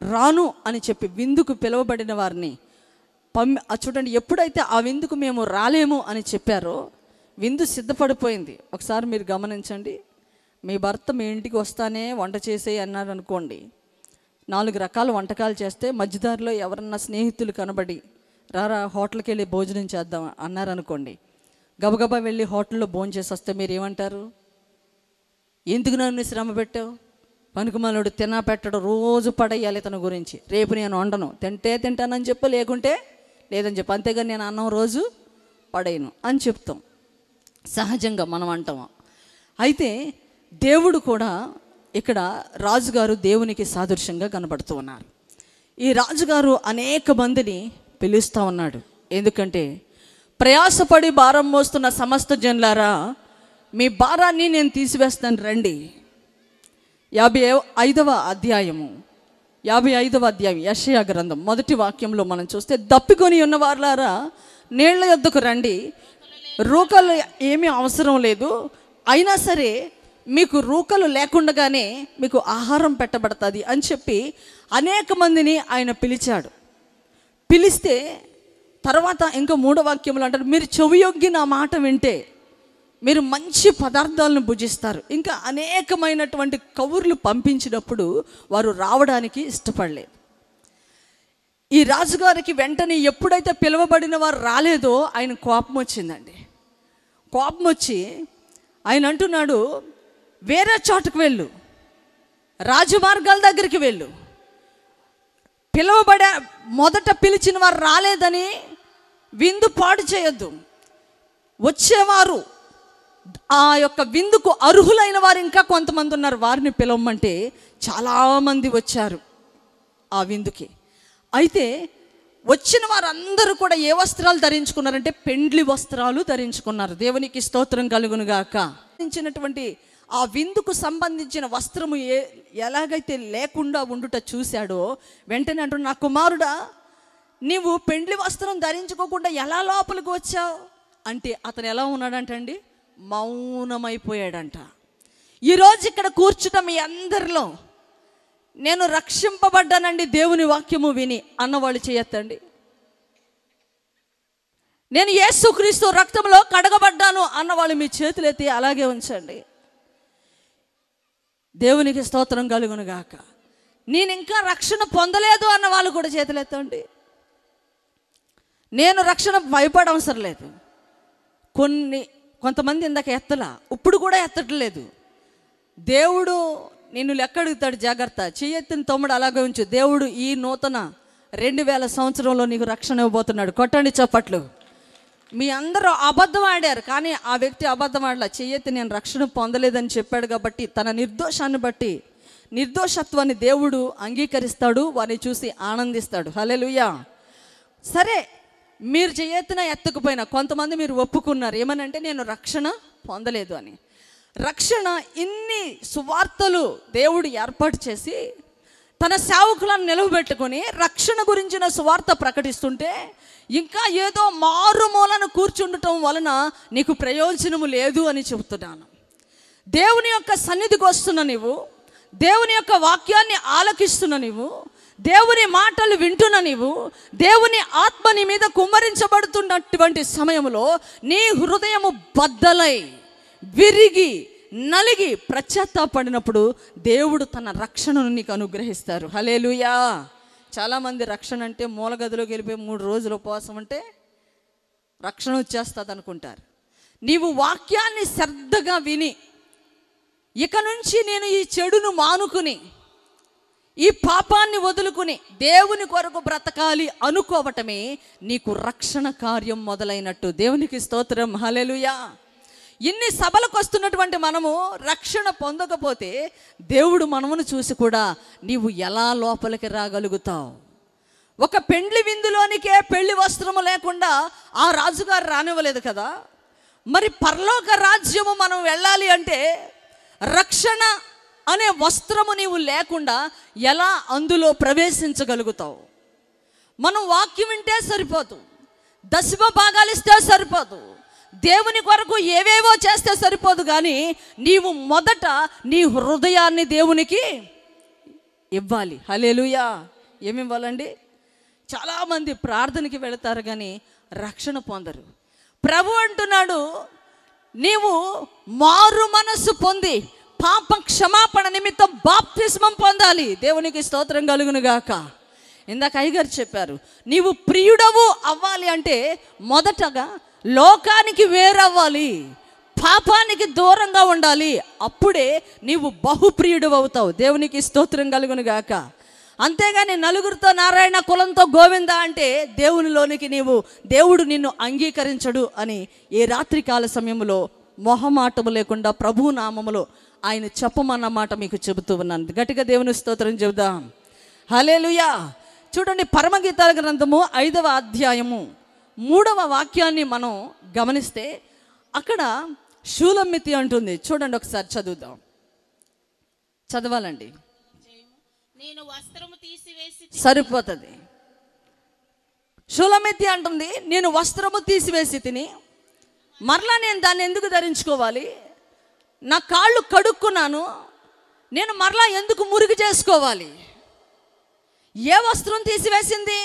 రాను అని చెప్పి విందుకు పిలువబడిన వారిని పమ్ ఆ చూడండి ఎప్పుడైతే ఆ విందుకు మేము రాలేము అని చెప్పారో విందు సిద్ధపడిపోయింది ఒకసారి మీరు గమనించండి మీ భర్త మీ ఇంటికి వస్తానే వంట చేసేయి అన్నారు అనుకోండి నాలుగు రకాల వంటకాలు చేస్తే మధ్యదారిలో ఎవరన్నా స్నేహితులు కనబడి రారా హోటల్కి వెళ్ళి భోజనం చేద్దాం అన్నారనుకోండి గబగబా వెళ్ళి హోటల్లో భోజనం చేసి వస్తే మీరు ఏమంటారు ఎందుకు నన్ను శ్రమ పెట్టావు పనికిమాలోడు తినా పెట్టడం రోజు పడేయాలి తన గురించి రేపు నేను వండను తింటే తింటానని చెప్పు లేకుంటే లేదని చెప్పు అంతేగాని నేను అన్నం రోజు పడేయను అని చెప్తాం సహజంగా మనం అంటాం అయితే దేవుడు కూడా ఇక్కడ రాజుగారు దేవునికి సాదృశ్యంగా కనబడుతూ ఉన్నారు ఈ రాజుగారు అనేక మందిని పిలుస్తూ ఉన్నాడు ఎందుకంటే ప్రయాసపడి భారం మోస్తున్న సమస్త జనులారా మీ భారాన్ని నేను తీసివేస్తాను రండి యాభై ఐదవ అధ్యాయము యాభై ఐదవ అధ్యాయం యషయా గ్రంథం మొదటి వాక్యంలో మనం చూస్తే దప్పికొని ఉన్న వారులారా నీళ్ల యొద్దకు రండి రూకలు ఏమీ అవసరం లేదు అయినా సరే మీకు రూకలు లేకుండానే మీకు ఆహారం పెట్టబడుతుంది అని చెప్పి అనేక మందిని ఆయన పిలిచాడు పిలిస్తే తర్వాత ఇంకా మూడో వాక్యంలో అంటారు మీరు చెవియొగ్గి నా మాట వింటే మీరు మంచి పదార్థాలను భుజిస్తారు ఇంకా అనేకమైనటువంటి కవుర్లు పంపించినప్పుడు వారు రావడానికి ఇష్టపడలేదు ఈ రాజుగారికి వెంటనే ఎప్పుడైతే పిలువబడిన వారు రాలేదో ఆయన కోపం వచ్చిందండి కోపం వచ్చి ఆయన అంటున్నాడు వేరే చోటుకు వెళ్ళు రాజమార్గాల దగ్గరికి వెళ్ళు పిలువబడే మొదట పిలిచిన వారు రాలేదని విందు పాడు చేయొద్దు వచ్చేవారు ఆ యొక్క విందుకు అర్హులైన వారు ఇంకా కొంతమంది ఉన్నారు వారిని పిలవమంటే చాలామంది వచ్చారు ఆ విందుకి అయితే వచ్చిన వారందరూ కూడా ఏ వస్త్రాలు ధరించుకున్నారంటే పెండ్లి వస్త్రాలు ధరించుకున్నారు దేవునికి స్తోత్రం కలుగునుగాక ధరించినటువంటి ఆ విందుకు సంబంధించిన వస్త్రము ఏ ఎలాగైతే లేకుండా ఉండుట చూశాడో వెంటనే అంటూ నా కుమారుడా నీవు పెండ్లి వస్త్రం ధరించుకోకుండా ఎలా లోపలికి వచ్చావు అంటే అతను ఎలా ఉన్నాడంటండి మౌనమైపోయాడంట ఈరోజు ఇక్కడ కూర్చున్న మీ అందరిలో నేను రక్షింపబడ్డానండి దేవుని వాక్యము విని అన్నవాళ్ళు చేయొద్దండి నేను యేసుక్రీస్తు రక్తంలో కడగబడ్డాను అన్నవాళ్ళు మీ చేతులెత్తి అలాగే ఉంచండి దేవునికి స్తోత్రం కలుగును గాక నేను ఇంకా రక్షణ పొందలేదు అన్న వాళ్ళు కూడా చేతులెత్తండి నేను రక్షణ భయపడవసరం లేదు కొన్ని కొంతమంది ఇందాక ఎత్తలా ఇప్పుడు కూడా ఎత్తట్లేదు దేవుడు నిన్ను లెక్కడుగుతాడు జాగ్రత్త చెయ్యెత్తిన తమ్ముడు అలాగే ఉంచు దేవుడు ఈ నూతన రెండు వేల సంవత్సరంలో నీకు రక్షణ ఇవ్వబోతున్నాడు కొట్టండి చప్పట్లు మీ అందరూ అబద్ధం ఆడారు కానీ ఆ వ్యక్తి అబద్ధం ఆడలా చెయ్యెత్తి నేను రక్షణ పొందలేదని చెప్పాడు కాబట్టి తన నిర్దోషాన్ని బట్టి నిర్దోషత్వాన్ని దేవుడు అంగీకరిస్తాడు వారిని చూసి ఆనందిస్తాడు హలెలుయా సరే మీరు చేయెత్తిన ఎత్తకపోయినా కొంతమంది మీరు ఒప్పుకున్నారు ఏమనంటే నేను రక్షణ పొందలేదు అని రక్షణ ఇన్ని సువార్తలు దేవుడు ఏర్పాటు చేసి తన సేవకులను నిలవబెట్టుకొని రక్షణ గురించిన సువార్త ప్రకటిస్తుంటే ఇంకా ఏదో మారుమూలను కూర్చుండటం వలన నీకు ప్రయోజనము లేదు అని చెబుతున్నాను దేవుని యొక్క సన్నిధికి వస్తున్న నీవు దేవుని యొక్క వాక్యాన్ని ఆలకిస్తున్న నీవు దేవుని మాటలు వింటున్న నీవు దేవుని ఆత్మ నీ మీద కుమ్మరించబడుతున్నటువంటి సమయంలో నీ హృదయము బద్దలై విరిగి నలిగి ప్రత్యత్తాపడినప్పుడు దేవుడు తన రక్షణను నీకు అనుగ్రహిస్తారు హలేలుయా చాలామంది రక్షణ అంటే మూల గదిలోకి వెళ్ళిపోయి మూడు రోజులు ఉపవాసం అంటే రక్షణ వచ్చేస్తుంది అనుకుంటారు నీవు వాక్యాన్ని శ్రద్ధగా విని ఇక నుంచి నేను ఈ చెడును మానుకుని ఈ పాపాన్ని వదులుకుని దేవుని కొరకు బ్రతకాలి అనుకోవటమే నీకు రక్షణ కార్యం మొదలైనట్టు దేవునికి స్తోత్రం హలెలుయా ఇన్ని సభలకు వస్తున్నటువంటి మనము రక్షణ పొందకపోతే దేవుడు మనమును చూసి కూడా నీవు ఎలా లోపలికి రాగలుగుతావు ఒక పెండ్లి విందులోనికే పెళ్లి వస్త్రము లేకుండా ఆ రాజుగారు రానివ్వలేదు కదా మరి పరలోక రాజ్యము మనం వెళ్ళాలి అంటే రక్షణ అనే వస్త్రము నీవు లేకుండా ఎలా అందులో ప్రవేశించగలుగుతావు మనం వాక్యం వింటే సరిపోదు దశమ భాగాలు ఇస్తే సరిపోదు దేవుని కొరకు ఏవేవో చేస్తే సరిపోదు కానీ నీవు మొదట నీ హృదయాన్ని దేవునికి ఇవ్వాలి హలేలుయా ఏమి ఇవ్వాలండి చాలామంది ప్రార్థనకి వెళతారు కానీ రక్షణ పొందరు ప్రభు అంటున్నాడు నీవు మారు మనస్సు పొంది పాప క్షమాపణ నిమిత్తం బాప్తిస్మం పొందాలి దేవునికి స్తోత్రం కలుగును గాక ఇందాక అయ్యగారు చెప్పారు నీవు ప్రియుడవు అవ్వాలి అంటే మొదటగా లోకానికి వేరవ్వాలి పాపానికి దూరంగా ఉండాలి అప్పుడే నీవు బహుప్రియుడు అవుతావు దేవునికి స్తోత్రం కలుగును గాక అంతేగాని నలుగురితో నారాయణ కులంతో గోవింద అంటే దేవునిలోనికి నీవు దేవుడు నిన్ను అంగీకరించడు అని ఏ రాత్రికాల సమయంలో మొహమాటము లేకుండా ప్రభు నామములో ఆయన చెప్పమన్న మాట మీకు చెబుతూ ఉన్నాను గట్టిగా దేవుని స్తోత్రం చెబుదాం హలేలుయా చూడండి పరమగీతాల గ్రంథము ఐదవ అధ్యాయము మూడవ వాక్యాన్ని మనం గమనిస్తే అక్కడ శూలమ్మితి అంటుంది చూడండి ఒకసారి చదువుదాం చదవాలండి నేను వస్త్రము తీసివేసి సరిపోతుంది శూలమితి అంటుంది నేను వస్త్రము తీసివేసి తిని మరలా నేను దాన్ని ఎందుకు ధరించుకోవాలి నా కాళ్ళు కడుక్కున్నాను నేను మరలా ఎందుకు మురిగి చేసుకోవాలి ఏ వస్త్రం తీసివేసింది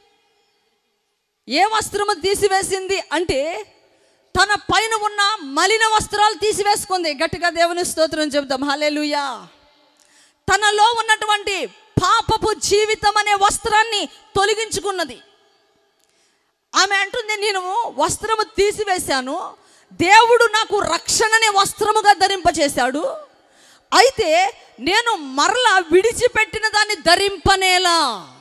ఏ వస్త్రము తీసివేసింది అంటే తన పైన ఉన్న మలిన వస్త్రాలు తీసివేసుకుంది గట్టిగా దేవుని స్తోత్రం చెబుతాం హల్లెలూయా తనలో ఉన్నటువంటి పాపపు జీవితం అనే వస్త్రాన్ని తొలగించుకున్నది ఆమె అంటుంది నేను వస్త్రము తీసివేశాను దేవుడు నాకు రక్షణనే వస్త్రముగా ధరింపచేశాడు అయితే నేను మరలా విడిచిపెట్టిన దాన్ని ధరింపనేలా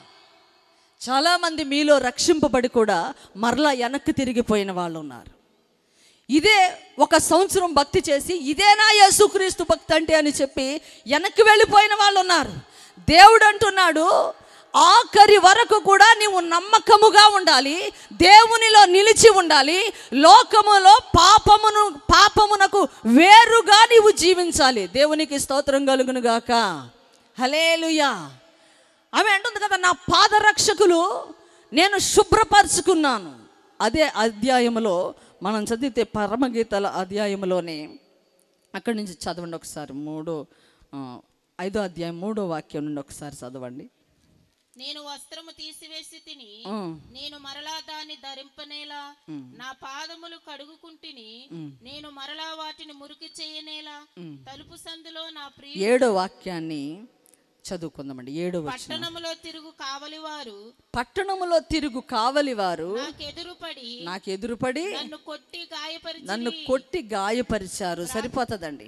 చాలామంది మీలో రక్షింపబడి కూడా మరలా వెనక్కి తిరిగిపోయిన వాళ్ళు ఉన్నారు ఇదే ఒక సంవత్సరం భక్తి చేసి ఇదేనా యేసుక్రీస్తు భక్తి అంటే అని చెప్పి వెనక్కి వెళ్ళిపోయిన వాళ్ళు ఉన్నారు దేవుడు అంటున్నాడు ఆఖరి వరకు కూడా నీవు నమ్మకముగా ఉండాలి దేవునిలో నిలిచి ఉండాలి లోకములో పాపమును పాపమునకు వేరుగా నీవు జీవించాలి దేవునికి స్తోత్రం కలుగును గాక హలేలుయా ఆమె అంటుంది కదా నా పాదరక్షకులు నేను శుభ్రపరుచుకున్నాను అదే అధ్యాయంలో మనం చదివితే పరమగీతల అధ్యాయంలోనే అక్కడి నుంచి చదవండి ఒకసారి మూడో ఆ, ఐదో అధ్యాయం మూడో వాక్యం నుండి ఒకసారి చదవండి నేను వస్త్రము తీసివేసి తిని ఉమ్. నేను మరలా దాన్ని ధరింపనేలా ఉమ్. నా పాదములు కడుగుకుంటుని ఉమ్. నేను మరలా వాటిని మురికి చేయనేలా ఉమ్. తలుపు సందులో నా ప్రియ ఏడో వాక్యాన్ని చదువుకుందామండి ఏడో వచ్చిన పట్టణములో తిరుగు కావలివారు పట్టణములో తిరుగు కావలి వారు నాకెదురుపడి నాకు ఎదురుపడి నన్ను కొట్టి గాయపరిచి నన్ను కొట్టి గాయపరిచారు సరిపోతుందండి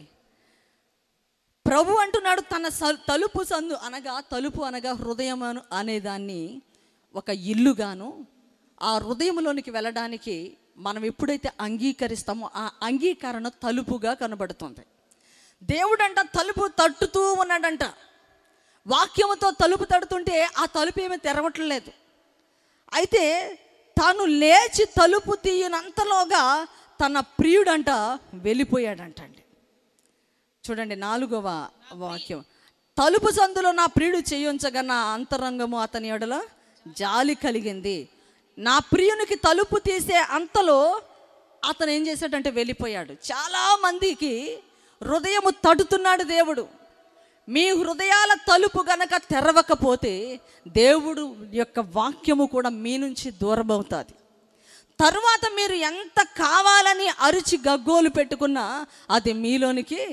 ప్రభు అంటున్నాడు తన స- తలుపు సందు అనగా తలుపు అనగా హృదయం అను- అనేదాన్ని ఒక ఇల్లుగాను ఆ హృదయంలోనికి వెళ్ళడానికి మనం ఎప్పుడైతే అంగీకరిస్తామో ఆ అంగీకరణ తలుపుగా కనబడుతుంది దేవుడంట తలుపు తట్టుతూ ఉన్నాడంట వాక్యముతో తలుపు తడుతుంటే ఆ తలుపు ఏమీ తెరవట్లేదు అయితే తాను లేచి తలుపు తీయనంతలోగా తన ప్రియుడంట వెళ్ళిపోయాడంటండి చూడండి నాలుగవ వాక్యం తలుపు సందులో నా ప్రియుడు చేయించగా నా అంతరంగము అతని ఎడల జాలి కలిగింది నా ప్రియునికి తలుపు తీసే అంతలో అతను ఏం చేశాడంటే వెళ్ళిపోయాడు చాలా మందికి హృదయము తడుతున్నాడు దేవుడు మీ హృదయాల తలుపు గనక తెరవకపోతే దేవుడు యొక్క వాక్యము కూడా మీ నుంచి దూరమవుతుంది తరువాత మీరు ఎంత కావాలని అరిచి గగ్గోలు పెట్టుకున్నా అది మీలోనికి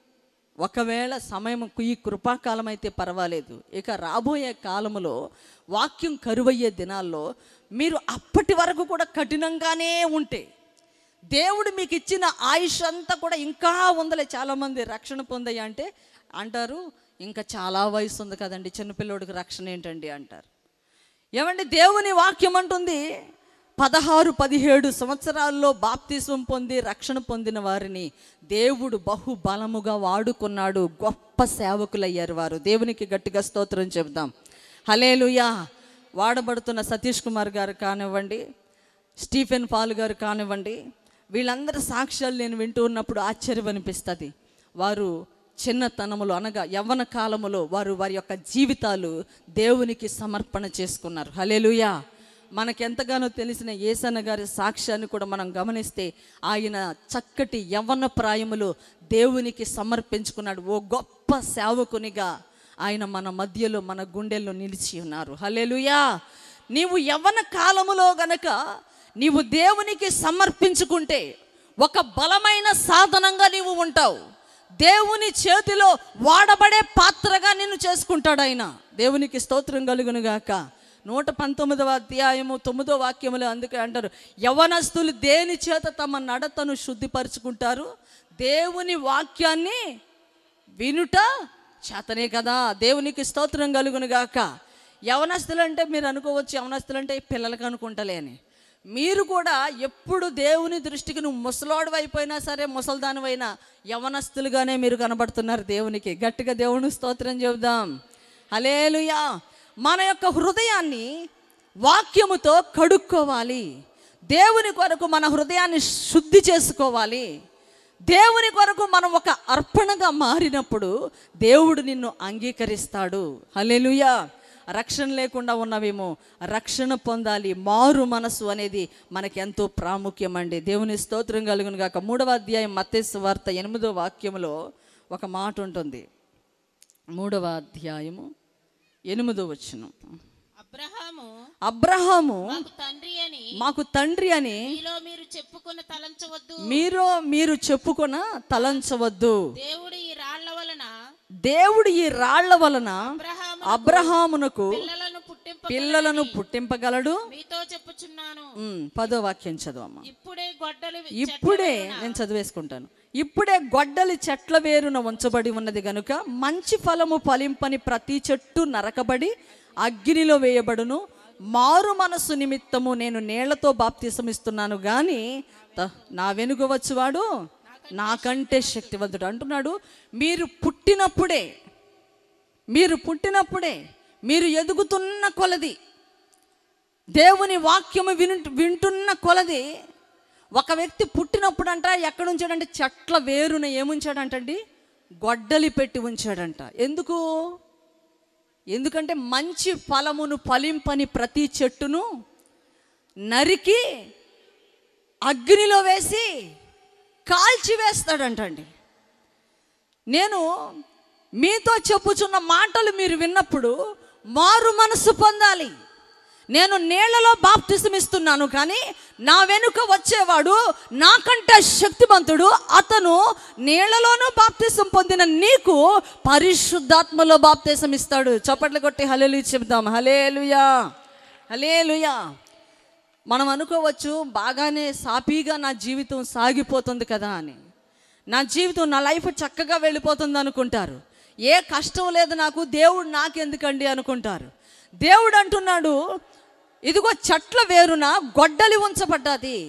ఒకవేళ సమయం ఈ కృపాకాలం అయితే పర్వాలేదు ఇక రాబోయే కాలములో వాక్యం కరువయ్యే దినాల్లో మీరు అప్పటి వరకు కూడా కఠినంగానే ఉంటే దేవుడు మీకు ఇచ్చిన ఆయుష్ అంతా కూడా ఇంకా ఉందలే చాలామంది రక్షణ పొందయ్యా అంటే అంటారు ఇంకా చాలా వయసు ఉంది కదండి చిన్నపిల్లోడికి రక్షణ ఏంటండి అంటారు ఏమండి దేవుని వాక్యం అంటుంది పదహారు పదిహేడు సంవత్సరాల్లో బాప్తిస్వం పొంది రక్షణ పొందిన వారిని దేవుడు బహు బలముగా వాడుకున్నాడు గొప్ప సేవకులయ్యారు వారు దేవునికి గట్టిగా స్తోత్రం చెబుదాం హలేలుయా వాడబడుతున్న సతీష్ కుమార్ గారు కానివ్వండి స్టీఫెన్ పాల్ గారు కానివ్వండి వీళ్ళందరి సాక్ష్యాలు నేను వింటూ ఉన్నప్పుడు ఆశ్చర్యం అనిపిస్తుంది వారు చిన్నతనములో అనగా యవ్వన కాలములో వారు వారి యొక్క జీవితాలు దేవునికి సమర్పణ చేసుకున్నారు హలేలుయా మనకెంతగానో తెలిసిన ఏసన్న గారి సాక్ష్యాన్ని కూడా మనం గమనిస్తే ఆయన చక్కటి యవ్వన ప్రాయములో దేవునికి సమర్పించుకున్నాడు ఓ గొప్ప సేవకునిగా ఆయన మన మధ్యలో మన గుండెల్లో నిలిచి ఉన్నారు హల్లెలూయా నీవు యవ్వన కాలములో గనక నీవు దేవునికి సమర్పించుకుంటే ఒక బలమైన సాధనంగా నీవు ఉంటావు దేవుని చేతిలో వాడబడే పాత్రగా నిన్ను చేసుకుంటాడు ఆయన దేవునికి స్తోత్రం కలుగును గాక నూట పంతొమ్మిదవ అధ్యాయము తొమ్మిదో వాక్యములు అందుకే అంటారు యవనస్తులు దేని చేత తమ నడతను శుద్ధిపరుచుకుంటారు దేవుని వాక్యాన్ని వినుట చేతనే కదా దేవునికి స్తోత్రం కలుగును గాక యవనస్తులు అంటే మీరు అనుకోవచ్చు యవనస్తులు అంటే పిల్లలకు అనుకుంటలే అని మీరు కూడా ఎప్పుడు దేవుని దృష్టికి నువ్వు ముసలోడు అయిపోయినా సరే ముసల్దానివైనా యవనస్తులుగానే మీరు కనబడుతున్నారు దేవునికి గట్టిగా దేవుని స్తోత్రం చెబుదాం హలేలుయా మన యొక్క హృదయాన్ని వాక్యముతో కడుక్కోవాలి దేవుని కొరకు మన హృదయాన్ని శుద్ధి చేసుకోవాలి దేవుని కొరకు మనం ఒక అర్పణగా మారినప్పుడు దేవుడు నిన్ను అంగీకరిస్తాడు హల్లెలూయా రక్షణ లేకుండా ఉన్నవేమో రక్షణ పొందాలి మారు మనసు అనేది మనకి ఎంతో ప్రాముఖ్యం అండి దేవుని స్తోత్రం కలుగును గాక మూడవ అధ్యాయం మత్తేసు వార్త ఎనిమిదో వాక్యములో ఒక మాట ఉంటుంది మూడవ అధ్యాయము ఎనిమిదో వచనం అబ్రహాము అబ్రహాము మాకు తండ్రి అని మాకు తండ్రి అని మీలో మీరు చెప్పుకున్న తలంచవద్దు మీరు మీరు చెప్పుకొన తలంచవద్దు దేవుడు ఈ రాళ్ల వలన దేవుడు ఈ రాళ్ల వలన అబ్రహామునకు పిల్లలను పుట్టింప పిల్లలను పుట్టింపగలడు మీతో చెప్పుచున్నాను ఉమ్, పదో వాక్యం చదవమ్మా ఇప్పుడే గొడ్డలు ఇప్పుడే నేను చదివేసుకుంటాను ఇప్పుడే గొడ్డలి చెట్ల వేరున ఉంచబడి ఉన్నది గనుక మంచి ఫలము ఫలింపని ప్రతి చెట్టు నరకబడి అగ్నిలో వేయబడును మారు మనస్సు నిమిత్తము నేను నీళ్లతో బాప్తిసమిస్తున్నాను కానీ త- నా వెనుక వచ్చువాడు నాకంటే శక్తివంతుడు అంటున్నాడు మీరు పుట్టినప్పుడే మీరు పుట్టినప్పుడే మీరు ఎదుగుతున్న కొలది దేవుని వాక్యము విను వింటున్న కొలది ఒక వ్యక్తి పుట్టినప్పుడంట ఎక్కడ ఉంచాడంటే చెట్ల వేరున ఏముంచాడంటండి గొడ్డలి పెట్టి ఉంచాడంట ఎందుకు ఎందుకంటే మంచి ఫలమును ఫలింపని ప్రతి చెట్టును నరికి అగ్నిలో వేసి కాల్చి వేస్తాడంటండి నేను మీతో చెప్పుచున్న మాటలు మీరు విన్నప్పుడు మారు మనసు పొందాలి నేను నీళ్లలో బాప్తిసం ఇస్తున్నాను కానీ నా వెనుక వచ్చేవాడు నాకంటే శక్తివంతుడు అతను నీళ్లలోనూ బాప్తిసం పొందిన నీకు పరిశుద్ధాత్మలో బాప్తిసం ఇస్తాడు చప్పట్లు కొట్టి హలేలు చెప్దాం హలేలుయా హలేలుయా మనం అనుకోవచ్చు బాగానే సాఫీగా నా జీవితం సాగిపోతుంది కదా అని నా జీవితం నా లైఫ్ చక్కగా వెళ్ళిపోతుంది అనుకుంటారు ఏ కష్టం లేదు నాకు దేవుడు నాకెందుకండి అనుకుంటారు దేవుడు అంటున్నాడు ఇదిగో చెట్ల వేరున గొడ్డలి ఉంచబడ్డది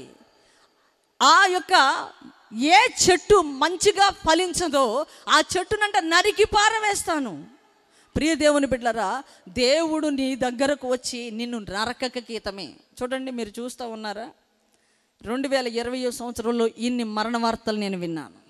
ఆ యొక్క ఏ చెట్టు మంచిగా ఫలించదో ఆ చెట్టునంట నరికి పారవేస్తాను ప్రియ దేవుని బిడ్డలరా దేవుడు నీ దగ్గరకు వచ్చి నిన్ను నరకక గీతమే చూడండి మీరు చూస్తూ ఉన్నారా రెండు వేల ఇరవై సంవత్సరంలో ఇన్ని మరణ వార్తలు నేను విన్నాను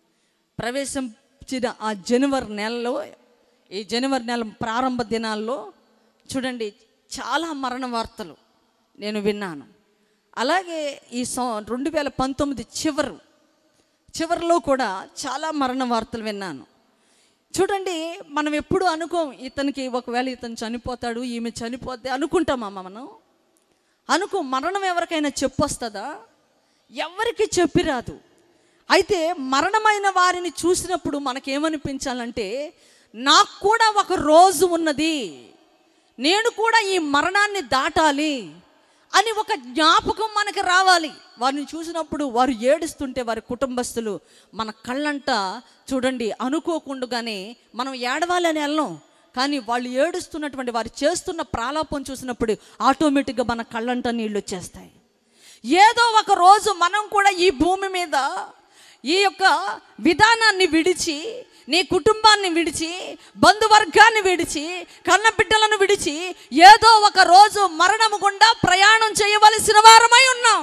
ప్రవేశించిన ఆ జనవరి నెలలో ఈ జనవరి నెల ప్రారంభ దినాల్లో చూడండి చాలా మరణ వార్తలు నేను విన్నాను అలాగే ఈ సం రెండు వేల పంతొమ్మిది చివరు చివరిలో కూడా చాలా మరణ వార్తలు విన్నాను చూడండి మనం ఎప్పుడు అనుకోం ఇతనికి ఒకవేళ ఇతను చనిపోతాడు ఈమె చనిపోతే అనుకుంటామా మనం అనుకో మరణం ఎవరికైనా చెప్పొస్తుందా ఎవరికి చెప్పిరాదు అయితే మరణమైన వారిని చూసినప్పుడు మనకేమనిపించాలంటే నాకు కూడా ఒక రోజు ఉన్నది నేను కూడా ఈ మరణాన్ని దాటాలి అని ఒక జ్ఞాపకం మనకి రావాలి వారిని చూసినప్పుడు వారు ఏడుస్తుంటే వారి కుటుంబస్తులు మన కళ్ళంట చూడండి అనుకోకుండానే మనం ఏడవాలని వెళ్ళం కానీ వాళ్ళు ఏడుస్తున్నటువంటి వారు చేస్తున్న ప్రాలాపం చూసినప్పుడు ఆటోమేటిక్గా మన కళ్ళంట నీళ్ళు వచ్చేస్తాయి ఏదో ఒక రోజు మనం కూడా ఈ భూమి మీద ఈ యొక్క విధానాన్ని విడిచి నీ కుటుంబాన్ని విడిచి బంధువర్గాన్ని విడిచి కన్న బిడ్డలను విడిచి ఏదో ఒక రోజు మరణము గుండా ప్రయాణం చేయవలసిన వారమై ఉన్నాం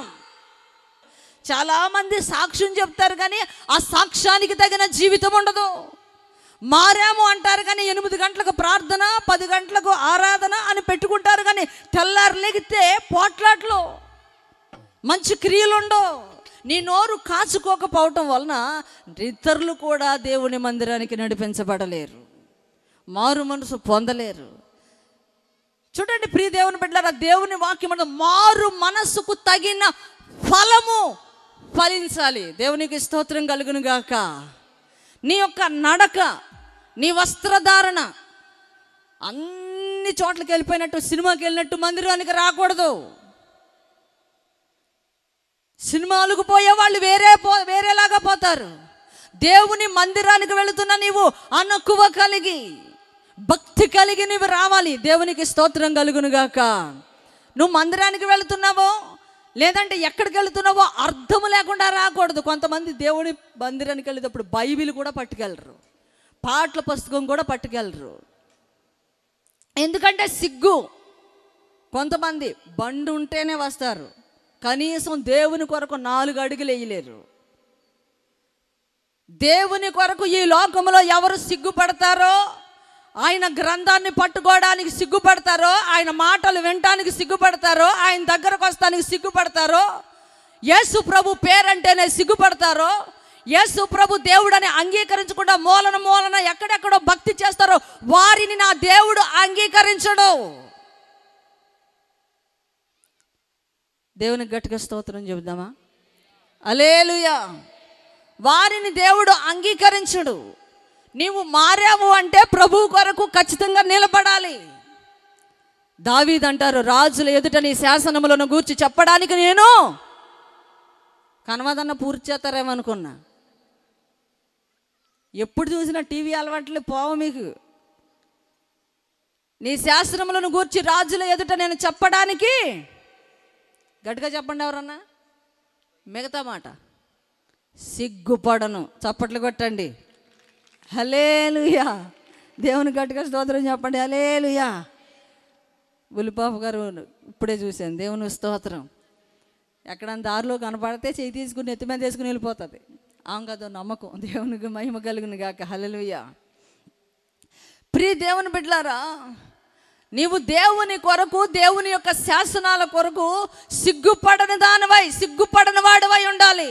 చాలామంది సాక్ష్యం చెప్తారు కానీ ఆ సాక్ష్యానికి తగిన జీవితం ఉండదు మారాము అంటారు కానీ ఎనిమిది గంటలకు ప్రార్థన పది గంటలకు ఆరాధన అని పెట్టుకుంటారు కానీ తెల్లారు లెగితే పోట్లాట్లు మంచి క్రియలు ఉండవు నీ నోరు కాచుకోకపోవటం వలన ఇతరులు కూడా దేవుని మందిరానికి నడిపించబడలేరు మారు మనసు పొందలేరు చూడండి ప్రియ దేవుని బిడ్డలారా దేవుని వాక్యం అంటే మారు మనస్సుకు తగిన ఫలము ఫలించాలి దేవునికి స్తోత్రం కలుగును గాక నీ యొక్క నడక నీ వస్త్రధారణ అన్ని చోట్లకి వెళ్ళిపోయినట్టు సినిమాకి వెళ్ళినట్టు మందిరానికి రాకూడదు సినిమాలకు పోయే వాళ్ళు వేరే పో వేరేలాగా పోతారు దేవుని మందిరానికి వెళుతున్న నీవు అనకువ కలిగి భక్తి కలిగి నువ్వు రావాలి దేవునికి స్తోత్రం కలుగునుగాక నువ్వు మందిరానికి వెళుతున్నావో లేదంటే ఎక్కడికి వెళుతున్నావో అర్థం లేకుండా రాకూడదు కొంతమంది దేవుని మందిరానికి వెళ్ళేటప్పుడు బైబిల్ కూడా పట్టుకెళ్ళరు పాటల పుస్తకం కూడా పట్టుకెళ్ళరు ఎందుకంటే సిగ్గు కొంతమంది బండి ఉంటేనే వస్తారు కనీసం దేవుని కొరకు నాలుగు అడుగులు వేయలేరు దేవుని కొరకు ఈ లోకంలో ఎవరు సిగ్గుపడతారో ఆయన గ్రంథాన్ని పట్టుకోవడానికి సిగ్గుపడతారో ఆయన మాటలు వినటానికి సిగ్గుపడతారో ఆయన దగ్గరకు వస్తానికి సిగ్గుపడతారో యేసు ప్రభు పేరంటేనే సిగ్గుపడతారో యేసు ప్రభు దేవుడని అంగీకరించకుండా మూలన మూలన ఎక్కడెక్కడో భక్తి చేస్తారో వారిని నా దేవుడు అంగీకరించడు దేవునికి గట్టిగా స్తోత్రం చెబుదామా అలేలుయా వారిని దేవుడు అంగీకరించడు నీవు మారావు అంటే ప్రభు కొరకు ఖచ్చితంగా నిలబడాలి దావీదంటారు రాజుల ఎదుట నీ శాసనములను గూర్చి చెప్పడానికి నేను కనవదన్న పూర్తి చేస్తారేమనుకున్నా ఎప్పుడు చూసినా టీవీ అలవాట్లు పోవు మీకు నీ శాస్త్రములను గూర్చి రాజుల ఎదుట నేను చెప్పడానికి గట్టిగా చెప్పండి ఎవరన్నా మిగతా మాట సిగ్గుపడను చప్పట్లు కొట్టండి హలేలుయా దేవుని గట్టిగా స్తోత్రం చెప్పండి హలేలుయా బులిపాప గారు ఇప్పుడే చూశాను దేవుని స్తోత్రం ఎక్కడన్నా దారిలో కనపడితే చేయి తీసుకుని నెత్తి మీద తీసుకుని వెళ్ళిపోతుంది ఆమె కదా నమ్మకం దేవునికి మహిమ కలిగిన గాక హల్లెలూయా ప్రియ దేవుని బిడ్డలారా నీవు దేవుని కొరకు దేవుని యొక్క శాసనాల కొరకు సిగ్గుపడని దానివై సిగ్గుపడని వాడివై ఉండాలి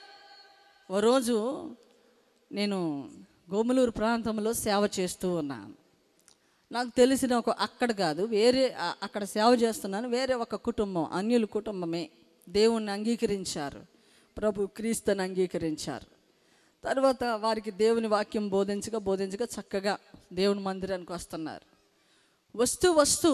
ఓ రోజు నేను గోములూరు ప్రాంతంలో సేవ చేస్తూ ఉన్నాను నాకు తెలిసిన ఒక అక్కడ కాదు వేరే ఆ- అక్కడ సేవ చేస్తున్నాను వేరే ఒక కుటుంబం అన్యుల కుటుంబమే దేవుణ్ణి అంగీకరించారు ప్రభు క్రీస్తుని అంగీకరించారు తర్వాత వారికి దేవుని వాక్యం బోధించగా బోధించగా చక్కగా దేవుని మందిరానికి వస్తున్నారు వస్తూ వస్తూ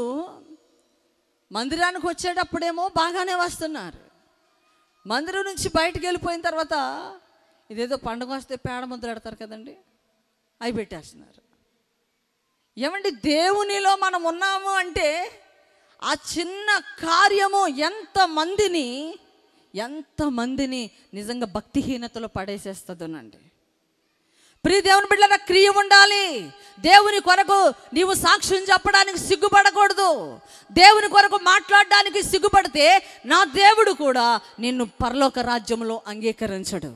మందిరానికి వచ్చేటప్పుడేమో బాగానే వస్తున్నారు మందిరం నుంచి బయటికి వెళ్ళిపోయిన తర్వాత ఇదేదో పండుగ వస్తే పేడ ముద్ర పెడతారు కదండి అవి పెట్టేస్తున్నారు ఏమండి దేవునిలో మనం ఉన్నాము అంటే ఆ చిన్న కార్యము ఎంత మందిని ఎంత మందిని నిజంగా భక్తిహీనతలో పడేసేస్తుందోనండి ప్రియ దేవుని బిడ్డల క్రియ ఉండాలి దేవుని కొరకు నీవు సాక్ష్యం చెప్పడానికి సిగ్గుపడకూడదు దేవుని కొరకు మాట్లాడడానికి సిగ్గుపడితే నా దేవుడు కూడా నిన్ను పరలోక రాజ్యంలో అంగీకరించడు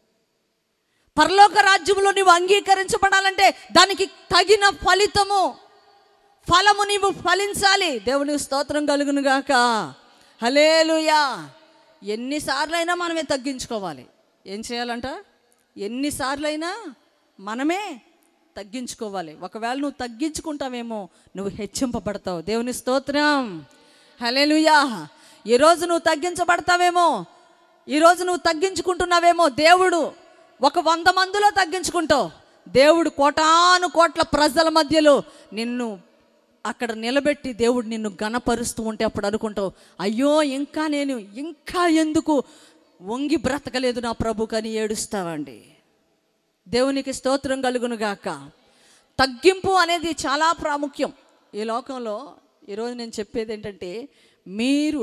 పరలోక రాజ్యంలో నీవు అంగీకరించబడాలంటే దానికి తగిన ఫలితము ఫలము నీవు ఫలించాలి దేవునికి స్తోత్రం కలుగును గాక హలేలుయా ఎన్నిసార్లైనా మనమే తగ్గించుకోవాలి ఏం చేయాలంట ఎన్నిసార్లైనా మనమే తగ్గించుకోవాలి ఒకవేళ నువ్వు తగ్గించుకుంటావేమో నువ్వు హెచ్చింపబడతావు దేవుని స్తోత్రం హలేలుయా ఈరోజు నువ్వు తగ్గించబడతావేమో ఈరోజు నువ్వు తగ్గించుకుంటున్నావేమో దేవుడు ఒక వంద మందిలో తగ్గించుకుంటావు దేవుడు కోటాను కోట్ల ప్రజల మధ్యలో నిన్ను అక్కడ నిలబెట్టి దేవుడు నిన్ను గణపరుస్తూ ఉంటే అప్పుడు అనుకుంటావు అయ్యో ఇంకా నేను ఇంకా ఎందుకు వంగి బ్రతకలేదు నా ప్రభు కానీ ఏడుస్తావండి దేవునికి స్తోత్రం కలుగును గాక తగ్గింపు అనేది చాలా ప్రాముఖ్యం ఈ లోకంలో ఈరోజు నేను చెప్పేది ఏంటంటే మీరు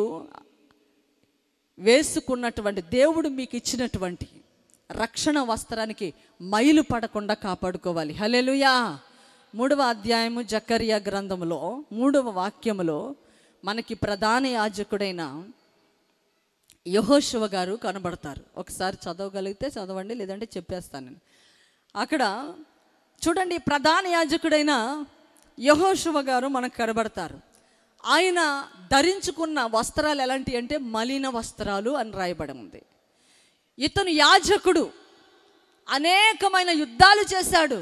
వేసుకున్నటువంటి దేవుడు మీకు ఇచ్చినటువంటి రక్షణ వస్త్రానికి మైలు పడకుండా కాపాడుకోవాలి హలెలుయా మూడవ అధ్యాయము జకరియా గ్రంథములో మూడవ వాక్యములో మనకి ప్రధాన యాజకుడైన యహోశివ గారు కనబడతారు ఒకసారి చదవగలిగితే చదవండి లేదంటే చెప్పేస్తాను నేను అక్కడ చూడండి ప్రధాన యాజకుడైన యహోశివ గారు మనకు కనబడతారు ఆయన ధరించుకున్న వస్త్రాలు ఎలాంటివి అంటే మలిన వస్త్రాలు అని రాయబడి ఉంది ఇతను యాజకుడు అనేకమైన యుద్ధాలు చేశాడు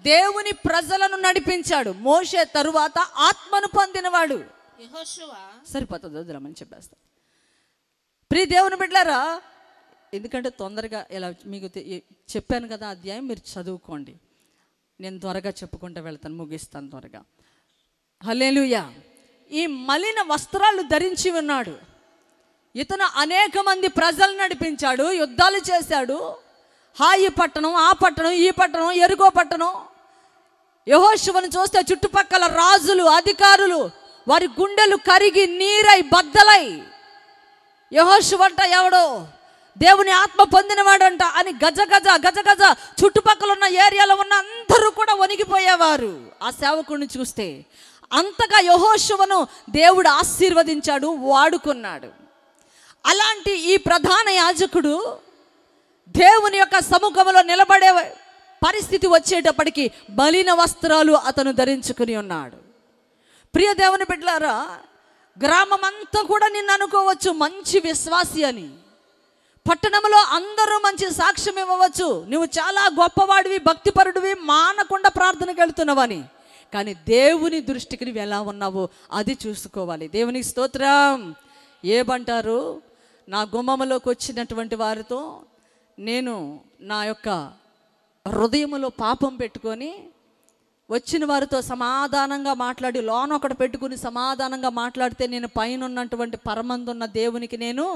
దేవుని ప్రజలను నడిపించాడు మోషే తరువాత ఆత్మను పొందినవాడు యెహోషువ సరిపోతుంది వదిలేమని చెప్పేస్తా ప్రియ దేవుని బిడ్డారా ఎందుకంటే తొందరగా ఇలా మీకు తె- ఈ- చెప్పాను కదా అధ్యాయం మీరు చదువుకోండి నేను త్వరగా చెప్పుకుంటూ వెళ్తాను ముగిస్తాను త్వరగా హలేలుయా ఈ మలిన వస్త్రాలు ధరించి ఉన్నాడు ఇతను అనేక మంది ప్రజలు నడిపించాడు యుద్ధాలు చేశాడు హాయి పట్టణం ఆ పట్టణం ఈ పట్టణం ఎరుగో పట్టణం యహోశివను చూస్తే చుట్టుపక్కల రాజులు అధికారులు వారి గుండెలు కరిగి నీరై బద్దలై యహోశివంట ఎవడో దేవుని ఆత్మ పొందినవాడంట అని గజ గజ గజ గజ చుట్టుపక్కల ఉన్న ఏరియాలో ఉన్న అందరూ కూడా వణిగిపోయేవారు ఆ సేవకుడిని చూస్తే అంతగా యహోశివను దేవుడు ఆశీర్వదించాడు వాడుకున్నాడు అలాంటి ఈ ప్రధాన యాజకుడు దేవుని యొక్క సముఖంలో నిలబడే పరిస్థితి వచ్చేటప్పటికి బలిన వస్త్రాలు అతను ధరించుకుని ఉన్నాడు ప్రియ దేవుని బిడ్డలారా గ్రామం అంతా కూడా నిన్ను అనుకోవచ్చు మంచి విశ్వాసి అని పట్టణంలో అందరూ మంచి సాక్ష్యం ఇవ్వవచ్చు నువ్వు చాలా గొప్పవాడివి భక్తిపరుడివి మానకుండా ప్రార్థనకు వెళ్తున్నావని కానీ దేవుని దృష్టికి నువ్వు ఎలా ఉన్నావో అది చూసుకోవాలి దేవునికి స్తోత్రం ఏమంటారు నా గుమ్మములోకి వచ్చినటువంటి వారితో నేను నా యొక్క హృదయములో పాపం పెట్టుకొని వచ్చిన వారితో సమాధానంగా మాట్లాడి లోన ఒకటి పెట్టుకుని సమాధానంగా మాట్లాడితే నేను పైన ఉన్నటువంటి పరమందున్న దేవునికి నేను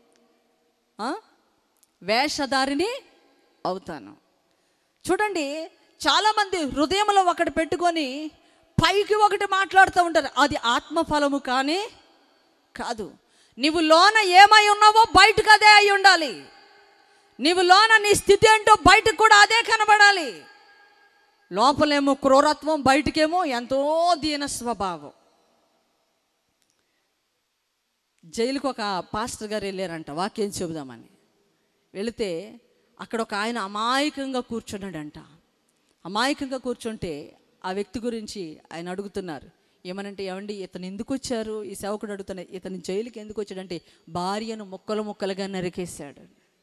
ఆ, వేషధారిని అవుతాను చూడండి చాలామంది హృదయంలో ఒకటి పెట్టుకొని పైకి ఒకటి మాట్లాడుతూ ఉంటారు అది ఆత్మఫలము కానీ కాదు నీవు లోన ఏమై ఉన్నావో బయటకు అదే అయి ఉండాలి నీవు లోన నీ స్థితి ఏంటో బయటకు కూడా అదే కనబడాలి లోపలేమో క్రూరత్వం బయటకేమో ఎంతో దీన స్వభావం జైలుకు ఒక పాస్టర్ గారు వెళ్ళారంట వాక్యం చెబుదామని వెళితే అక్కడ ఒక ఆయన అమాయకంగా కూర్చున్నాడంట అమాయకంగా కూర్చుంటే ఆ వ్యక్తి గురించి ఆయన అడుగుతున్నారు ఏమనంటే ఏమండి ఇతను ఎందుకు వచ్చారు ఈ సేవకుడు అడుగుతున్న ఇతను జైలుకి ఎందుకు వచ్చాడంటే భార్యను ముక్కలు ముక్కలుగా నరికేశాడు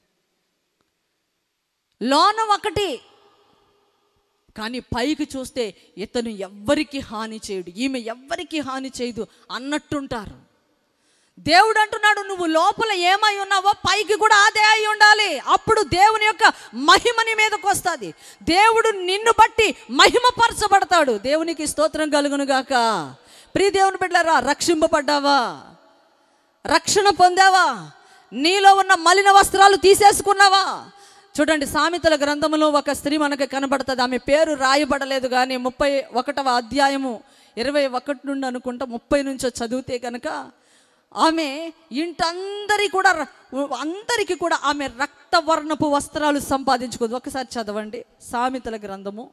లోన ఒకటి కానీ పైకి చూస్తే ఇతను ఎవ్వరికి హాని చేయడు ఈమె ఎవ్వరికి హాని చేయదు అన్నట్టుంటారు దేవుడు అంటున్నాడు నువ్వు లోపల ఏమై ఉన్నావో పైకి కూడా అదే అయి ఉండాలి అప్పుడు దేవుని యొక్క మహిమ నీ మీదకి వస్తుంది దేవుడు నిన్ను బట్టి మహిమపరచబడతాడు దేవునికి స్తోత్రం కలుగును గాక ప్రియ దేవుని బిడ్డలారా రక్షింపబడ్డావా రక్షణ పొందావా నీలో ఉన్న మలిన వస్త్రాలు తీసేసుకున్నావా చూడండి సామెతల గ్రంథంలో ఒక స్త్రీ మనకు కనబడుతుంది ఆమె పేరు రాయబడలేదు కానీ ముప్పై ఒకటవ అధ్యాయము ఇరవై ఒకటి నుండి అనుకుంటా ముప్పై నుంచో చదివితే కనుక ఆమె ఇంటందరి కూడా ర- అందరికీ కూడా ఆమె రక్తవర్ణపు వస్త్రాలు సంపాదించుకుంది ఒకసారి చదవండి సామెతల గ్రంథము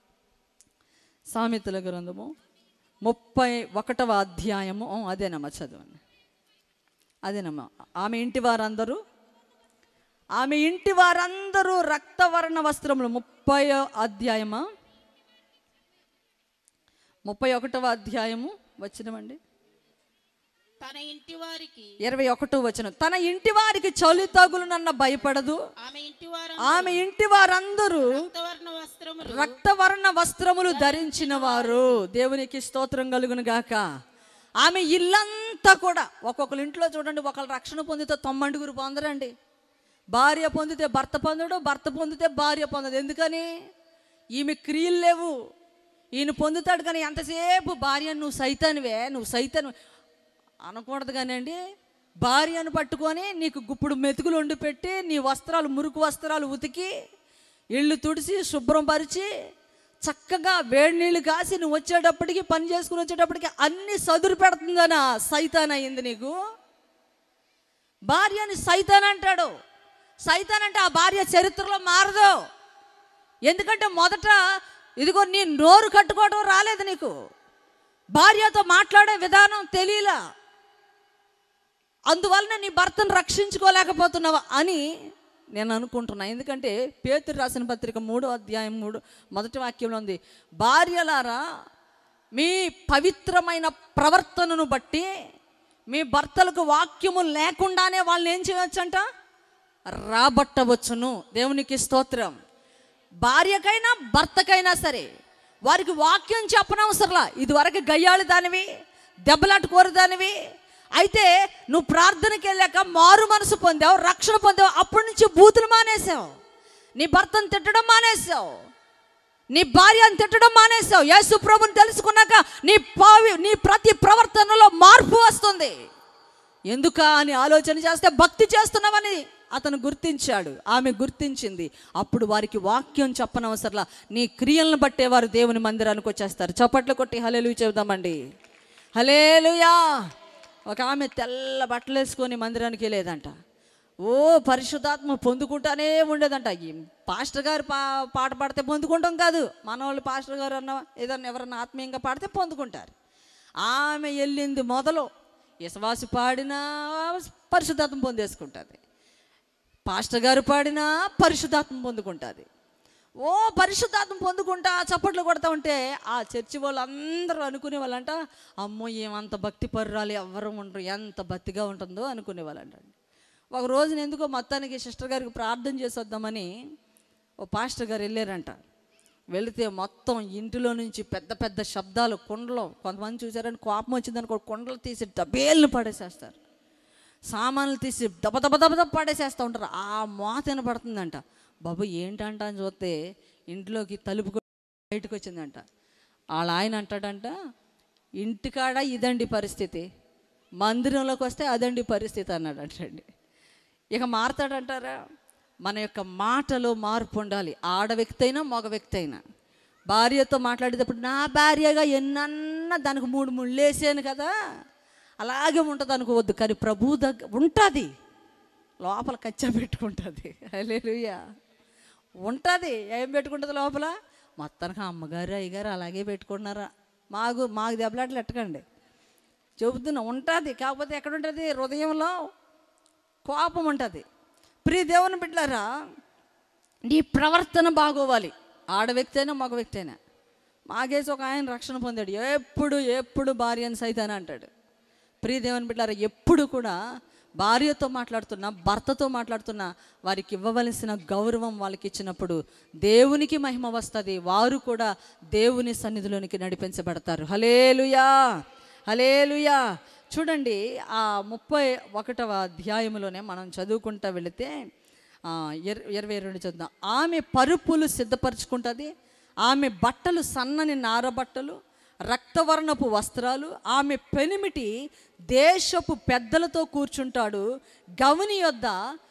సామెతల గ్రంథము ముప్పై ఒకటవ అధ్యాయము ఓ, అదేనమ్మా చదవండి అదేనమ్మా ఆమె ఇంటి వారందరూ ఆమె ఇంటి వారందరూ రక్తవర్ణ వస్త్రములు ముప్పై అధ్యాయమా ముప్పై ఒకటవ అధ్యాయము వచ్చినమండి తన ఇంటి వారికి ఇరవై ఒకటో వచనం తన ఇంటి వారికి చలి తగులునన్న భయపడదు ఆమె ఇంటి వారు ఆమె ఇంటి వారందరూ రక్తవర్ణ వస్త్రములు రక్తవర్ణ వస్త్రములు ధరించిన వారు దేవునికి స్తోత్రం కలుగును గాక ఆమె ఇల్లంతా కూడా ఒక్కొక్కరి ఇంట్లో చూడండి ఒకళ్ళు రక్షణ పొందితే తొమ్మండుగురు పొందరండి భార్య పొందితే భర్త పొందడు భర్త పొందితే భార్య పొందదు ఎందుకని ఈమె క్రియలు లేవు ఈయన పొందుతాడు కానీ ఎంతసేపు భార్య నువ్వు సైతానివే నువ్వు సైతాను అనకూడదు కానండి భార్యను పట్టుకొని నీకు గుప్పుడు మెతుకులు వండి పెట్టి నీ వస్త్రాలు మురుకు వస్త్రాలు ఉతికి ఇళ్ళు తుడిచి శుభ్రం పరిచి చక్కగా వేడి నీళ్ళు కాసి నువ్వు వచ్చేటప్పటికి పని చేసుకుని వచ్చేటప్పటికి అన్ని సదురు పెడుతుందనా సైతాన్ అయింది నీకు భార్యని సైతాన్ అంటాడు సైతాన్ అంటే ఆ భార్య చరిత్రలో మారదు ఎందుకంటే మొదట ఇదిగో నీ నోరు కట్టుకోవడం రాలేదు నీకు భార్యతో మాట్లాడే విధానం తెలియలా అందువలన నీ భర్తను రక్షించుకోలేకపోతున్నావా అని నేను అనుకుంటున్నా ఎందుకంటే పేతురు రాసిన పత్రిక మూడో అధ్యాయం మూడు మొదటి వాక్యంలో ఉంది భార్యలారా మీ పవిత్రమైన ప్రవర్తనను బట్టి మీ భర్తలకు వాక్యము లేకుండానే వాళ్ళని ఏం చేయవచ్చంట రాబట్టవచ్చును దేవునికి స్తోత్రం భార్యకైనా భర్తకైనా సరే వారికి వాక్యం చెప్పనవసరంలా ఇదివరకు గయ్యాళి దానివి దెబ్బలాట కోరదానివి అయితే నువ్వు ప్రార్థనకి వెళ్ళాక మారు మనసు పొందావు రక్షణ పొందావు అప్పటి నుంచి బూతులు మానేసావు నీ భర్తను తిట్టడం మానేసావు నీ భార్యను తిట్టడం మానేసావు యేసు ప్రభుని తెలుసుకున్నాక నీ పావి నీ ప్రతి ప్రవర్తనలో మార్పు వస్తుంది ఎందుక అని ఆలోచన చేస్తే భక్తి చేస్తున్నావని అతను గుర్తించాడు ఆమె గుర్తించింది అప్పుడు వారికి వాక్యం చెప్పనవసరంలా నీ క్రియలను బట్టే వారు దేవుని మందిరానికి వచ్చేస్తారు చప్పట్లు కొట్టి హలేలు చెబుదామండి హలేలుయా ఒక ఆమె తెల్ల బట్టలు వేసుకొని మందిరానికి వెళ్ళేదంట ఓ పరిశుద్ధాత్మ పొందుకుంటానే ఉండేదంట ఈ పాస్టర్ గారు పా పాట పాడితే పొందుకుంటాం కాదు మన వాళ్ళు పాస్టర్ గారు అన్న ఏదన్నా ఎవరన్నా ఆత్మీయంగా పాడితే పొందుకుంటారు ఆమె వెళ్ళింది మొదలు విశ్వాసి పాడినా పరిశుద్ధాత్మ పొందేసుకుంటుంది పాస్టర్ గారు పాడినా పరిశుద్ధాత్మ పొందుకుంటుంది ఓ పరిశుద్ధాత్మ పొందుకుంటా చప్పట్లు కొడతా ఉంటే ఆ చర్చి వాళ్ళు అందరూ అనుకునే వాళ్ళంట అమ్మో ఏమంత భక్తి పర్రాలు ఎవరు ఉండరు ఎంత భక్తిగా ఉంటుందో అనుకునే వాళ్ళంట ఒక రోజున ఎందుకో మొత్తానికి సిస్టర్ గారికి ప్రార్థన చేసి వద్దామని ఓ పాస్టర్ గారు వెళ్ళారంట వెళితే మొత్తం ఇంటిలో నుంచి పెద్ద పెద్ద శబ్దాలు కుండలు కొంతమంది చూసారని కోపం వచ్చిందనుకో కుండలు తీసి డబ్బేళ్ళని పడేసేస్తారు సామాన్లు తీసి దబ దబ దబ దబ పడేసేస్తూ ఉంటారు ఆ మోత వినపడుతుందంట బాబు ఏంటంట అని చూస్తే ఇంట్లోకి తలుపు కొట్టి బయటకు వచ్చిందంట వాళ్ళ ఆయన అంటాడంట ఇంటికాడ ఇదండి పరిస్థితి మందిరంలోకి వస్తే అదండి పరిస్థితి అన్నాడు అంటండి ఇక మారతాడంటారా మన యొక్క మాటలో మార్పు ఉండాలి ఆడ వ్యక్తి అయినా మగ వ్యక్తి అయినా భార్యతో మాట్లాడేటప్పుడు నా భార్యగా ఎన్నన్నా దానికి మూడు ముళ్ళు వేసాను కదా అలాగే ఉంటుంది అనుకోవద్దు కానీ ప్రభు దగ్గర ఉంటుంది లోపల కచ్చా పెట్టుకుంటుంది అలేలుయ్యా ఉంటుంది ఏం పెట్టుకుంటుంది లోపల మొత్తానికి అమ్మగారు అయ్యగారు అలాగే పెట్టుకున్నారా మాకు మాకు దెబ్బలాటలు ఎట్టకండి చెబుతున్నా ఉంటుంది కాకపోతే ఎక్కడ ఉంటుంది హృదయంలో కోపం ఉంటుంది ప్రియ దేవుని బిడ్డలారా నీ ప్రవర్తన బాగోవాలి ఆడ వ్యక్తి అయినా మగ వ్యక్తి అయినా మాకేసి ఒక ఆయన రక్షణ పొందాడు ఎప్పుడు ఎప్పుడు భార్యను సైతాన్ని అంటాడు ప్రియ దేవుని బిడ్డారా ఎప్పుడు కూడా భార్యతో మాట్లాడుతున్నా భర్తతో మాట్లాడుతున్నా వారికి ఇవ్వవలసిన గౌరవం వాళ్ళకి ఇచ్చినప్పుడు దేవునికి మహిమ వస్తుంది వారు కూడా దేవుని సన్నిధిలోనికి నడిపించబడతారు హలేలుయా హలేలుయా చూడండి ఆ ముప్పై ఒకటవ అధ్యాయంలోనే మనం చదువుకుంటా వెళితే ఆ, ఇర ఇరవై రెండు చదువుదాం ఆమె పరుపులు సిద్ధపరచుకుంటుంది ఆమె బట్టలు సన్నని నారబట్టలు రక్తవర్ణపు వస్త్రాలు ఆమె పెనిమిటి దేశపు పెద్దలతో కూర్చుంటాడు గవని యొద్ద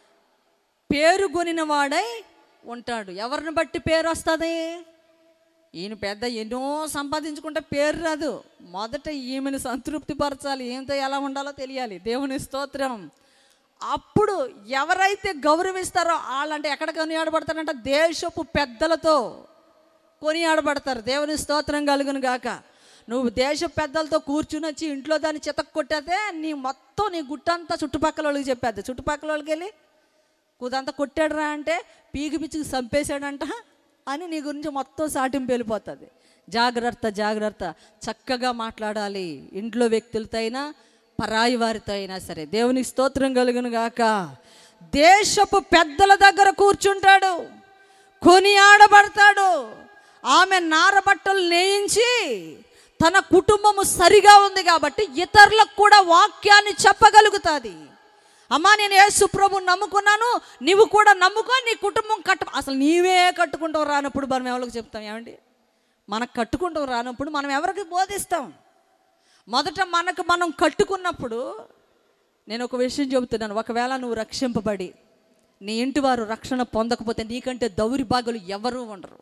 పేరు కొనిన వాడై ఉంటాడు ఎవరిని బట్టి పేరు వస్తుంది ఈయన పెద్ద ఎన్నో సంపాదించుకుంటే పేరు రాదు మొదట ఈమెను సంతృప్తిపరచాలి ఈమెతో ఎలా ఉండాలో తెలియాలి దేవుని స్తోత్రం అప్పుడు ఎవరైతే గౌరవిస్తారో వాళ్ళంటే ఎక్కడ కొనియాడబడతారంట దేశపు పెద్దలతో కొనియాడబడతారు దేవుని స్తోత్రం కలుగును గాక నువ్వు దేశ పెద్దలతో కూర్చుని వచ్చి ఇంట్లో దాన్ని చితక్ కొట్టేస్తే నీ మొత్తం నీ గుట్టంతా చుట్టుపక్కల వాళ్ళకి చెప్పేది చుట్టుపక్కల వాళ్ళకి వెళ్ళి కుదంతా కొట్టాడురా అంటే పీకి పిచ్చికి చంపేశాడంట అని నీ గురించి మొత్తం సాటింపు వెళ్ళిపోతుంది జాగ్రత్త జాగ్రత్త చక్కగా మాట్లాడాలి ఇంట్లో వ్యక్తులతో అయినా పరాయి వారితో అయినా సరే దేవునికి స్తోత్రం కలుగును గాక దేశపు పెద్దల దగ్గర కూర్చుంటాడు కొని ఆడబడతాడు ఆమె నారబట్టలు నేయించి తన కుటుంబము సరిగా ఉంది కాబట్టి ఇతరులకు కూడా వాక్యాన్ని చెప్పగలుగుతుంది అమ్మా నేను యేసు ప్రభు నమ్ముకున్నాను నీవు కూడా నమ్ముకో నీ కుటుంబం కట్టు అసలు నీవే కట్టుకుంటావు రానప్పుడు మనం ఎవరికి చెప్తాం ఏమండి మనకు కట్టుకుంటాం రానప్పుడు మనం ఎవరికి బోధిస్తాం మొదట మనకు మనం కట్టుకున్నప్పుడు నేను ఒక విషయం చెబుతున్నాను ఒకవేళ నువ్వు రక్షింపబడి నీ ఇంటి వారు రక్షణ పొందకపోతే నీకంటే దౌర్భాగ్యులు ఎవరూ ఉండరు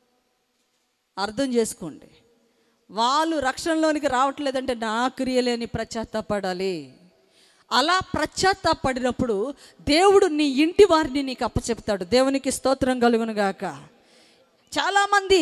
అర్థం చేసుకోండి వాళ్ళు రక్షణలోనికి రావట్లేదంటే నా క్రియలేని ప్రత్యాత్తాపడాలి అలా ప్రత్యాత్తాపడినప్పుడు దేవుడు నీ ఇంటి వారిని నీకు అప్పచెప్తాడు దేవునికి స్తోత్రం కలుగును గాక చాలామంది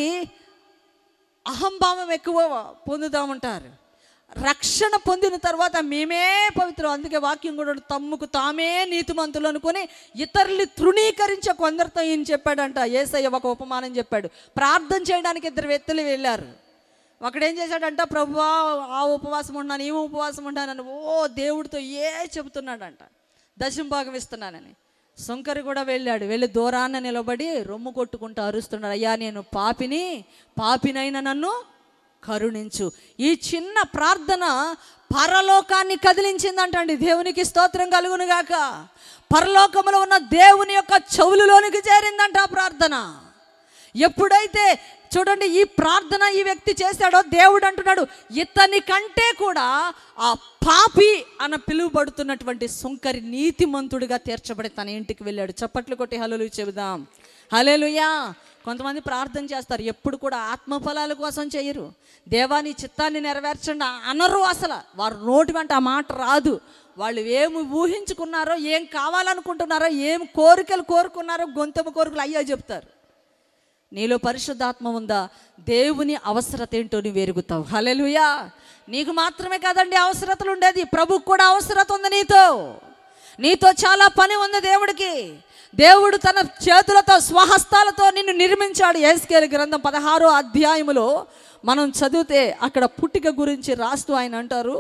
అహంభావం ఎక్కువ పొందుతూ ఉంటారు రక్షణ పొందిన తర్వాత మేమే పవిత్రం అందుకే వాక్యం కూడా తమ్ముకు తామే నీతిమంతులు అనుకొని ఇతరులు తృణీకరించే కొందరితో ఈయన చెప్పాడంట ఏసయ్య ఒక ఉపమానం చెప్పాడు ప్రార్థన చేయడానికి ఇద్దరు వ్యక్తులు వెళ్ళారు ఒకడేం చేశాడంట ప్రభువా ఆ ఉపవాసం ఉన్నాను ఈ ఉపవాసం ఉన్నానని ఓ దేవుడితో ఏ చెబుతున్నాడంట దశం భాగం ఇస్తున్నానని సుంకరి కూడా వెళ్ళాడు వెళ్ళి దూరాన నిలబడి రొమ్ము కొట్టుకుంటూ అరుస్తున్నాడు అయ్యా నేను పాపిని పాపినైన నన్ను కరుణించు ఈ చిన్న ప్రార్థన పరలోకాన్ని కదిలించిందంటండి దేవునికి స్తోత్రం కలుగును గాక పరలోకములో ఉన్న దేవుని యొక్క చెవులలోనికి చేరిందంట ఆ ప్రార్థన ఎప్పుడైతే చూడండి ఈ ప్రార్థన ఈ వ్యక్తి చేశాడో దేవుడు అంటున్నాడు ఇతని కంటే కూడా ఆ పాపి అన్న పిలువబడుతున్నటువంటి సుంకరి నీతిమంతుడిగా తీర్చబడి తన ఇంటికి వెళ్ళాడు చప్పట్లు కొట్టి హలలు చెబుదాం హలేలుయా కొంతమంది ప్రార్థన చేస్తారు ఎప్పుడు కూడా ఆత్మఫలాల కోసం చేయరు దేవాని చిత్తాన్ని నెరవేర్చండి అనరు అసలు వారు నోటి వెంట ఆ మాట రాదు వాళ్ళు ఏమి ఊహించుకున్నారో ఏం కావాలనుకుంటున్నారో ఏం కోరికలు కోరుకున్నారో గొంతెమ కోరికలు అయ్యో చెప్తారు నీలో పరిశుద్ధాత్మ ఉందా దేవుని అవసరత ఏంటో నువ్వు ఎరుగుతావు హలెలుయా నీకు మాత్రమే కాదండి అవసరతలు ఉండేది ప్రభుకు కూడా అవసరత ఉంది నీతో నీతో చాలా పని ఉంది దేవుడికి దేవుడు తన చేతులతో స్వహస్తాలతో నిన్ను నిర్మించాడు ఏస్కేల్ గ్రంథం పదహారో అధ్యాయములో మనం చదివితే అక్కడ పుట్టిక గురించి రాస్తూ ఆయన అంటారు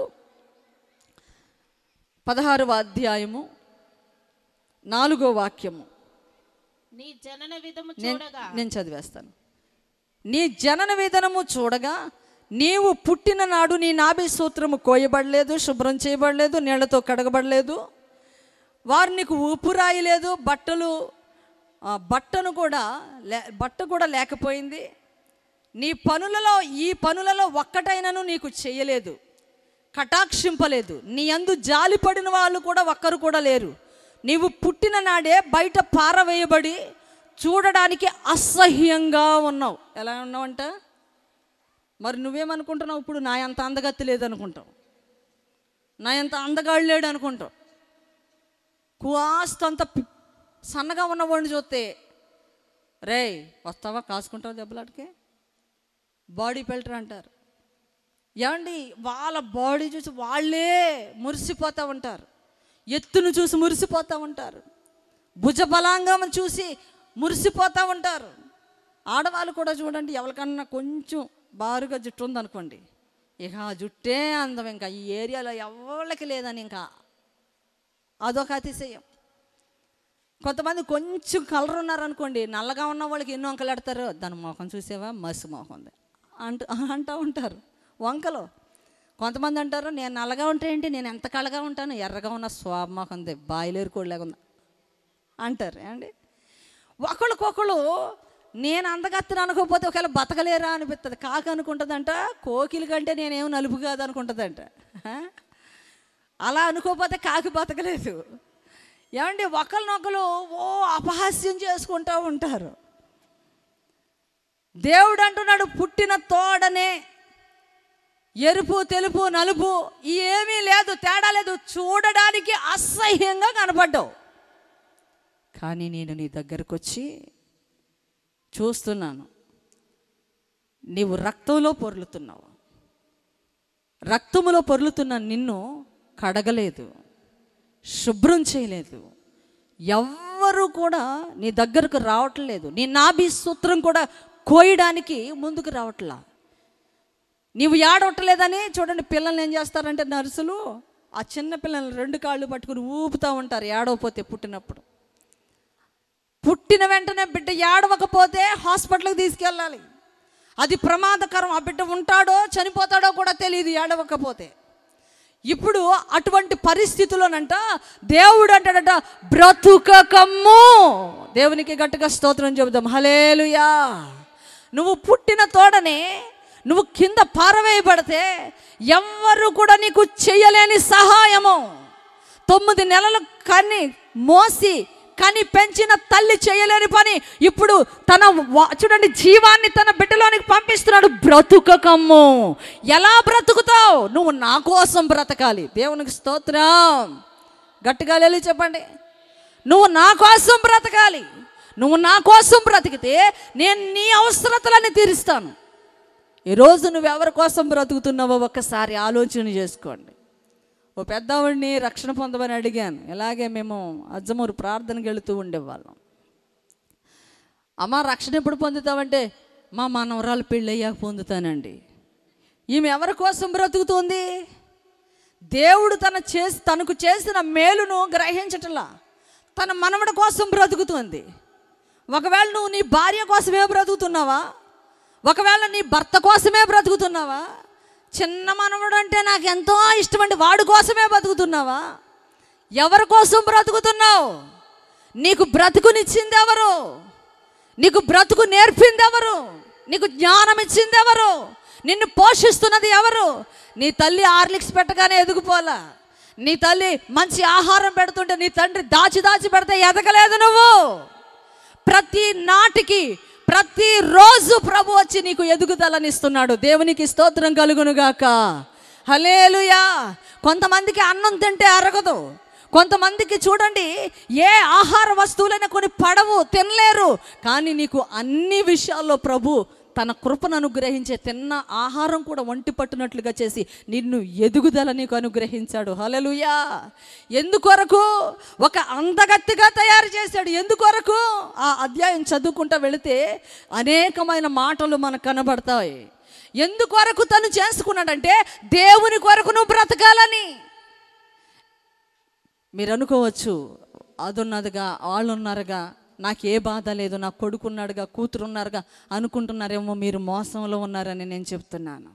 పదహారవ అధ్యాయము నాలుగో వాక్యము నీ జనన విధము నేను చూడగా నేను చదివేస్తాను నీ జనన విధానము చూడగా నీవు పుట్టిన నాడు నీ నాభి సూత్రము కోయబడలేదు శుభ్రం చేయబడలేదు నీళ్లతో కడగబడలేదు వారు నీకు ఊపు రాయలేదు బట్టలు ఆ, బట్టను కూడా లే బట్ట కూడా లేకపోయింది నీ పనులలో ఈ పనులలో ఒక్కటైనను నీకు చేయలేదు కటాక్షింపలేదు నీ అందు జాలిపడిన వాళ్ళు కూడా ఒక్కరు కూడా లేరు నీవు పుట్టిన నాడే బయట పారవేయబడి చూడడానికి అసహ్యంగా ఉన్నావు ఎలా ఉన్నావంట మరి నువ్వేమనుకుంటున్నావు ఇప్పుడు నా అంత అందగత్తి లేదనుకుంటావు నా అంత అందగాడు లేడు అనుకుంటావు కాస్త అంత పి- సన్నగా ఉన్నవాడిని చూస్తే రే వస్తావా కాసుకుంటావు దెబ్బలాడికి బాడీ పెల్టర్ అంటారు ఏమండి వాళ్ళ బాడీ చూసి వాళ్ళే మురిసిపోతూ ఉంటారు ఎత్తును చూసి మురిసిపోతూ ఉంటారు భుజబలాంగం చూసి మురిసిపోతూ ఉంటారు ఆడవాళ్ళు కూడా చూడండి ఎవరికన్నా కొంచెం బారుగా జుట్టు ఉందనుకోండి ఇక ఆ జుట్టే అందం ఇంకా ఈ ఏరియాలో ఎవరికి లేదని ఇంకా అదొక అతిశయం కొంతమంది కొంచెం కలర్ ఉన్నారనుకోండి నల్లగా ఉన్న వాళ్ళకి ఎన్నో వంకలు ఎడతారు దాని మొఖం చూసేవా మసి మొఖం ఉంది అంటూ అంటూ ఉంటారు వంకలు కొంతమంది అంటారు నేను నల్లగా ఉంటే ఏంటి నేను ఎంత కళగా ఉంటాను ఎర్రగా ఉన్న స్వామోహం ఉంది బాయిలేరు కోళ్ళగా ఉంది అంటారు ఏమండి ఒకళ్ళకొకళ్ళు నేను అందగత్తను అనుకోకపోతే ఒకవేళ బతకలేరా అనిపిస్తుంది కాకి అనుకుంటుందంట కోకిల కంటే నేనేం నలుపు కాదు అనుకుంటుందంట ఆ? అలా అనుకోకపోతే కాకి బతకలేదు ఏమండి ఒకరినొకరు ఓ అపహాస్యం చేసుకుంటూ ఉంటారు దేవుడు అంటున్నాడు పుట్టిన తోడనే ఎరుపు తెలుపు నలుపు ఏమీ లేదు తేడా లేదు చూడడానికి అసహ్యంగా కనపడ్డావు కానీ నేను నీ దగ్గరకు వచ్చి చూస్తున్నాను నీవు రక్తంలో పొర్లుతున్నావు రక్తములో పొర్లుతున్న నిన్ను కడగలేదు శుభ్రం చేయలేదు ఎవ్వరూ కూడా నీ దగ్గరకు రావట్లేదు నీ నాభి సూత్రం కూడా కోయడానికి ముందుకు రావట్లా నీవు ఏడవట్లేదని చూడండి పిల్లల్ని ఏం చేస్తారంటే నర్సులు ఆ చిన్న పిల్లల్ని రెండు కాళ్ళు పట్టుకుని ఊపుతూ ఉంటారు ఏడవపోతే పుట్టినప్పుడు పుట్టిన వెంటనే బిడ్డ ఏడవకపోతే హాస్పిటల్కి తీసుకెళ్ళాలి అది ప్రమాదకరం ఆ బిడ్డ ఉంటాడో చనిపోతాడో కూడా తెలియదు ఏడవకపోతే ఇప్పుడు అటువంటి పరిస్థితుల్లోనంట దేవుడు అంటాడట బ్రతుకకమ్ము దేవునికి గట్టిగా స్తోత్రం చెబుదాం హలేలుయా నువ్వు పుట్టిన తోడనే నువ్వు కింద పారవేయబడితే ఎవ్వరు కూడా నీకు చేయలేని సహాయము తొమ్మిది నెలలు కని మోసి కానీ పెంచిన తల్లి చేయలేని పని ఇప్పుడు తన వా- చూడండి జీవాన్ని తన బిడ్డలోనికి పంపిస్తున్నాడు బ్రతుకకమ్ము ఎలా బ్రతుకుతావు నువ్వు నా కోసం బ్రతకాలి దేవునికి స్తోత్రం గట్టిగా లేలి చెప్పండి నువ్వు నా కోసం బ్రతకాలి నువ్వు నా కోసం బ్రతికితే నేను నీ అవసరతలన్నీ తీరుస్తాను ఈరోజు నువ్వు ఎవరి కోసం బ్రతుకుతున్నావో ఒక్కసారి ఆలోచన చేసుకోండి ఓ పెద్దవాడిని రక్షణ పొందమని అడిగాను ఇలాగే మేము అజ్జమూరు ప్రార్థనకి వెళుతూ ఉండేవాళ్ళం అమ్మ రక్షణ ఎప్పుడు పొందుతావంటే మా మనవరాలు పెళ్ళయ్యాక పొందుతానండి ఈమె ఎవరి కోసం బ్రతుకుతుంది దేవుడు తన చేసి తనకు చేసిన మేలును గ్రహించటలా తన మనవడి కోసం బ్రతుకుతుంది ఒకవేళ నువ్వు నీ భార్య కోసమే బ్రతుకుతున్నావా ఒకవేళ నీ భర్త కోసమే బ్రతుకుతున్నావా చిన్న మనవడు అంటే నాకు ఎంతో ఇష్టమండి వాడి కోసమే బ్రతుకుతున్నావా ఎవరి కోసం బ్రతుకుతున్నావు నీకు బ్రతుకునిచ్చింది ఎవరు నీకు బ్రతుకు నేర్పింది ఎవరు నీకు జ్ఞానం ఇచ్చింది ఎవరు నిన్ను పోషిస్తున్నది ఎవరు నీ తల్లి ఆర్లిక్స్ పెట్టగానే ఎదుగుపోలా నీ తల్లి మంచి ఆహారం పెడుతుంటే నీ తండ్రి దాచి దాచి పెడితే ఎదగలేదు నువ్వు ప్రతి నాటికి ప్రతి రోజు ప్రభు వచ్చి నీకు ఎదుగుదలనిస్తున్నాడు దేవునికి స్తోత్రం కలుగునుగాక హలేలుయా కొంతమందికి అన్నం తింటే అరగదు కొంతమందికి చూడండి ఏ ఆహార వస్తువులైనా కొన్ని పడవు తినలేరు కానీ నీకు అన్ని విషయాల్లో ప్రభు తన కృపను అనుగ్రహించే తిన్న ఆహారం కూడా ఒంటి పట్టునట్లుగా చేసి నిన్ను ఎదుగుదల నీకు అనుగ్రహించాడు హలలుయా ఎందుకొరకు ఒక అందగత్తిగా తయారు చేశాడు ఎందుకొరకు ఆ అధ్యాయం చదువుకుంటా వెళితే అనేకమైన మాటలు మనకు కనబడతాయి ఎందుకొరకు తను చేసుకున్నాడంటే దేవుని కొరకు నువ్వు బ్రతకాలని మీరు అనుకోవచ్చు అదున్నదిగా వాళ్ళు ఉన్నారుగా నాకు ఏ బాధ లేదు నా కొడుకున్నాడుగా కూతురు ఉన్నారుగా అనుకుంటున్నారేమో మీరు మోసంలో ఉన్నారని నేను చెప్తున్నాను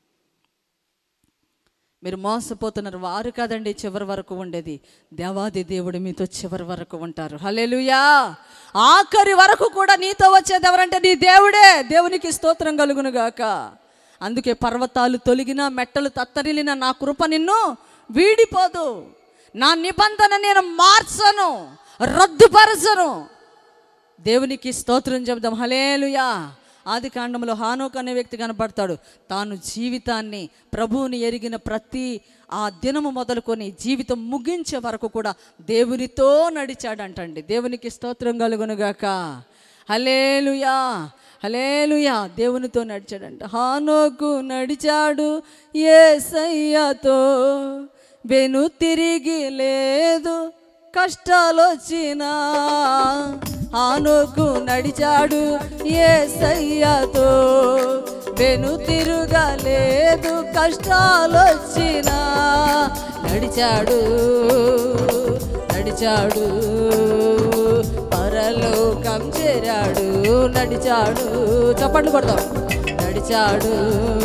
మీరు మోసపోతున్నారు వారు కాదండి చివరి వరకు ఉండేది దేవాది దేవుడు మీతో చివరి వరకు ఉంటారు హల్లెలూయా ఆఖరి వరకు కూడా నీతో వచ్చేది ఎవరంటే నీ దేవుడే దేవునికి స్తోత్రం కలుగును గాక అందుకే పర్వతాలు తొలగిన మెట్టలు తత్తరిలిన నా కృప నిన్ను వీడిపోదు నా నిబంధన నేను మార్చను రద్దుపరచను దేవునికి స్తోత్రం చెబుదాం హలేలుయా ఆది కాండంలో హానోక్ అనే వ్యక్తి కనపడతాడు తాను జీవితాన్ని ప్రభువుని ఎరిగిన ప్రతి ఆ దినము మొదలుకొని జీవితం ముగించే వరకు కూడా దేవునితో నడిచాడంటండి దేవునికి స్తోత్రం కలుగునుగాక హలేలుయా హలేలుయా దేవునితో నడిచాడంట హానోకు నడిచాడు ఏసయ్యతో వెను తిరిగి లేదు కష్టాలు వచ్చినా ఆనుకు నడిచాడు ఏసయ్యతో వెను తిరుగలేదు కష్టాలు వచ్చినా నడిచాడు నడిచాడు పరలోకం చేరాడు నడిచాడు చప్పట్లు కొడతాం నడిచాడు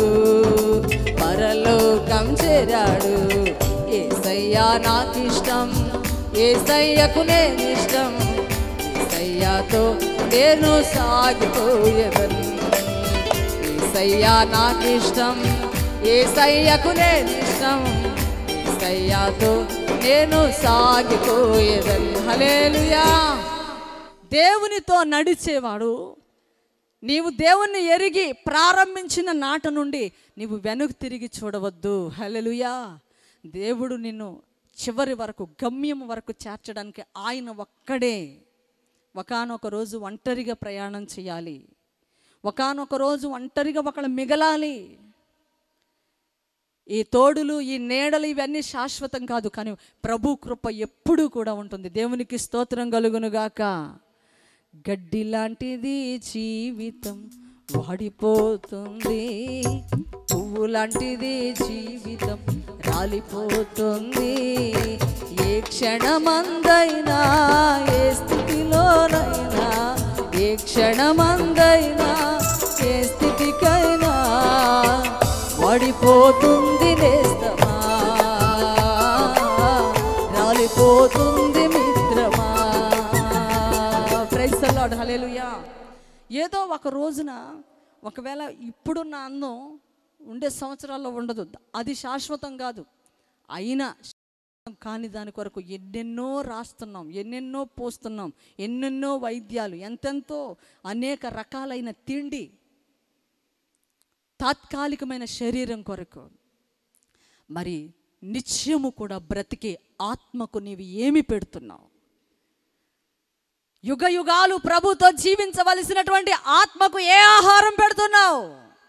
పరలోకం చేరాడు ఏసయ్యా నాకిష్టం ఏసయ్యకు నేను ఇష్టం ఏసయ్యాతో నేను సాగిపోయేవని ఏసయ్యా నాకిష్టం ఏసయ్యకు నేను ఇష్టం ఏసయ్యాతో నేను సాగిపోయేదని హలేలుయా దేవునితో నడిచేవాడు నీవు దేవుణ్ణి ఎరిగి ప్రారంభించిన నాట నుండి నీవు వెనుక తిరిగి చూడవద్దు హలెలుయా దేవుడు నిన్ను చివరి వరకు గమ్యం వరకు చేర్చడానికి ఆయన ఒక్కడే ఒకనొక రోజు ఒంటరిగా ప్రయాణం చేయాలి ఒకనొక రోజు ఒంటరిగా ఒకళ్ళు మిగలాలి ఈ తోడులు ఈ నీడలు ఇవన్నీ శాశ్వతం కాదు కానీ ప్రభు కృప ఎప్పుడూ కూడా ఉంటుంది దేవునికి స్తోత్రం కలుగునుగాక గడ్డి లాంటిది జీవితం వాడిపోతుంది పువ్వు లాంటిది జీవితం రాలిపోతుంది ఏ క్షణమందైనా ఏ స్థితిలోనైనా ఏ క్షణమందైనా ఏ స్థితికైనా వాడిపోతుంది నేస్తమా రాలిపోతుంది మిత్రమా ప్రైస్ లాడ్ హలేలుయా ఏదో ఒక రోజున ఒకవేళ ఇప్పుడున్న అందం ఉండే సంవత్సరాల్లో ఉండదు అది శాశ్వతం కాదు అయినా శాశ్వతం కాని దాని కొరకు ఎన్నెన్నో రాస్తున్నాం ఎన్నెన్నో పోస్తున్నాం ఎన్నెన్నో వైద్యాలు ఎంతెంతో అనేక రకాలైన తిండి తాత్కాలికమైన శరీరం కొరకు మరి నిత్యము కూడా బ్రతికే ఆత్మకు నీవు ఏమి పెడుతున్నావు యుగ యుగాలు ప్రభుతో జీవించవలసినటువంటి ఆత్మకు ఏ ఆహారం పెడుతున్నావు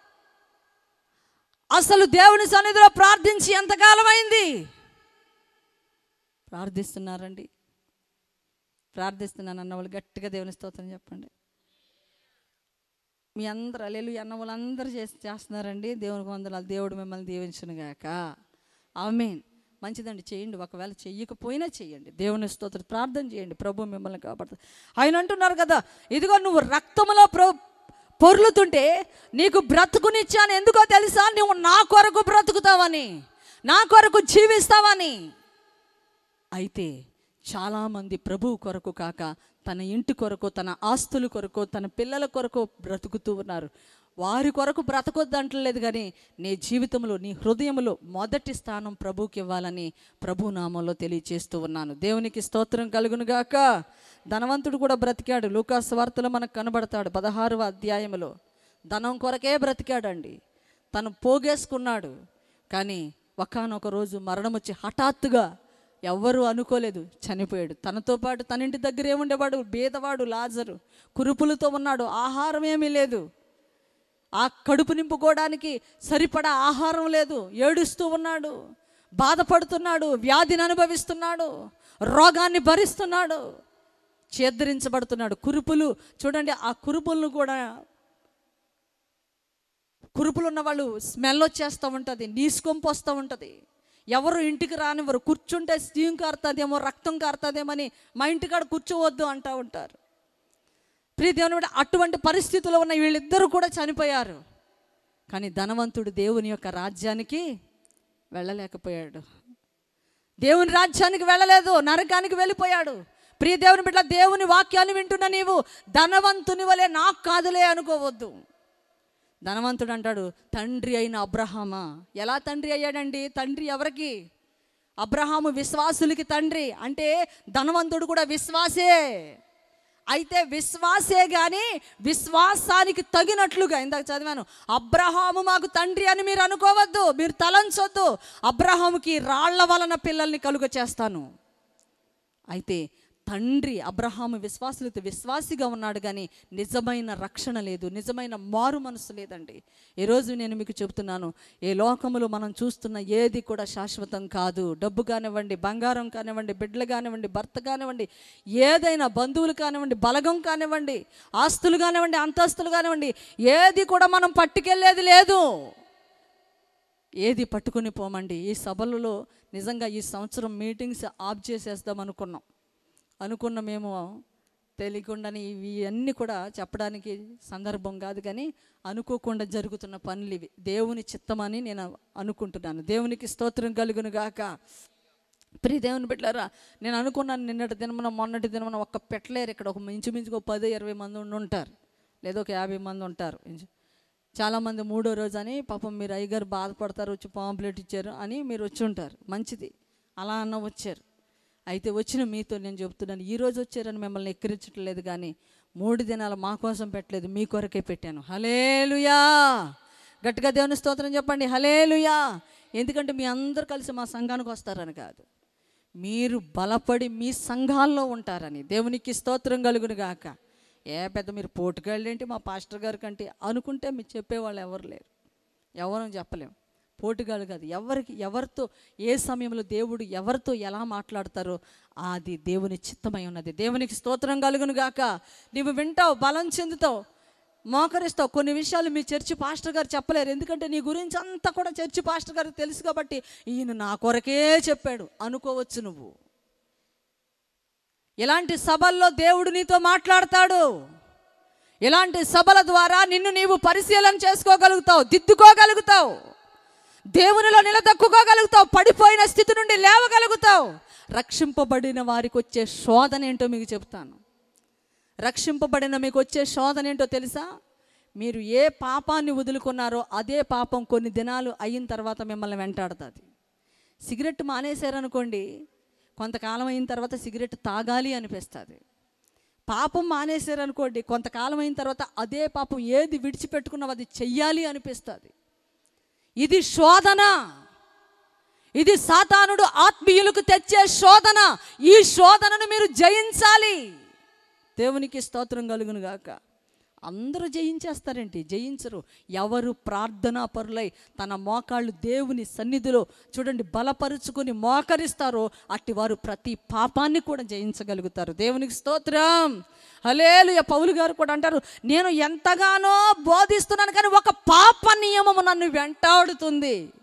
అసలు దేవుని సన్నిధిలో ప్రార్థించి ఎంతకాలం అయింది ప్రార్థిస్తున్నారండి ప్రార్థిస్తున్నాను అన్న వాళ్ళు గట్టిగా దేవుని స్తోత్రం చెప్పండి మీ అందరు అల్లెలు అన్న వాళ్ళందరూ చేసి చేస్తున్నారండి దేవునికి వందనాలు దేవుడు మిమ్మల్ని దీవించును గాక ఆమెన్ మంచిదండి చేయండి ఒకవేళ చెయ్యకపోయినా చేయండి దేవుని స్తోత్రం ప్రార్థన చేయండి ప్రభు మిమ్మల్ని కాపాడుతుంది ఆయన అంటున్నారు కదా ఇదిగో నువ్వు రక్తములో ప్ర పొర్లుతుంటే నీకు బ్రతుకునిచ్చాను ఎందుకో తెలుసా నువ్వు నా కొరకు బ్రతుకుతావని నా కొరకు జీవిస్తావని అయితే చాలామంది ప్రభువు కొరకు కాక తన ఇంటి కొరకు తన ఆస్తుల కొరకు తన పిల్లల కొరకు బ్రతుకుతూ ఉన్నారు వారి కొరకు బ్రతకొద్దంటలేదు కానీ నీ జీవితంలో నీ హృదయంలో మొదటి స్థానం ప్రభువుకి ఇవ్వాలని ప్రభు నామంలో తెలియచేస్తూ ఉన్నాను దేవునికి స్తోత్రం కలుగును గాక ధనవంతుడు కూడా బ్రతికాడు లూకాస్ వార్తలో మనకు కనబడతాడు పదహారవ అధ్యాయంలో ధనం కొరకే బ్రతికాడండి తను పోగేసుకున్నాడు కానీ ఒకానొక రోజు మరణం వచ్చి హఠాత్తుగా ఎవ్వరూ అనుకోలేదు చనిపోయాడు తనతో పాటు తన ఇంటి దగ్గర ఏముండేవాడు బీదవాడు లాజరు కురుపులతో ఉన్నాడు ఆహారం ఏమీ లేదు ఆ కడుపు నింపుకోవడానికి సరిపడా ఆహారం లేదు ఏడుస్తూ ఉన్నాడు బాధపడుతున్నాడు వ్యాధిని అనుభవిస్తున్నాడు రోగాన్ని భరిస్తున్నాడు చేద్దరించబడుతున్నాడు కురుపులు చూడండి ఆ కురుపులను కూడా కురుపులు ఉన్న వాళ్ళు స్మెల్ వచ్చేస్తూ ఉంటుంది నీసుకొంపు వస్తూ ఉంటుంది ఎవరు ఇంటికి రానివ్వరు కూర్చుంటే స్టీమ్ కారుతుందేమో రక్తం కారుతుందేమని మా ఇంటికాడ కూర్చోవద్దు అంటూ ఉంటారు ప్రియ దేవుని బిడ్డ, అటువంటి పరిస్థితుల్లో ఉన్న వీళ్ళిద్దరూ కూడా చనిపోయారు కానీ ధనవంతుడు దేవుని యొక్క రాజ్యానికి వెళ్ళలేకపోయాడు దేవుని రాజ్యానికి వెళ్ళలేదు నరకానికి వెళ్ళిపోయాడు ప్రియ దేవుని బిడ్డ దేవుని వాక్యాన్ని వింటున్న నీవు ధనవంతుని వలె నాకు కాదులే అనుకోవద్దు ధనవంతుడు అంటాడు తండ్రి అయిన అబ్రహామా ఎలా తండ్రి అయ్యాడండి తండ్రి ఎవరికి అబ్రహాము విశ్వాసులకి తండ్రి అంటే ధనవంతుడు కూడా విశ్వాసే అయితే విశ్వాసే కానీ విశ్వాసానికి తగినట్లుగా ఇందాక చదివాను అబ్రహాము మాకు తండ్రి అని మీరు అనుకోవద్దు మీరు తలంచొద్దు అబ్రహాముకి రాళ్ల వలన పిల్లల్ని కలుగ చేస్తాను అయితే తండ్రి అబ్రహాము విశ్వాసులతో విశ్వాసిగా ఉన్నాడు కానీ నిజమైన రక్షణ లేదు నిజమైన మారు మనసు లేదండి ఈరోజు నేను మీకు చెబుతున్నాను ఏ లోకములో మనం చూస్తున్న ఏది కూడా శాశ్వతం కాదు డబ్బు కానివ్వండి బంగారం కానివ్వండి బిడ్డలు కానివ్వండి భర్త కానివ్వండి ఏదైనా బంధువులు కానివ్వండి బలగం కానివ్వండి ఆస్తులు కానివ్వండి అంతస్తులు కానివ్వండి ఏది కూడా మనం పట్టుకెళ్ళేది లేదు ఏది పట్టుకుని పోమండి ఈ సభలలో నిజంగా ఈ సంవత్సరం మీటింగ్స్ ఆఫ్ చేసేద్దాం అనుకున్నాం అనుకున్న మేము తెలియకుండానే ఇవి అన్నీ కూడా చెప్పడానికి సందర్భం కాదు కానీ అనుకోకుండా జరుగుతున్న పనులు ఇవి దేవుని చిత్తమని నేను అనుకుంటున్నాను దేవునికి స్తోత్రం కలుగును గాక ప్రియ దేవుని బిడ్డారా నేను అనుకున్నాను నిన్నటి దినమున మొన్నటి దినమున ఒక్క పెట్టలేరు ఇక్కడ ఒక ఇంచుమించుకు ఒక పది ఇరవై మంది ఉండి ఉంటారు లేదా ఒక యాభై మంది ఉంటారు ఇంచు- చాలామంది మూడో రోజు అని పాపం మీరు అయ్యగారు బాధపడతారు వచ్చి పాంప్లెట్ ఇచ్చారు అని మీరు వచ్చి ఉంటారు మంచిది అలా అన్న వచ్చారు అయితే వచ్చిన మీతో నేను చెప్తున్నాను ఈ రోజు వచ్చారని మిమ్మల్ని ఎక్కిరించట్లేదు కానీ మూడు దినాలు మా కోసం పెట్టలేదు మీ కొరకే పెట్టాను హలేలుయా గట్టిగా దేవుని స్తోత్రం చెప్పండి హలేలుయా ఎందుకంటే మీ అందరు కలిసి మా సంఘానికి వస్తారని కాదు మీరు బలపడి మీ సంఘాల్లో ఉంటారని దేవునికి స్తోత్రం కలుగును గాక ఏ పెద్ద మీరు పోటుగాళ్ళేంటి మా పాస్టర్ గారి కంటే అనుకుంటే మీరు చెప్పేవాళ్ళు ఎవరు లేరు ఎవరని చెప్పలేం పోటుగాళ్ళు కాదు ఎవరికి ఎవరితో ఏ సమయంలో దేవుడు ఎవరితో ఎలా మాట్లాడతారో అది దేవుని చిత్తమై ఉన్నది దేవునికి స్తోత్రం కలుగును గాక నీవు వింటావు బలం చెందుతావు మోకరిస్తావు కొన్ని విషయాలు మీ చర్చి పాస్టర్ గారు చెప్పలేరు ఎందుకంటే నీ గురించి అంతా కూడా చర్చి పాస్టర్ గారికి తెలుసు కాబట్టి ఈయన నా కొరకే చెప్పాడు అనుకోవచ్చు నువ్వు ఇలాంటి సభల్లో దేవుడు నీతో మాట్లాడతాడు ఇలాంటి సభల ద్వారా నిన్ను నీవు పరిశీలన చేసుకోగలుగుతావు దిద్దుకోగలుగుతావు దేవునిలో నిలదొక్కుకోగలుగుతావు పడిపోయిన స్థితి నుండి లేవగలుగుతావు రక్షింపబడిన వారికి వచ్చే శోధన ఏంటో మీకు చెప్తాను రక్షింపబడిన మీకు వచ్చే శోధన ఏంటో తెలుసా మీరు ఏ పాపాన్ని వదులుకున్నారో అదే పాపం కొన్ని దినాలు అయిన తర్వాత మిమ్మల్ని వెంటాడుతుంది సిగరెట్ మానేశారనుకోండి కొంతకాలం అయిన తర్వాత సిగరెట్ తాగాలి అనిపిస్తుంది పాపం మానేశారనుకోండి కొంతకాలం అయిన తర్వాత అదే పాపం ఏది విడిచిపెట్టుకున్నావు అది చెయ్యాలి అనిపిస్తుంది ఇది శోధన ఇది సాతానుడు ఆత్మీయులకు తెచ్చే శోధన ఈ శోధనను మీరు జయించాలి దేవునికి స్తోత్రం కలుగును గాక అందరూ జయించేస్తారేంటి జయించరు ఎవరు ప్రార్థనా పరులై తన మోకాళ్ళు దేవుని సన్నిధిలో చూడండి బలపరుచుకొని మోకరిస్తారో అట్టి వారు ప్రతి పాపాన్ని కూడా జయించగలుగుతారు దేవునికి స్తోత్రం హలేలుయ పౌలు గారు కూడా అంటారు నేను ఎంతగానో బోధిస్తున్నాను కానీ ఒక పాప నియమము నన్ను వెంటాడుతుంది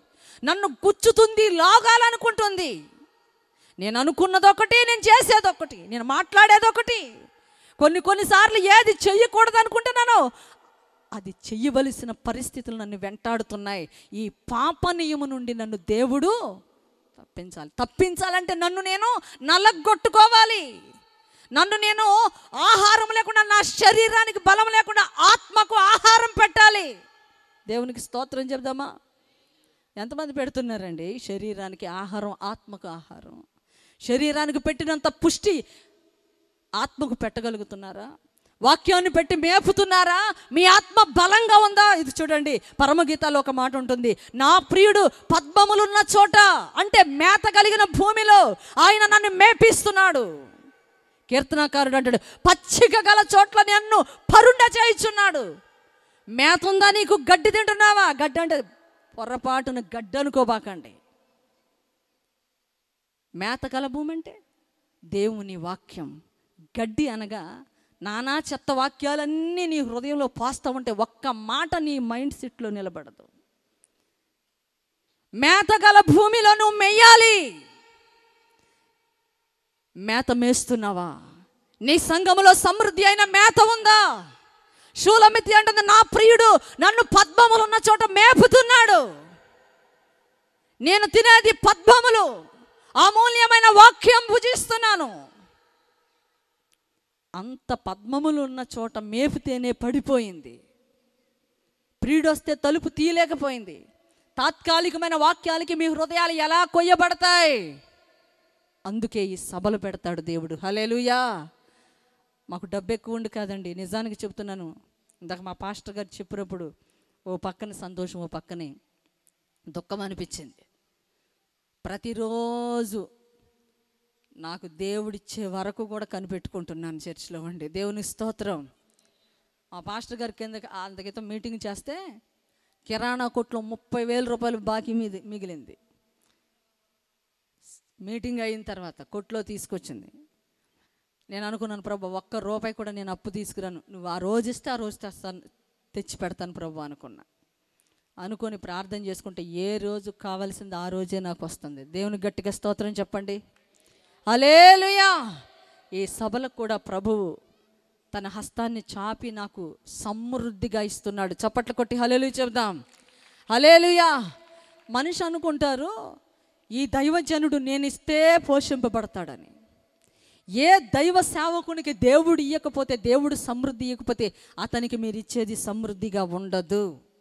నన్ను గుచ్చుతుంది లాగాలనుకుంటుంది నేను అనుకున్నది ఒకటి నేను చేసేది ఒకటి నేను మాట్లాడేది ఒకటి కొన్ని కొన్నిసార్లు ఏది చెయ్యకూడదు అనుకుంటున్నాను అది చెయ్యవలసిన పరిస్థితులు నన్ను వెంటాడుతున్నాయి ఈ పాప నియము నుండి నన్ను దేవుడు తప్పించాలి తప్పించాలంటే నన్ను నేను నలగొట్టుకోవాలి నన్ను నేను ఆహారం లేకుండా నా శరీరానికి బలం లేకుండా ఆత్మకు ఆహారం పెట్టాలి దేవునికి స్తోత్రం చెప్దామా ఎంతమంది పెడుతున్నారండి శరీరానికి ఆహారం ఆత్మకు ఆహారం శరీరానికి పెట్టినంత పుష్టి ఆత్మకు పెట్టగలుగుతున్నారా వాక్యాన్ని పెట్టి మేపుతున్నారా మీ ఆత్మ బలంగా ఉందా ఇది చూడండి పరమగీతాలో ఒక మాట ఉంటుంది నా ప్రియుడు పద్మములున్న చోట అంటే మేత కలిగిన భూమిలో ఆయన నన్ను మేపిస్తున్నాడు కీర్తనాకారుడు అంటాడు పచ్చిక గల చోట్ల నన్ను పరుండ చేయించున్నాడు మేత ఉందా నీకు గడ్డి తింటున్నావా గడ్డి అంటే పొరపాటున గడ్డి అనుకోబాకండి మేత గల భూమి అంటే దేవుని వాక్యం గడ్డి అనగా నానా చెత్త వాక్యాలన్నీ నీ హృదయంలో పోస్తా ఉంటే ఒక్క మాట నీ మైండ్ సెట్లో నిలబడదు మేత గల భూమిలో నువ్వు మెయ్యాలి మేత మేస్తున్నావా నీ సంఘములో సమృద్ధి అయిన మేత ఉందా శూలమితి అంటుంది నా ప్రియుడు నన్ను పద్మములు ఉన్న చోట మేపుతున్నాడు నేను తినేది పద్మములు అమూల్యమైన వాక్యం భుజిస్తున్నాను అంత పద్మములు ఉన్న చోట మేపితేనే పడిపోయింది ప్రియుడొస్తే తలుపు తీయలేకపోయింది తాత్కాలికమైన వాక్యాలకి మీ హృదయాలు ఎలా కొయ్యబడతాయి అందుకే ఈ సభలు పెడతాడు దేవుడు హలేలుయా మాకు డబ్బు ఎక్కువ ఉండి కాదండి నిజానికి చెప్తున్నాను ఇందాక మా పాస్టర్ గారు చెప్పినప్పుడు ఓ పక్కన సంతోషం ఓ పక్కనే దుఃఖం అనిపించింది ప్రతిరోజు నాకు దేవుడిచ్చే వరకు కూడా కనిపెట్టుకుంటున్నాను చర్చిలో ఉండి దేవుని స్తోత్రం మా పాస్టర్ గారి కింద అంతకితం మీటింగ్ చేస్తే కిరాణా కొట్లో ముప్పై వేల రూపాయలు బాకీ మీద మిగిలింది మీటింగ్ అయిన తర్వాత కొట్లో తీసుకొచ్చింది నేను అనుకున్నాను ప్రభు ఒక్క రూపాయి కూడా నేను అప్పు తీసుకురాను నువ్వు ఆ రోజు ఇస్తే ఆ రోజు తెస్తాను తెచ్చి పెడతాను ప్రభు అనుకున్నా అనుకొని ప్రార్థన చేసుకుంటే ఏ రోజు కావాల్సింది ఆ రోజే నాకు వస్తుంది దేవుని గట్టిగా స్తోత్రం చెప్పండి అలేలుయా ఈ సభలకు కూడా ప్రభువు తన హస్తాన్ని చాపి నాకు సమృద్ధిగా ఇస్తున్నాడు చప్పట్లు కొట్టి హలేలు చెబుదాం హలేలుయా మనిషి అనుకుంటారు ఈ దైవజనుడు నేను ఇస్తే పోషింపబడతాడని ఏ దైవ సేవకునికి దేవుడు ఇవ్వకపోతే దేవుడు సమృద్ధి ఇవ్వకపోతే అతనికి మీరు ఇచ్చేది సమృద్ధిగా ఉండదు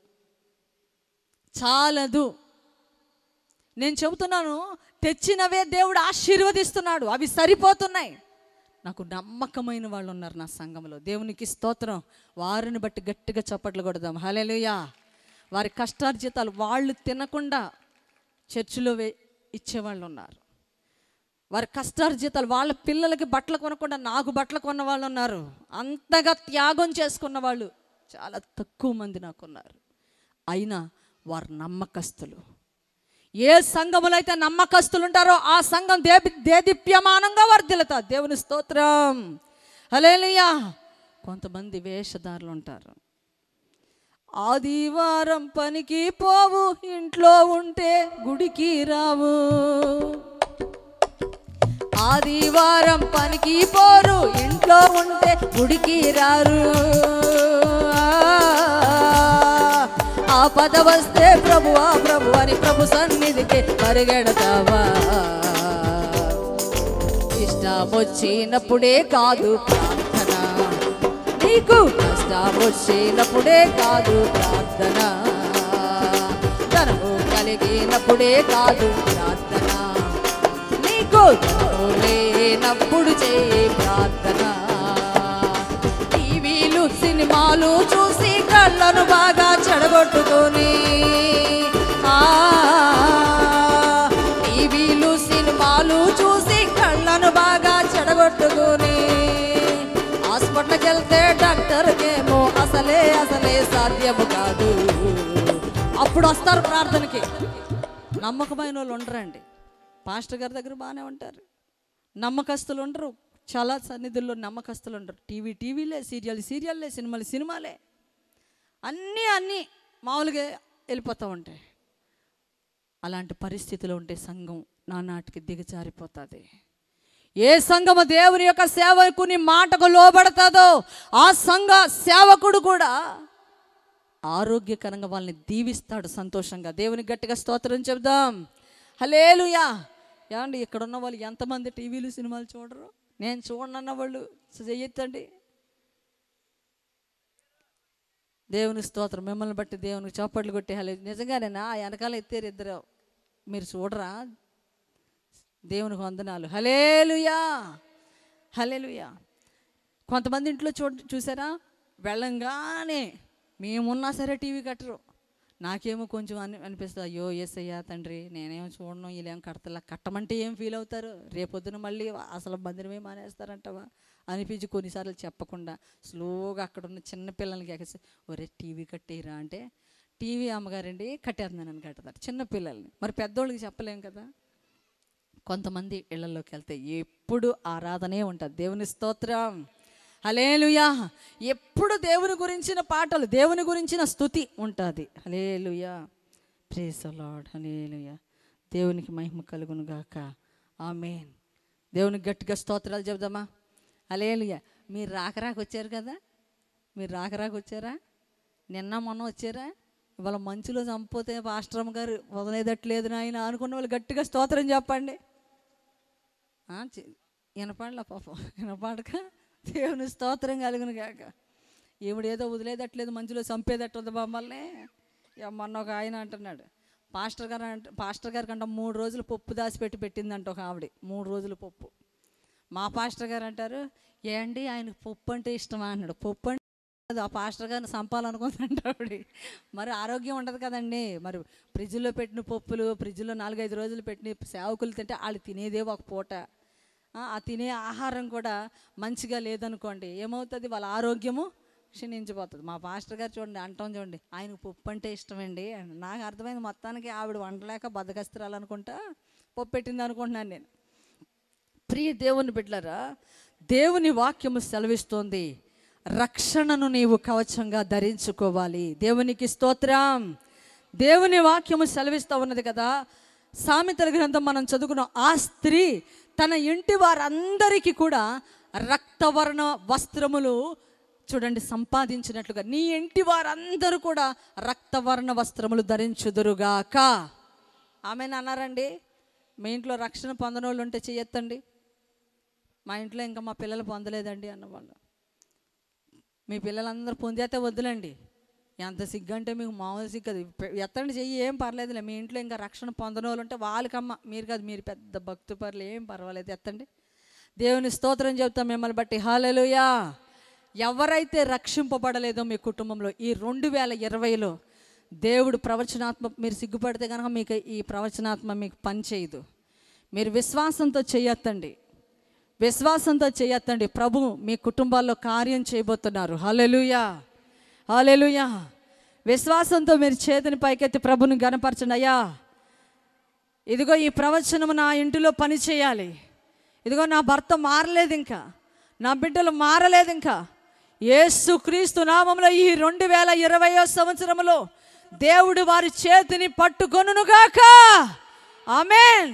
చాలదు నేను చెబుతున్నాను తెచ్చినవే దేవుడు ఆశీర్వదిస్తున్నాడు అవి సరిపోతున్నాయి నాకు నమ్మకమైన వాళ్ళు ఉన్నారు నా సంఘంలో దేవునికి స్తోత్రం వారిని బట్టి గట్టిగా చప్పట్లు కొడదాం హలేలుయా వారి కష్టార్జితాలు వాళ్ళు తినకుండా చర్చిలో వే ఇచ్చేవాళ్ళు ఉన్నారు వారి కష్టార్జితాలు వాళ్ళ పిల్లలకి బట్టలు కొనకుండా నాకు బట్టలు కొన్న వాళ్ళు ఉన్నారు అంతగా త్యాగం చేసుకున్న వాళ్ళు చాలా తక్కువ మంది నాకున్నారు అయినా వారు నమ్మకస్తులు ఏ సంఘములో అయితే నమ్మకస్తులు ఉంటారో ఆ సంఘం దే దేదీప్యమానంగా వర్ధిల్లుతారు దేవుని స్తోత్రం హలేలుయా కొంతమంది వేషధారులు ఉంటారు ఆదివారం పనికి పోవు ఇంట్లో ఉంటే గుడికి రావు ఆదివారం పనికి పోరు ఇంట్లో ఉంటే గుడికి రారు ఆ పద వస్తే ప్రభువా ప్రభు అని ప్రభు సన్నిధికి పరిగెడతావా ఇష్టం వచ్చినప్పుడే కాదు ప్రార్థన నీకు కష్టం వచ్చినప్పుడే కాదు ప్రార్థన ధనము కలిగినప్పుడే కాదు ప్రార్థన నీకు ధనము లేనప్పుడు చేయి ప్రార్థన టీవీలు సినిమాలు చూసి కళ్ళను బాగా చెడగొట్టుకొని ఆ, టీవీలు సినిమాలు చూసి కళ్ళను బాగా చెడగొట్టుకొని హాస్పిటల్కి వెళ్తే డాక్టర్కేమో అసలే అసలే సాధ్యము కాదు అప్పుడు వస్తారు ప్రార్థనకి నమ్మకమైన వాళ్ళు ఉండరండి పాస్టర్ గారి దగ్గర బాగానే ఉంటారు నమ్మకస్తులు ఉండరు చాలా సన్నిధుల్లో నమ్మకస్తులు ఉండరు టీవీ టీవీలే సీరియల్ సీరియల్లే సినిమాలు సినిమాలే అన్నీ అన్నీ మామూలుగా వెళ్ళిపోతూ ఉంటాయి అలాంటి పరిస్థితిలో ఉంటే సంఘం నానాటికి దిగజారిపోతుంది ఏ సంఘము దేవుని యొక్క సేవకుని మాటకు లోబడతాదో ఆ సంఘ సేవకుడు కూడా ఆరోగ్యకరంగా వాళ్ళని దీవిస్తాడు సంతోషంగా దేవునికి గట్టిగా స్తోత్రం చెబుదాం హలేలుయా ఏమండి ఇక్కడ ఉన్న వాళ్ళు ఎంతమంది టీవీలు సినిమాలు చూడరు నేను చూడనన్న వాళ్ళు చెయ్యొద్దండి దేవుని స్తోత్రం మిమ్మల్ని బట్టి దేవునికి చప్పట్లు కొట్టి హలే నిజంగానేనా ఆ వెనకాల ఎత్తారు ఇద్దరు మీరు చూడరా దేవునికి వందనాలు హలేలుయా హలేలుయా కొంతమంది ఇంట్లో చూ చూసారా వెళ్ళంగానే మేమున్నా సరే టీవీ కట్టరు నాకేమో కొంచెం అని అనిపిస్తుంది అయ్యో ఏసయ్యా తండ్రి నేనేమో చూడను వీళ్ళేం కడతలా కట్టమంటే ఏం ఫీల్ అవుతారు రేపొద్దున మళ్ళీ అసలు మందిరమే మానేస్తారంటవా అనిపించి కొన్నిసార్లు చెప్పకుండా స్లోగా అక్కడ ఉన్న చిన్న పిల్లలకి ఎగసి ఒరే టీవీ కట్టేయరా అంటే టీవీ అమ్మగారండి కట్టేస్తున్నానని కట్టతారు చిన్న పిల్లల్ని మరి పెద్దోళ్ళకి చెప్పలేం కదా కొంతమంది ఇళ్లలోకి వెళ్తే ఎప్పుడు ఆరాధనే ఉంటుంది దేవుని స్తోత్రం హలేలుయా ఎప్పుడు దేవుని గురించిన పాటలు దేవుని గురించిన స్థుతి ఉంటుంది హలేలుయా ప్రేస్ లార్డ్ హలేలుయా దేవునికి మహిమ కలుగును గాక ఆమెన్ దేవునికి గట్టిగా స్తోత్రాలు చెబుదామా హలేలుయా మీరు రాక రాక వచ్చారు కదా మీరు రాక రాక వచ్చారా నిన్న మొన్న వచ్చారా ఇవాళ మంచులో చంపితే పాస్టరమ్మ గారు వదిలేదట్లేదు నాయన అనుకున్న వాళ్ళు గట్టిగా స్తోత్రం చెప్పండి ఆ, చి- వినపడలే పాపం వినపడక దేవుని స్తోత్రం కలుగును కాక ఈవిడ ఏదో వదిలేదట్లేదు మంచులో చంపేదట్టుంది మమ్మల్ని ఇక మొన్న ఒక ఆయన అంటున్నాడు పాస్టర్ గారు అంట పాస్టర్ గారి కంటే మూడు రోజులు పప్పు దాచిపెట్టి పెట్టిందంట ఒక ఆవిడ మూడు రోజులు పప్పు మా పాస్టర్ గారు అంటారు ఏంటి ఆయనకు పప్పు అంటే ఇష్టమా అన్నాడు పప్పు అంటే అది ఆ పాస్టర్ గారిని చంపాలనుకుందంట ఆవిడ మరి ఆరోగ్యం ఉండదు కదండి మరి ఫ్రిడ్జ్లో పెట్టిన పప్పులు ఫ్రిడ్జ్లో నాలుగైదు రోజులు పెట్టిన సేవకులు తింటే వాళ్ళు తినేదే ఒక పూట ఆ ఆ తినే ఆహారం కూడా మంచిగా లేదనుకోండి ఏమవుతుంది వాళ్ళ ఆరోగ్యము క్షీణించిపోతుంది మా పాస్టర్ గారు చూడండి అంటాం చూడండి ఆయనకు పప్పు అంటే ఇష్టమండి అని. నాకు అర్థమైంది మొత్తానికి ఆవిడ వండలేక బద్దకస్త్రాలు అనుకుంటా పప్పు పెట్టింది అనుకుంటున్నాను నేను ప్రియ దేవుని బిడ్డలారా దేవుని వాక్యము సెలవిస్తోంది రక్షణను నీవు కవచంగా ధరించుకోవాలి దేవునికి స్తోత్రం దేవుని వాక్యము సెలవిస్తూ ఉన్నది కదా సామెతల గ్రంథం మనం చదువుకున్న ఆ స్త్రీ తన ఇంటి వారందరికీ కూడా రక్తవర్ణ వస్త్రములు చూడండి సంపాదించినట్లుగా నీ ఇంటి వారందరూ కూడా రక్తవర్ణ వస్త్రములు ధరించుదురుగాక ఆమె అన్నారండి మీ ఇంట్లో రక్షణ పొందనోళ్ళు ఉంటే చెయ్యొత్తండి మా ఇంట్లో ఇంకా మా పిల్లలు పొందలేదండి అన్నవాళ్ళు మీ పిల్లలందరూ పొందేతే వద్దులండి ఎంత సిగ్గు అంటే మీకు మామూలు సిగ్గు అది పె- ఎత్తండి చెయ్యి ఏం పర్లేదులే మీ ఇంట్లో ఇంకా రక్షణ పొందని వాళ్ళు ఉంటే వాళ్ళకమ్మ మీరు కాదు మీరు పెద్ద భక్తు పర్లు ఏం పర్వాలేదు ఎత్తండి దేవుని స్తోత్రం చెప్తాం మిమ్మల్ని బట్టి హాలెలుయా ఎవరైతే రక్షింపబడలేదో మీ కుటుంబంలో ఈ రెండు వేల ఇరవైలో దేవుడు ప్రవచనాత్మ మీరు సిగ్గుపడితే కనుక మీకు ఈ ప్రవచనాత్మ మీకు పని చేయదు మీరు విశ్వాసంతో చేయొత్తండి విశ్వాసంతో చేయొత్తండి ప్రభు మీ కుటుంబాల్లో కార్యం చేయబోతున్నారు హల్లెలూయా హల్లెలూయా విశ్వాసంతో మీరు చేతిని పైకెత్తి ప్రభుని గనపరచండి అయ్యా ఇదిగో ఈ ప్రవచనము నా ఇంటిలో పని చేయాలి ఇదిగో నా భర్త మారలేదు ఇంకా నా బిడ్డలు మారలేదు ఇంకా యేసు క్రీస్తు నామంలో ఈ రెండు వేల ఇరవయో సంవత్సరంలో దేవుడు వారి చేతిని పట్టుకొనుగాక ఆమెన్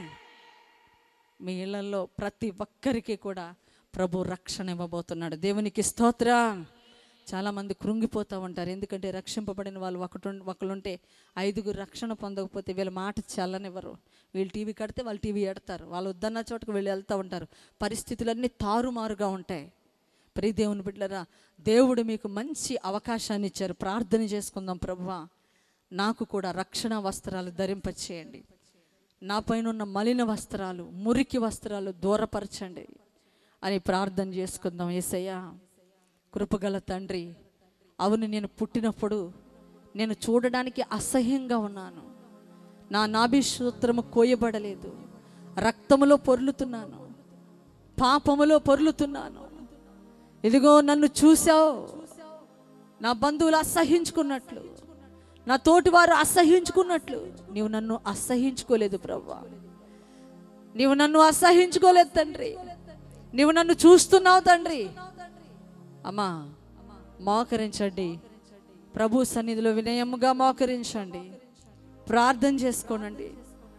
మీ ఇళ్లలో ప్రతి ఒక్కరికి కూడా ప్రభు రక్షణ ఇవ్వబోతున్నాడు దేవునికి స్తోత్రం చాలామంది కృంగిపోతూ ఉంటారు ఎందుకంటే రక్షింపబడిన వాళ్ళు ఒకటి ఒకళ్ళుంటే ఐదుగురు రక్షణ పొందకపోతే వీళ్ళ మాట చల్లనివ్వరు వీళ్ళు టీవీ కడితే వాళ్ళు టీవీ ఎడతారు వాళ్ళు వద్దన్న చోటుకు వీళ్ళు వెళ్తూ ఉంటారు పరిస్థితులన్నీ తారుమారుగా ఉంటాయి ప్రియ దేవుని బిడ్డలరా దేవుడు మీకు మంచి అవకాశాన్ని ఇచ్చారు ప్రార్థన చేసుకుందాం ప్రభువా నాకు కూడా రక్షణ వస్త్రాలు ధరింపచేయండి నా పైన ఉన్న మలిన వస్త్రాలు మురికి వస్త్రాలు దూరపరచండి అని ప్రార్థన చేసుకుందాం ఏసయ్యా కృపగల తండ్రి అవును నేను పుట్టినప్పుడు నేను చూడడానికి అసహ్యంగా ఉన్నాను నా నాభిసూత్రము కోయబడలేదు రక్తములో పొర్లుతున్నాను పాపములో పొర్లుతున్నాను ఇదిగో నన్ను చూసావు నా బంధువులు అసహించుకున్నట్లు నా తోటివారు అసహించుకున్నట్లు నీవు నన్ను అసహించుకోలేదు ప్రవ్వా నీవు నన్ను అసహించుకోలేదు తండ్రి నీవు నన్ను చూస్తున్నావు తండ్రి అమ్మా మోకరించండి ప్రభు సన్నిధిలో వినయముగా మోకరించండి ప్రార్థన చేసుకోనండి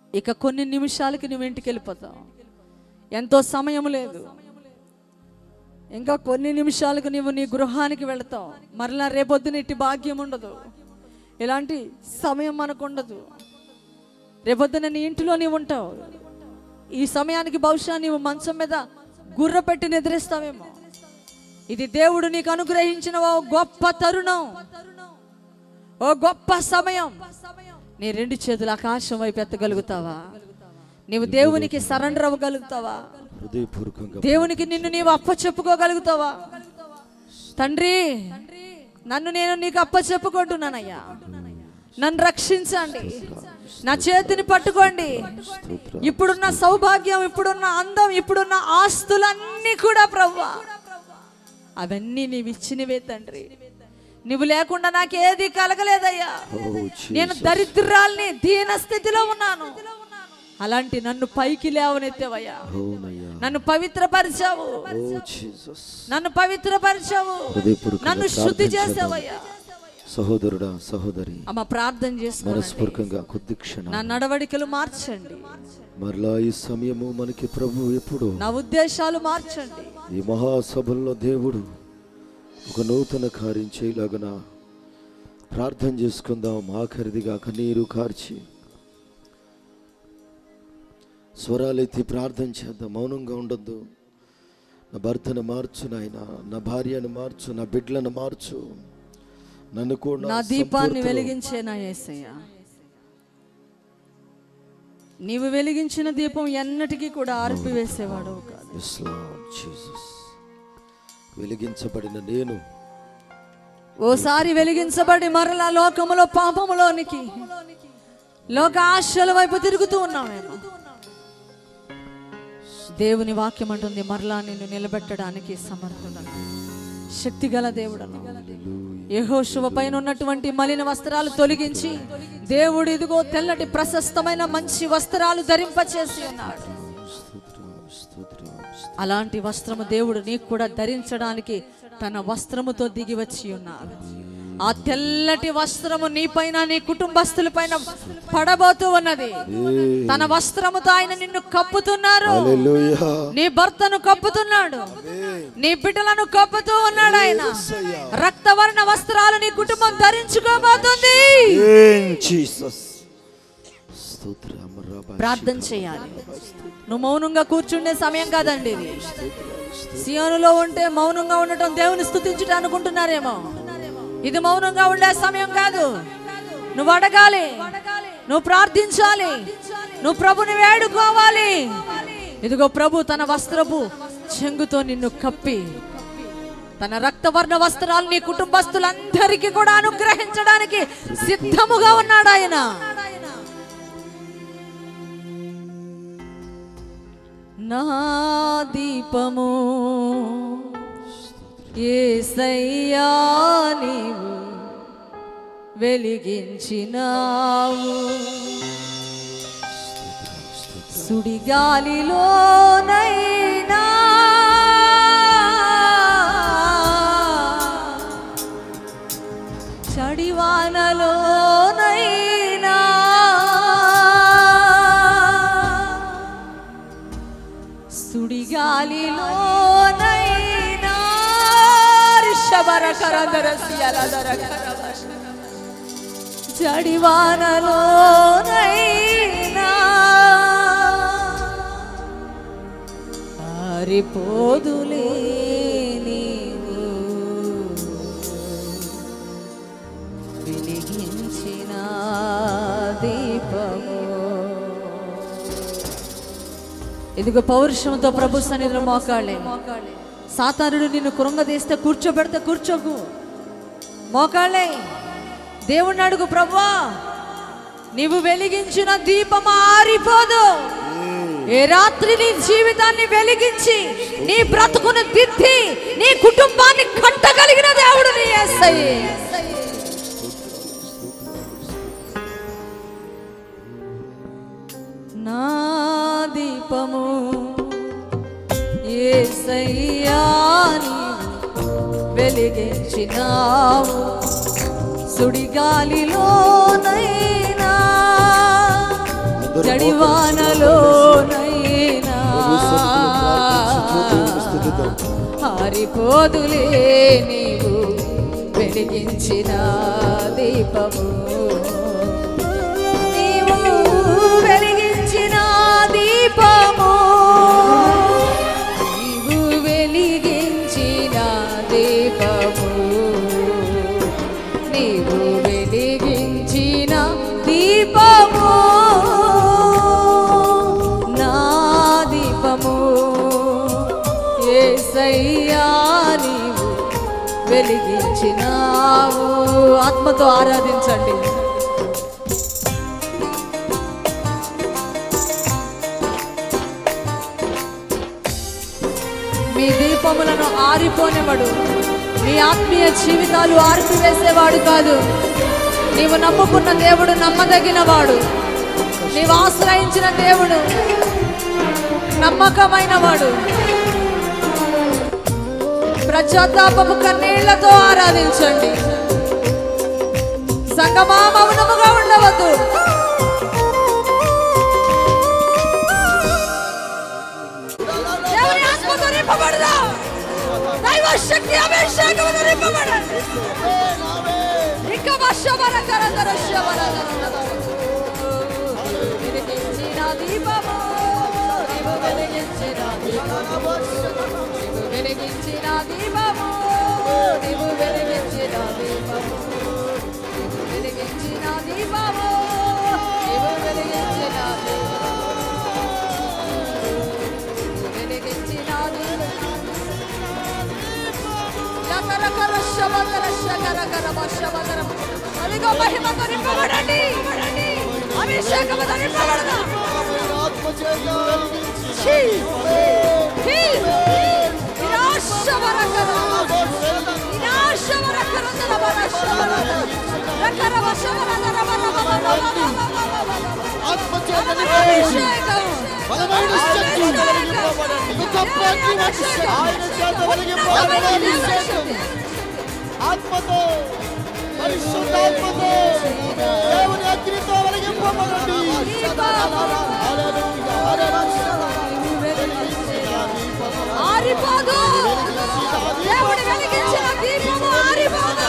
ఇక కొన్ని నిమిషాలకి నువ్వు ఇంటికి వెళ్ళిపోతావు ఎంతో సమయం లేదు ఇంకా కొన్ని నిమిషాలకు నువ్వు నీ గృహానికి వెళతావు మరలా రేపొద్దున ఇట్టి భాగ్యం ఉండదు ఇలాంటి సమయం మనకు ఉండదు రేపొద్దున నీ ఇంటిలో నీవు ఉంటావు ఈ సమయానికి బహుశా నీవు మంచం మీద గుర్ర పెట్టి నిద్రిస్తావేమో ఇది దేవుడు నీకు అనుగ్రహించిన ఓ గొప్ప తరుణం ఓ గొప్ప సమయం నీ రెండు చేతులు ఆకాశం వైపు ఎత్తగలుగుతావా నీవు దేవునికి సరెండర్ అవ్వగలుగుతావా హృదయపూర్వకంగా దేవునికి నిన్ను నీవు అప్ప చెప్పుకోగలుగుతావా తండ్రి నన్ను నేను నీకు అప్ప చెప్పుకుంటున్నానయ్యా నన్ను రక్షించండి నా చేతిని పట్టుకోండి ఇప్పుడున్న సౌభాగ్యం ఇప్పుడున్న అందం ఇప్పుడున్న ఆస్తులన్నీ కూడా ప్రవ్వా అవన్నీ నీవు ఇచ్చినవే తండ్రి నువ్వు లేకుండా నాకేది కలగలేదయ్యా నేను దరిద్రాల్ని దీన స్థితిలో ఉన్నాను అలాంటి నన్ను పైకి లేవనెత్తేవయ్యా నన్ను పవిత్రపరిచావు నన్ను పవిత్రపరిచావు హృదయపూర్వకంగా నన్ను శుద్ధి ప్రార్థన చేద్దాం. చేసావయ్యా సహోదరుడా సహోదరి అమ్మ ప్రార్థన చేసుకోండి మనస్ఫూర్వకంగా కొద్ది క్షణం నా నడవడికలు మార్చండి మరలా ఈ సమయము మనకి ప్రభు ఎప్పుడు నా ఉద్దేశాలు మార్చండి ఈ మహాసభల్లో దేవుడు ఒక నూతన కార్యం చేయలాగన ప్రార్థన చేసుకుందాం ఆఖరిదిగా కన్నీరు కార్చి స్వరాలెత్తి ప్రార్థన చేద్దాం మౌనంగా ఉండొద్దు నా భర్తను మార్చు నాయన నా భార్యను మార్చు నా బిడ్డలను మార్చు నన్ను కూడా నా దీపాన్ని సంపూర్తిలో- వెలిగించే నా యేసయ్య నీవు వెలిగించిన దీపం ఎన్నటికీ కూడా ఆర్పివేసేవాడు కాదు Yes, Lord Jesus. వెలిగించబడిన నేను ఓసారి వెలిగించబడి మరలా లోకములో పాపములోనికి లోక ఆశల వైపు తిరుగుతూ ఉన్నామేమో దేవుని వాక్యం అంటుంది మరలా నిన్ను నిలబెట్టడానికి సమర్థుడను శక్తిగల దేవుడను యెహోషువ పైన ఉన్నటువంటి మలిన వస్త్రాలు తొలగించి దేవుడు ఇదిగో తెల్లటి ప్రశస్తమైన మంచి వస్త్రాలు ధరింపచేసి ఉన్నాడు అలాంటి వస్త్రము దేవుడు నీకు కూడా ధరించడానికి తన వస్త్రముతో దిగి వచ్చి ఉన్నారు ఆ తెల్లటి వస్త్రము నీ పైన నీ కుటుంబస్తుల పైన పడబోతూ ఉన్నది తన వస్త్రముతో ఆయన నిన్ను కప్పుతున్నారు హల్లెలూయా. నీ భర్తను కప్పుతున్నాడు నీ బిడ్డలను కప్పుతూ ఉన్నాడు ఆయన రక్తవర్ణ వస్త్రాలు నీ కుటుంబం ధరించుకోబోతుంది In Jesus. స్తోత్రం రబ్బా. ప్రార్థన చేయాలి నువ్వు మౌనంగా కూర్చుండే సమయం కాదండి ఇది సియోనులో ఉంటే మౌనంగా ఉండటం దేవుని స్థుతించుట అనుకుంటున్నారేమో ఇది మౌనంగా ఉండే సమయం కాదు నువ్వు అడగాలి నువ్వు ప్రార్థించాలి నువ్వు ప్రభుని వేడుకోవాలి ఇదిగో ప్రభు తన వస్త్రపు చెంగుతో నిన్ను కప్పి తన రక్తవర్ణ వస్త్రాలు నీ కుటుంబస్తులందరికీ కూడా అనుగ్రహించడానికి సిద్ధముగా ఉన్నాడు ఆయన నా దీపము ఏసయ్యా నీవు వెలిగించినావు సుడిగాలిలోనైనా చడివానలోనైనా సుడిగాలిలోనైనా ఋషభరకరదరసియలదరకరవశ. జడివానలోనైనా ఆరిపోదులే నీవు వెలిగించిన దీపము ఇదిగో పౌరుషంతో ప్రభు సన్నిధిలో మోకాళ్ళే సాతానుడు నిన్ను కృంగదీస్తే కూర్చోబెడితే కూర్చోకు మోకాళ్ళే దేవుణ్ణి అడుగు ప్రభా నీవు వెలిగించిన దీపం ఆరిపోదు ఏ రాత్రి నీ జీవితాన్ని వెలిగించి నీ బ్రతుకును దిద్ది నీ కుటుంబాన్ని కట్టగలిగిన దేవుడు నీ యేసయ్యే. నా దీపము ఏసయ్యా నీవు వెలిగించినావు సుడిగాలిలోనైనా జడివానలోనైనా ఆరిపోదులే నీవు వెలిగించిన దీపము నీవు వెలిగించిన దీపము నీవు వెలిగించిన దీపము నీవు వెలిగించిన దీపము నా దీపము ఏసయ్యా నీవు వెలిగించినావు ఆత్మతో ఆరాధించండి మీ దీపములను ఆరిపోనివాడు మీ ఆత్మీయ జీవితాలు ఆర్పివేసేవాడు కాదు నీవు నమ్ముకున్న దేవుడు నమ్మదగినవాడు నీవు ఆశ్రయించిన దేవుడు నమ్మకమైన వాడు ప్రజాతాపము కన్నీళ్లతో ఆరాధించండి సంగమా మౌనముగా ఉండవద్దు దేవుని ఆత్మతో నింపబడదాం. దైవ శక్తి అభిషేకముతో నింపబడండి. ఇంకా వర్షవరకరందర శవరకరందర. వెలిగించిన దీపము, నీవు వెలిగించిన దీపము. నీవు వెలిగించిన దీపము, నీవు వెలిగించిన దీపము. నీవు వెలిగించిన దీపము, నీవు వెలిగించిన దీపము. వెలిగించిన దీపము. యకరకర శబకర శకరకర బశబకర. అదిగో మహిమతో నింపబడండి అభిషేకముతో నింపబడదాం ఛీ! ఛీ! వినాశవరకర. వినాశవరకరందర బరశవర. రకర బశవరకర బరబబబబబబబబబబ. అభిషేకం. బలమైన శక్తి ఒక గొప్ప అగ్ని వర్షించండి. ఆయన చేత వెలిగింపబడిన అభిషేకం. ఆత్మతో పరిశుద్ధాత్మతో దేవుని అగ్నితో వెలిగింపబడండి హల్లెలూయా, హల్లెలూయా. ఆరిపోదు దేవుడు వెలిగించిన దీపము ఆరిపోదు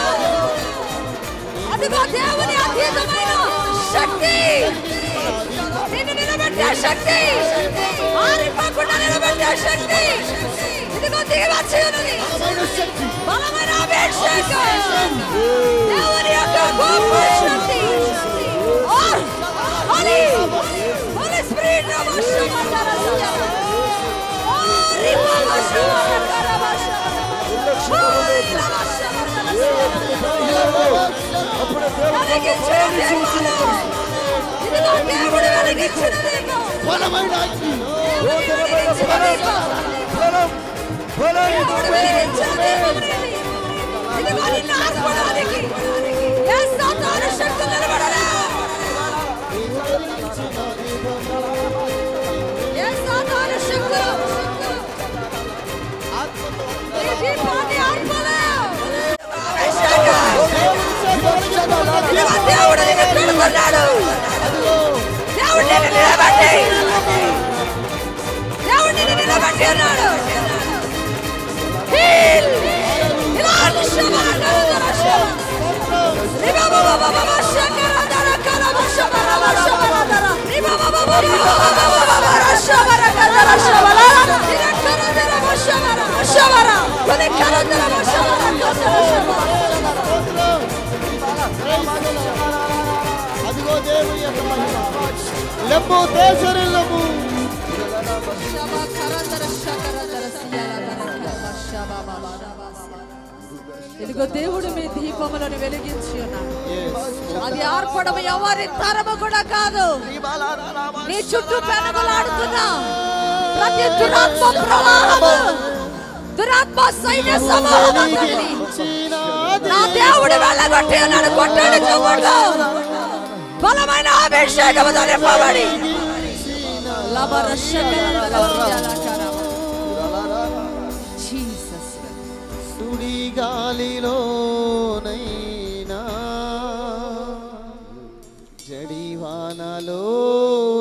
అదిగో దేవుని అతీతమైన శక్తి నిన్ను నిలబెట్టే శక్తి ఆరిపోకుండా నిలబెట్టే శక్తి ఇదిగో దిగి వచ్చి ఉన్నది బలమైన అభిషేకం దేవుని యొక్క గొప్ప శక్తి ఓ, హోలీ హోలీ స్పిరిట్ బలమైన అగ్ని దేవుడు నిన్ను పెడుతున్నాడు దేవుడు నిన్ను నిలబెట్టి దేవుడు నిన్ను నిలబెట్టి ఉన్నాడు హీల్ ఇలాంటి శుభాలు అదిగో దేవుని యొక్క మహిమ లెమ్ము దేశరిల్లము ఇదిగో దేవుడు మీ దీపములను వెలిగించి ఉన్నాడు అది ఆర్పడం ఎవరి తరము కూడా కాదు నీ చుట్టూ పెనుగులాడుతున్న ప్రతి దురాత్మ ప్రవాహము దురాత్మ సైన్య సమూహమంతటిని నా దేవుడు వెళ్ళగొట్టి ఉన్నాడు కొట్టాడు చెవుడు బలమైన అభిషేకముతో నింపబడి జీసస్ సుడి గాలిలోనైనా జడివానలోనైనా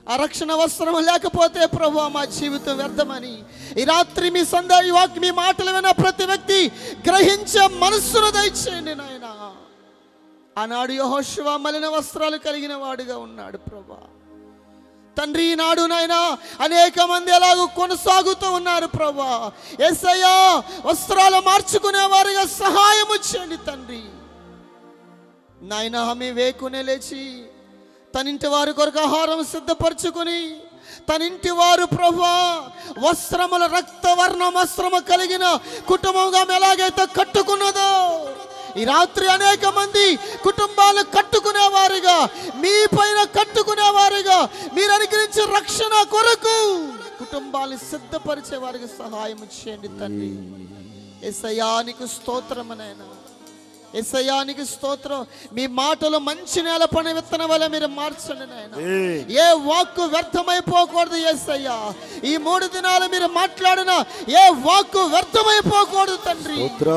ఆ రక్షణ వస్త్రం లేకపోతే ప్రభు మా జీవితం వ్యర్థమని ఈ రాత్రి మీ సంద ఈ వాక్ మీ మాటలు విన్న ప్రతి వ్యక్తి గ్రహించే మనస్సును దయచేయండి నాయన ఆనాడు యహోశివ మలిన వస్త్రాలు కలిగిన వాడుగా ఉన్నాడు ప్రభా తండ్రి ఈనాడు నాయన అనేక మంది ఎలాగో కొనసాగుతూ ఉన్నారు ప్రభా ఎస్ఐయా వస్త్రాలు మార్చుకునే వారిగా సహాయం చేయండి తండ్రి నాయన ఆమె వేకునే లేచి తన ఇంటి వారి కొరకు ఆహారం సిద్ధపరచుకొని తన ఇంటి వారు ప్రభా వస్త్రముల రక్తవర్ణ వస్త్రము కలిగిన కుటుంబంగా ఆమె ఎలాగైతే కట్టుకున్నదో ఈ రాత్రి అనేక మంది కుటుంబాలు కట్టుకునేవారుగా మీ పైన కట్టుకునేవారుగా మీరు అనుగ్రహించే రక్షణ కొరకు కుటుంబాలు సిద్ధపరిచే వారికి సహాయం చేయండి తండ్రి ఎసయానికి స్తోత్రమనైనా ఎసయానికి స్తోత్రం మీ మాటలు మంచి నేల పని విత్తనం వల్ల మీరు మార్చండి నాయన ఏ వాక్కు వ్యర్థమైపోకూడదు ఎస్సయ్యా ఈ మూడు దినాలు మీరు మాట్లాడిన ఏ వాక్కు వ్యర్థమైపోకూడదు తండ్రి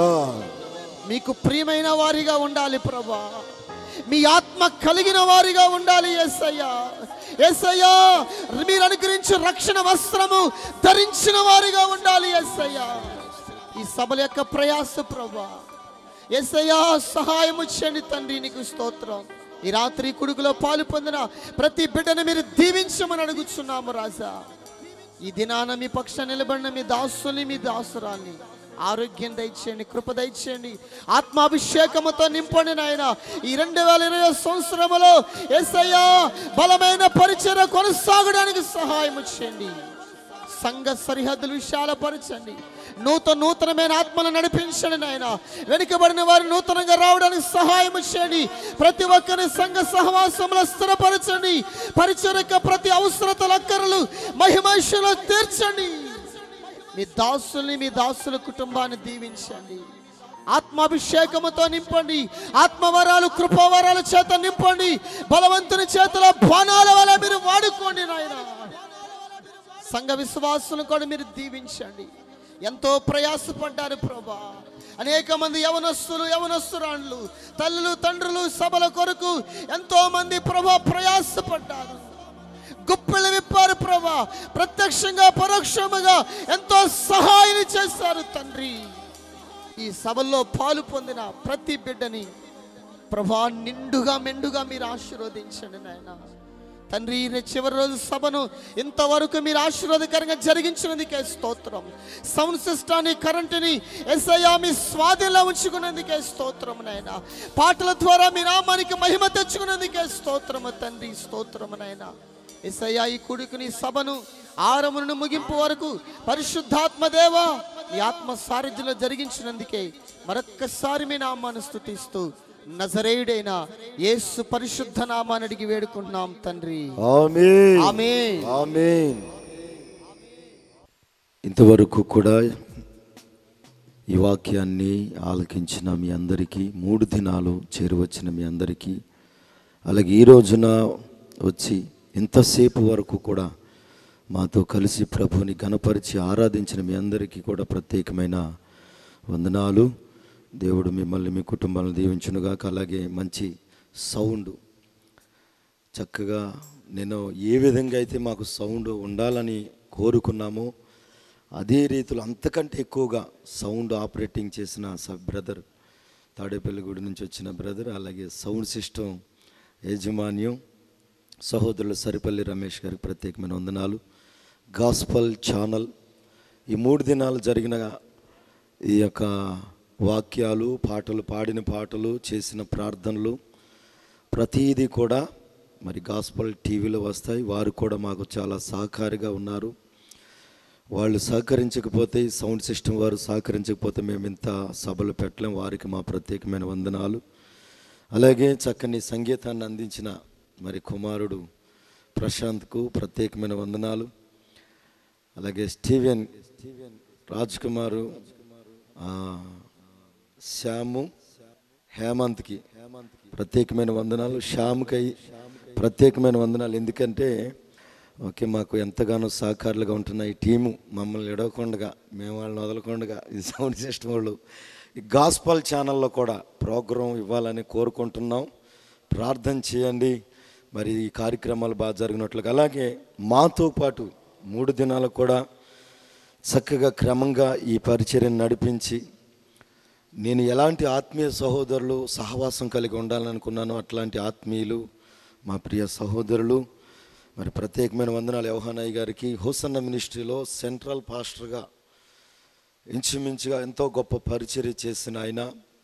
మీకు ప్రియమైన వారిగా ఉండాలి ప్రభా మీ ఆత్మ కలిగిన వారిగా ఉండాలి ఎస్సయ్యా ఎస్సయ్యా మీరు అనుగ్రహించి రక్షణ వస్త్రము ధరించిన వారిగా ఉండాలి ఎస్సయ్యా ఈ సభల యొక్క ప్రయాస ప్రభా ఎస్సయ్యా సహాయము చేయండి తండ్రి నీకు స్తోత్రం ఈ రాత్రి కుడుకులో పాలు పొందిన ప్రతి బిడ్డను మీరు దీవించమని అడుగుచున్నాము రాజా ఈ దినాన మీ పక్ష నిలబడిన మీ దాసుని మీ దాసురాల్ని ఆరోగ్యం దయచేయండి కృప దయచేయండి ఆత్మాభిషేకముతో నింపండి నాయన ఈ రెండు వేల ఇరవై సంవత్సరములో ఎస్ఐయా బలమైన పరిచయ కొనసాగడానికి సహాయం చేయండి సంఘ సరిహద్దులు విశాలపరచండి నూతన నూతనమైన ఆత్మను నడిపించండి నాయన వెనుకబడిన వారు నూతనంగా రావడానికి సహాయం చేయండి ప్రతి ఒక్కరి సంఘ సహవాసంలో స్థిరపరచండి పరిచయక ప్రతి అవసరతల అక్కరలు మహిమశలో తీర్చండి మీ దాసుల్ని మీ దాసుల కుటుంబాన్ని దీవించండి ఆత్మాభిషేకముతో నింపండి ఆత్మవరాలు కృపవరాల చేత నింపండి బలవంతుని చేతిలో బాణాల వల్ల మీరు వాడుకోండి నాయన సంఘ విశ్వాసులను కూడా మీరు దీవించండి ఎంతో ప్రయాసపడ్డారు ప్రభా అనేక మంది యవనస్తులు యవనస్తురాండ్లు తల్లులు తండ్రులు సభల కొరకు ఎంతో మంది ప్రభా ప్రయాసపడ్డారు గుప్పిళ్ళు విప్పారు ప్రభా ప్రత్యక్షంగా పరోక్షముగా ఎంతో సహాయం చేశారు తండ్రి ఈ సభల్లో పాలు పొందిన ప్రతి బిడ్డని ప్రభా నిండుగా మెండుగా మీరు ఆశీర్వదించండి నాయన తండ్రి ఈ చివరి రోజు సభను ఇంతవరకు మీరు ఆశీర్వాదకరంగా జరిగించినందుకే స్తోత్రం సౌండ్ సిస్టాన్ని కరెంటుని ఎస్ఐయా మీ స్వాధీనంలో ఉంచుకున్నందుకే స్తోత్రం నాయన పాటల ద్వారా మీ నామానికి మహిమ తెచ్చుకున్నందుకే స్తోత్రము తండ్రి స్తోత్రము నాయన ఎస్ఐయా ఈ కుడికుని సభను ఆరమును ముగింపు వరకు పరిశుద్ధాత్మ దేవ మీ ఆత్మ సారథ్యంలో జరిగించినందుకే మరొక్కసారి మీ నామాన్ని స్థుతిస్తూ నజరేయుడైన యేసు పరిశుద్ధ నామాన్ని అడిగి వేడుకుంటున్నాం తండ్రి ఆమేన్ ఆమేన్. ఆమేన్ ఇంతవరకు కూడా ఈ వాక్యాన్ని ఆలకించిన మీ అందరికీ మూడు దినాలు చేరువచ్చిన మీ అందరికీ అలాగే ఈ రోజున వచ్చి ఇంతసేపు వరకు కూడా మాతో కలిసి ప్రభుని గణపరిచి ఆరాధించిన మీ అందరికీ కూడా ప్రత్యేకమైన వందనాలు దేవుడు మిమ్మల్ని మీ కుటుంబాలను దీవించునుగాక అలాగే మంచి సౌండ్ చక్కగా నేను ఏ విధంగా అయితే మాకు సౌండ్ ఉండాలని కోరుకున్నామో అదే రీతిలో అంతకంటే ఎక్కువగా సౌండ్ ఆపరేటింగ్ చేసిన సబ్ బ్రదర్ తాడేపల్లిగూడి నుంచి వచ్చిన బ్రదర్ అలాగే సౌండ్ సిస్టమ్ యాజమాన్యం సహోదరులు సరిపల్లి రమేష్ గారికి ప్రత్యేకమైన వందనాలు గాస్పల్ ఛానల్ ఈ మూడు దినాలు జరిగిన ఈ యొక్క వాక్యాలు పాటలు పాడిన పాటలు చేసిన ప్రార్థనలు ప్రతీది కూడా మరి గాస్పల్ టీవీలో వస్తాయి వారు కూడా మాకు చాలా సహకారిగా ఉన్నారు వాళ్ళు సహకరించకపోతే ఈ సౌండ్ సిస్టమ్ వారు సహకరించకపోతే మేము ఇంత సభలు పెట్టలేం వారికి మా ప్రత్యేకమైన వందనాలు అలాగే చక్కని సంగీతాన్ని అందించిన మరి కుమారుడు ప్రశాంత్కు ప్రత్యేకమైన వందనాలు అలాగే స్టీవెన్ రాజ్ కుమారు ఆ, శ్యాము హేమంత్కి ప్రత్యేకమైన వందనాలు శ్యామ్కై ప్రత్యేకమైన వందనాలు ఎందుకంటే ఓకే మాకు ఎంతగానో సహకారులుగా ఉంటున్న ఈ టీము మమ్మల్ని ఎడవకుండా మేము వాళ్ళని వదలకుండా ఈ సౌండ్ సిస్టమ్ వాళ్ళు ఈ గాస్పల్ ఛానల్లో కూడా ప్రోగ్రాం ఇవ్వాలని కోరుకుంటున్నాం ప్రార్థన చేయండి మరి ఈ కార్యక్రమాలు బాగా జరిగినట్లుగా అలాగే మాతో పాటు మూడు దినాలకు కూడా చక్కగా క్రమంగా ఈ పరిచర్యను నడిపించి నేను ఎలాంటి ఆత్మీయ సహోదరులు సహవాసం కలిగి ఉండాలనుకున్నానో అట్లాంటి ఆత్మీయులు మా ప్రియ సహోదరులు మరి ప్రత్యేకమైన వందనాలు యవహానయ్య గారికి హోసన్న మినిస్ట్రీలో సెంట్రల్ పాస్టర్గా ఇంచుమించుగా ఎంతో గొప్ప పరిచర్య చేసిన ఆయన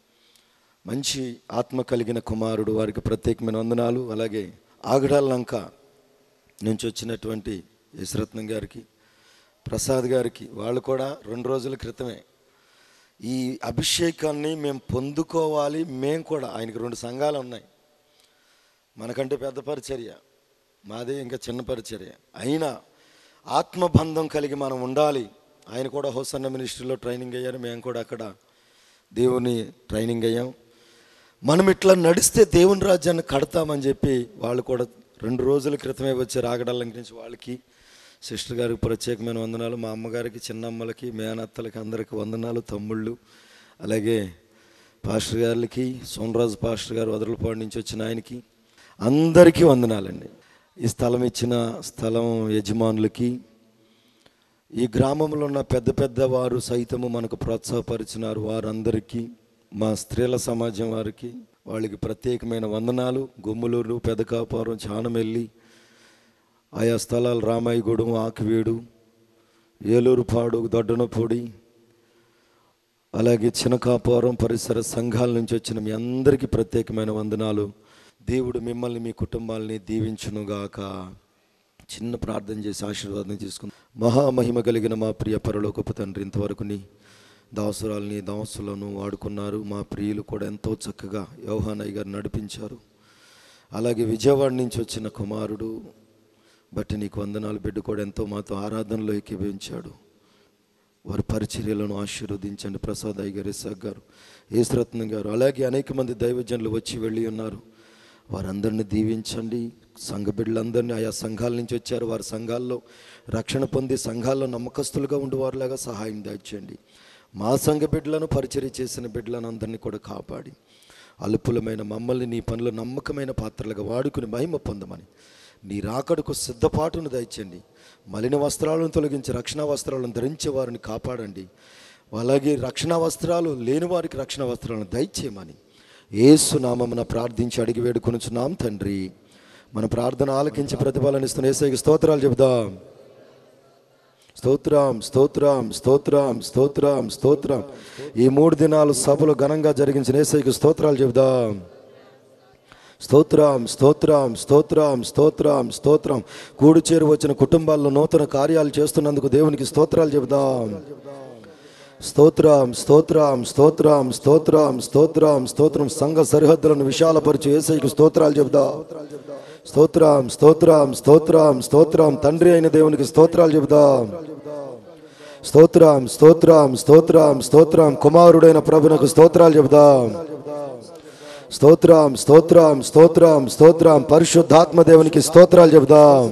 మంచి ఆత్మ కలిగిన కుమారుడు వారికి ప్రత్యేకమైన వందనాలు అలాగే ఆగడాల లంక నుంచి వచ్చినటువంటి యశ్రత్నం గారికి ప్రసాద్ గారికి వాళ్ళు కూడా రెండు రోజుల క్రితమే ఈ అభిషేకాన్ని మేము పొందుకోవాలి మేము కూడా ఆయనకి రెండు సంఘాలు ఉన్నాయి మనకంటే పెద్ద పరిచర్య మాదే ఇంకా చిన్న పరిచర్య అయినా ఆత్మబంధం కలిగి మనం ఉండాలి ఆయన కూడా హోసన్న మినిస్ట్రీలో ట్రైనింగ్ అయ్యారు మేము కూడా అక్కడ దేవుని ట్రైనింగ్ అయ్యాం మనం ఇట్లా నడిస్తే దేవుని రాజ్యాన్ని కడతామని చెప్పి వాళ్ళు కూడా రెండు రోజుల క్రితమే వచ్చి రాగడల్లం నుంచి వాళ్ళకి సిస్టర్ గారికి ప్రత్యేకమైన వందనాలు మా అమ్మగారికి చిన్నమ్మలకి మేనత్తలకి అందరికి వందనాలు తమ్ముళ్ళు అలాగే పాస్టర్ గారికి సోమరాజు పాస్టర్ గారు వదలపాడు నుంచి వచ్చిన ఆయనకి అందరికీ వందనాలండి ఈ స్థలం ఇచ్చిన స్థలం యజమానులకి ఈ గ్రామంలో ఉన్న పెద్ద పెద్ద వారు సైతము మనకు ప్రోత్సాహపరిచినారు వారందరికీ మా స్త్రీల సమాజం వారికి వాళ్ళకి ప్రత్యేకమైన వందనాలు గుమ్మలూరు పెదకాపురం చానమెల్లి ఆయా స్థలాలు రామాయిగూడెం ఆకివీడు ఏలూరుపాడు దొడ్డనపొడి అలాగే చినకాపురం పరిసర సంఘాల నుంచి వచ్చిన మీ అందరికీ ప్రత్యేకమైన వందనాలు దేవుడు మిమ్మల్ని మీ కుటుంబాలని దీవించునుగాక చిన్న ప్రార్థన చేసి ఆశీర్వాదం తీసుకుంది మహామహిమ కలిగిన మా ప్రియ పరలోకపు తండ్రి ఇంతవరకు నీ దాసురాల్ని దాసులను వాడుకున్నారు మా ప్రియులు కూడా ఎంతో చక్కగా యోహానయ్య గారు నడిపించారు అలాగే విజయవాడ నుంచి వచ్చిన కుమారుడు బట్టి నీకు వందనాలు బిడ్డ కూడా ఎంతో మాతో ఆరాధనలో ఏకీభవించాడు వారి పరిచర్యలను ఆశీర్వదించండి ప్రసాద్ అయ్య గారు ఇసాక్ గారు ఏసురత్నం గారు అలాగే అనేక మంది దైవజనులు వచ్చి వెళ్ళి ఉన్నారు వారందరిని దీవించండి సంఘ బిడ్డలందరినీ ఆయా సంఘాల నుంచి వచ్చారు వారి సంఘాల్లో రక్షణ పొంది సంఘాల్లో నమ్మకస్తులుగా ఉండేవారులాగా సహాయం దాచేయండి మా సంఘ బిడ్డలను పరిచర్య చేసిన బిడ్డలను అందరినీ కూడా కాపాడి అలుపులమైన మమ్మల్ని నీ పనులు నమ్మకమైన పాత్రలుగా వాడుకుని మహిమ పొందమని నీ రాకడకు సిద్ధపాటును దయచండి మలిన వస్త్రాలను తొలగించి రక్షణ వస్త్రాలను ధరించే వారిని కాపాడండి అలాగే రక్షణ వస్త్రాలు లేని వారికి రక్షణ వస్త్రాలను దయచేయమని ఏసు నామమున ప్రార్థించి అడిగి వేడుకొనుచున్నాం తండ్రి మన ప్రార్థన ఆలకించి ప్రతిఫలం ఇస్తున్న ఏసైకి స్తోత్రాలు చెబుదాం స్తోత్రం స్తోత్రం స్తోత్రం స్తోత్రం స్తోత్రం ఈ మూడు దినాలు సభలు ఘనంగా జరిగించిన ఏసైకి స్తోత్రాలు చెబుదాం స్తోత్రం స్తోత్రం స్తోత్రం స్తోత్రం స్తోత్రం కూడు చేరు వచ్చిన కుటుంబాల్లో నూతన కార్యాలు చేస్తున్నందుకు దేవునికి స్తోత్రాలు చెబుదాం స్తోత్రం స్తోత్రం స్తోత్రం స్తోత్రం స్తోత్రం స్తోత్రం సంఘ సరిహద్దులను విశాలపరిచి ఏసైకి స్తోత్రాలు చెబుదాం స్తోత్రం స్తోత్రం స్తోత్రం స్తోత్రం తండ్రి అయిన దేవునికి స్తోత్రాలు చెబుదాం స్తోత్రం స్తోత్రం స్తోత్రం స్తోత్రం కుమారుడైన ప్రభునకు స్తోత్రాలు చెబుదాం స్తోత్రం స్తోత్రం స్తోత్రం స్తోత్రం పరిశుద్ధాత్మ దేవునికి స్తోత్రాలు చెబుదాం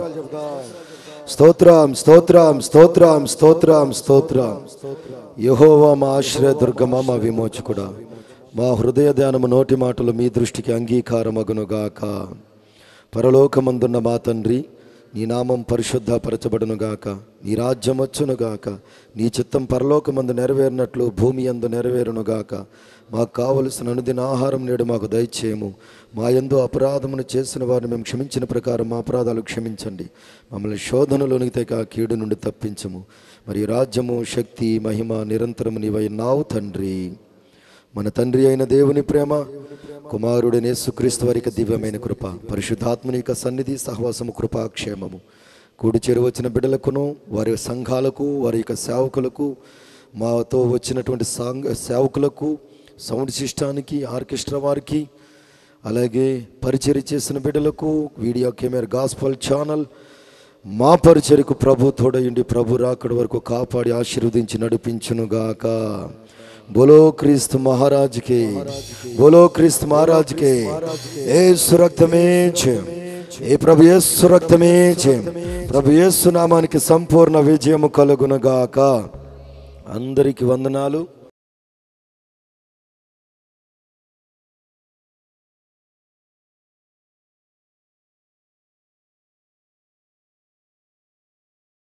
స్తోత్రం స్తోత్రం స్తోత్రం స్తోత్రం స్తోత్రం యహోవా మా ఆశ్రయ దుర్గమ మా విమోచకుడా మా హృదయ ధ్యానము నోటి మాటలు మీ దృష్టికి అంగీకారమగునుగాక పరలోకమందున్న మా తండ్రి నీ నామం పరిశుద్ధపరచబడునుగాక నీ రాజ్యం వచ్చునుగాక నీ చిత్తం పరలోకమందు నెరవేరినట్లు భూమి అందు నెరవేరునుగాక మాకు కావలసిన అనుదిన ఆహారం నేడు మాకు దయచేయము మా యందు అపరాధమును చేసిన వారిని మేము క్షమించిన ప్రకారం మా అపరాధాలు క్షమించండి మమ్మల్ని శోధనలోనికి తెక కీడు నుండి తప్పించము మరి రాజ్యము శక్తి మహిమ నిరంతరము నీవైనావు తండ్రి మన తండ్రి అయిన దేవుని ప్రేమ కుమారుడైన యేసుక్రీస్తు వారికి దివ్యమైన కృప పరిశుద్ధాత్మని యొక్క సన్నిధి సహవాసము కృపాక్షేమము కూడి చేరు వచ్చిన బిడ్డలకును వారి సంఘాలకు వారి యొక్క సేవకులకు మాతో వచ్చినటువంటి సాంగ సేవకులకు సౌండ్ సిస్టానికి ఆర్కెస్ట్రా వారికి అలాగే పరిచర్య చేసిన బిడ్డలకు వీడియో కెమెరా గాస్పల్ ఛానల్ మా పరిచర్యకు ప్రభు తోడయుండి ప్రభు రాకడ వరకు కాపాడి ఆశీర్వదించి నడిపించునుగాక బోలో క్రీస్తు మహారాజుకి బోలో క్రీస్తు మహారాజుకి ఏ సురక్తమే చేయం ఏ ప్రభు యేసు రక్తమే చేయం ప్రభు యేసు నామానికి సంపూర్ణ విజయము కలుగునగాక అందరికి వందనాలు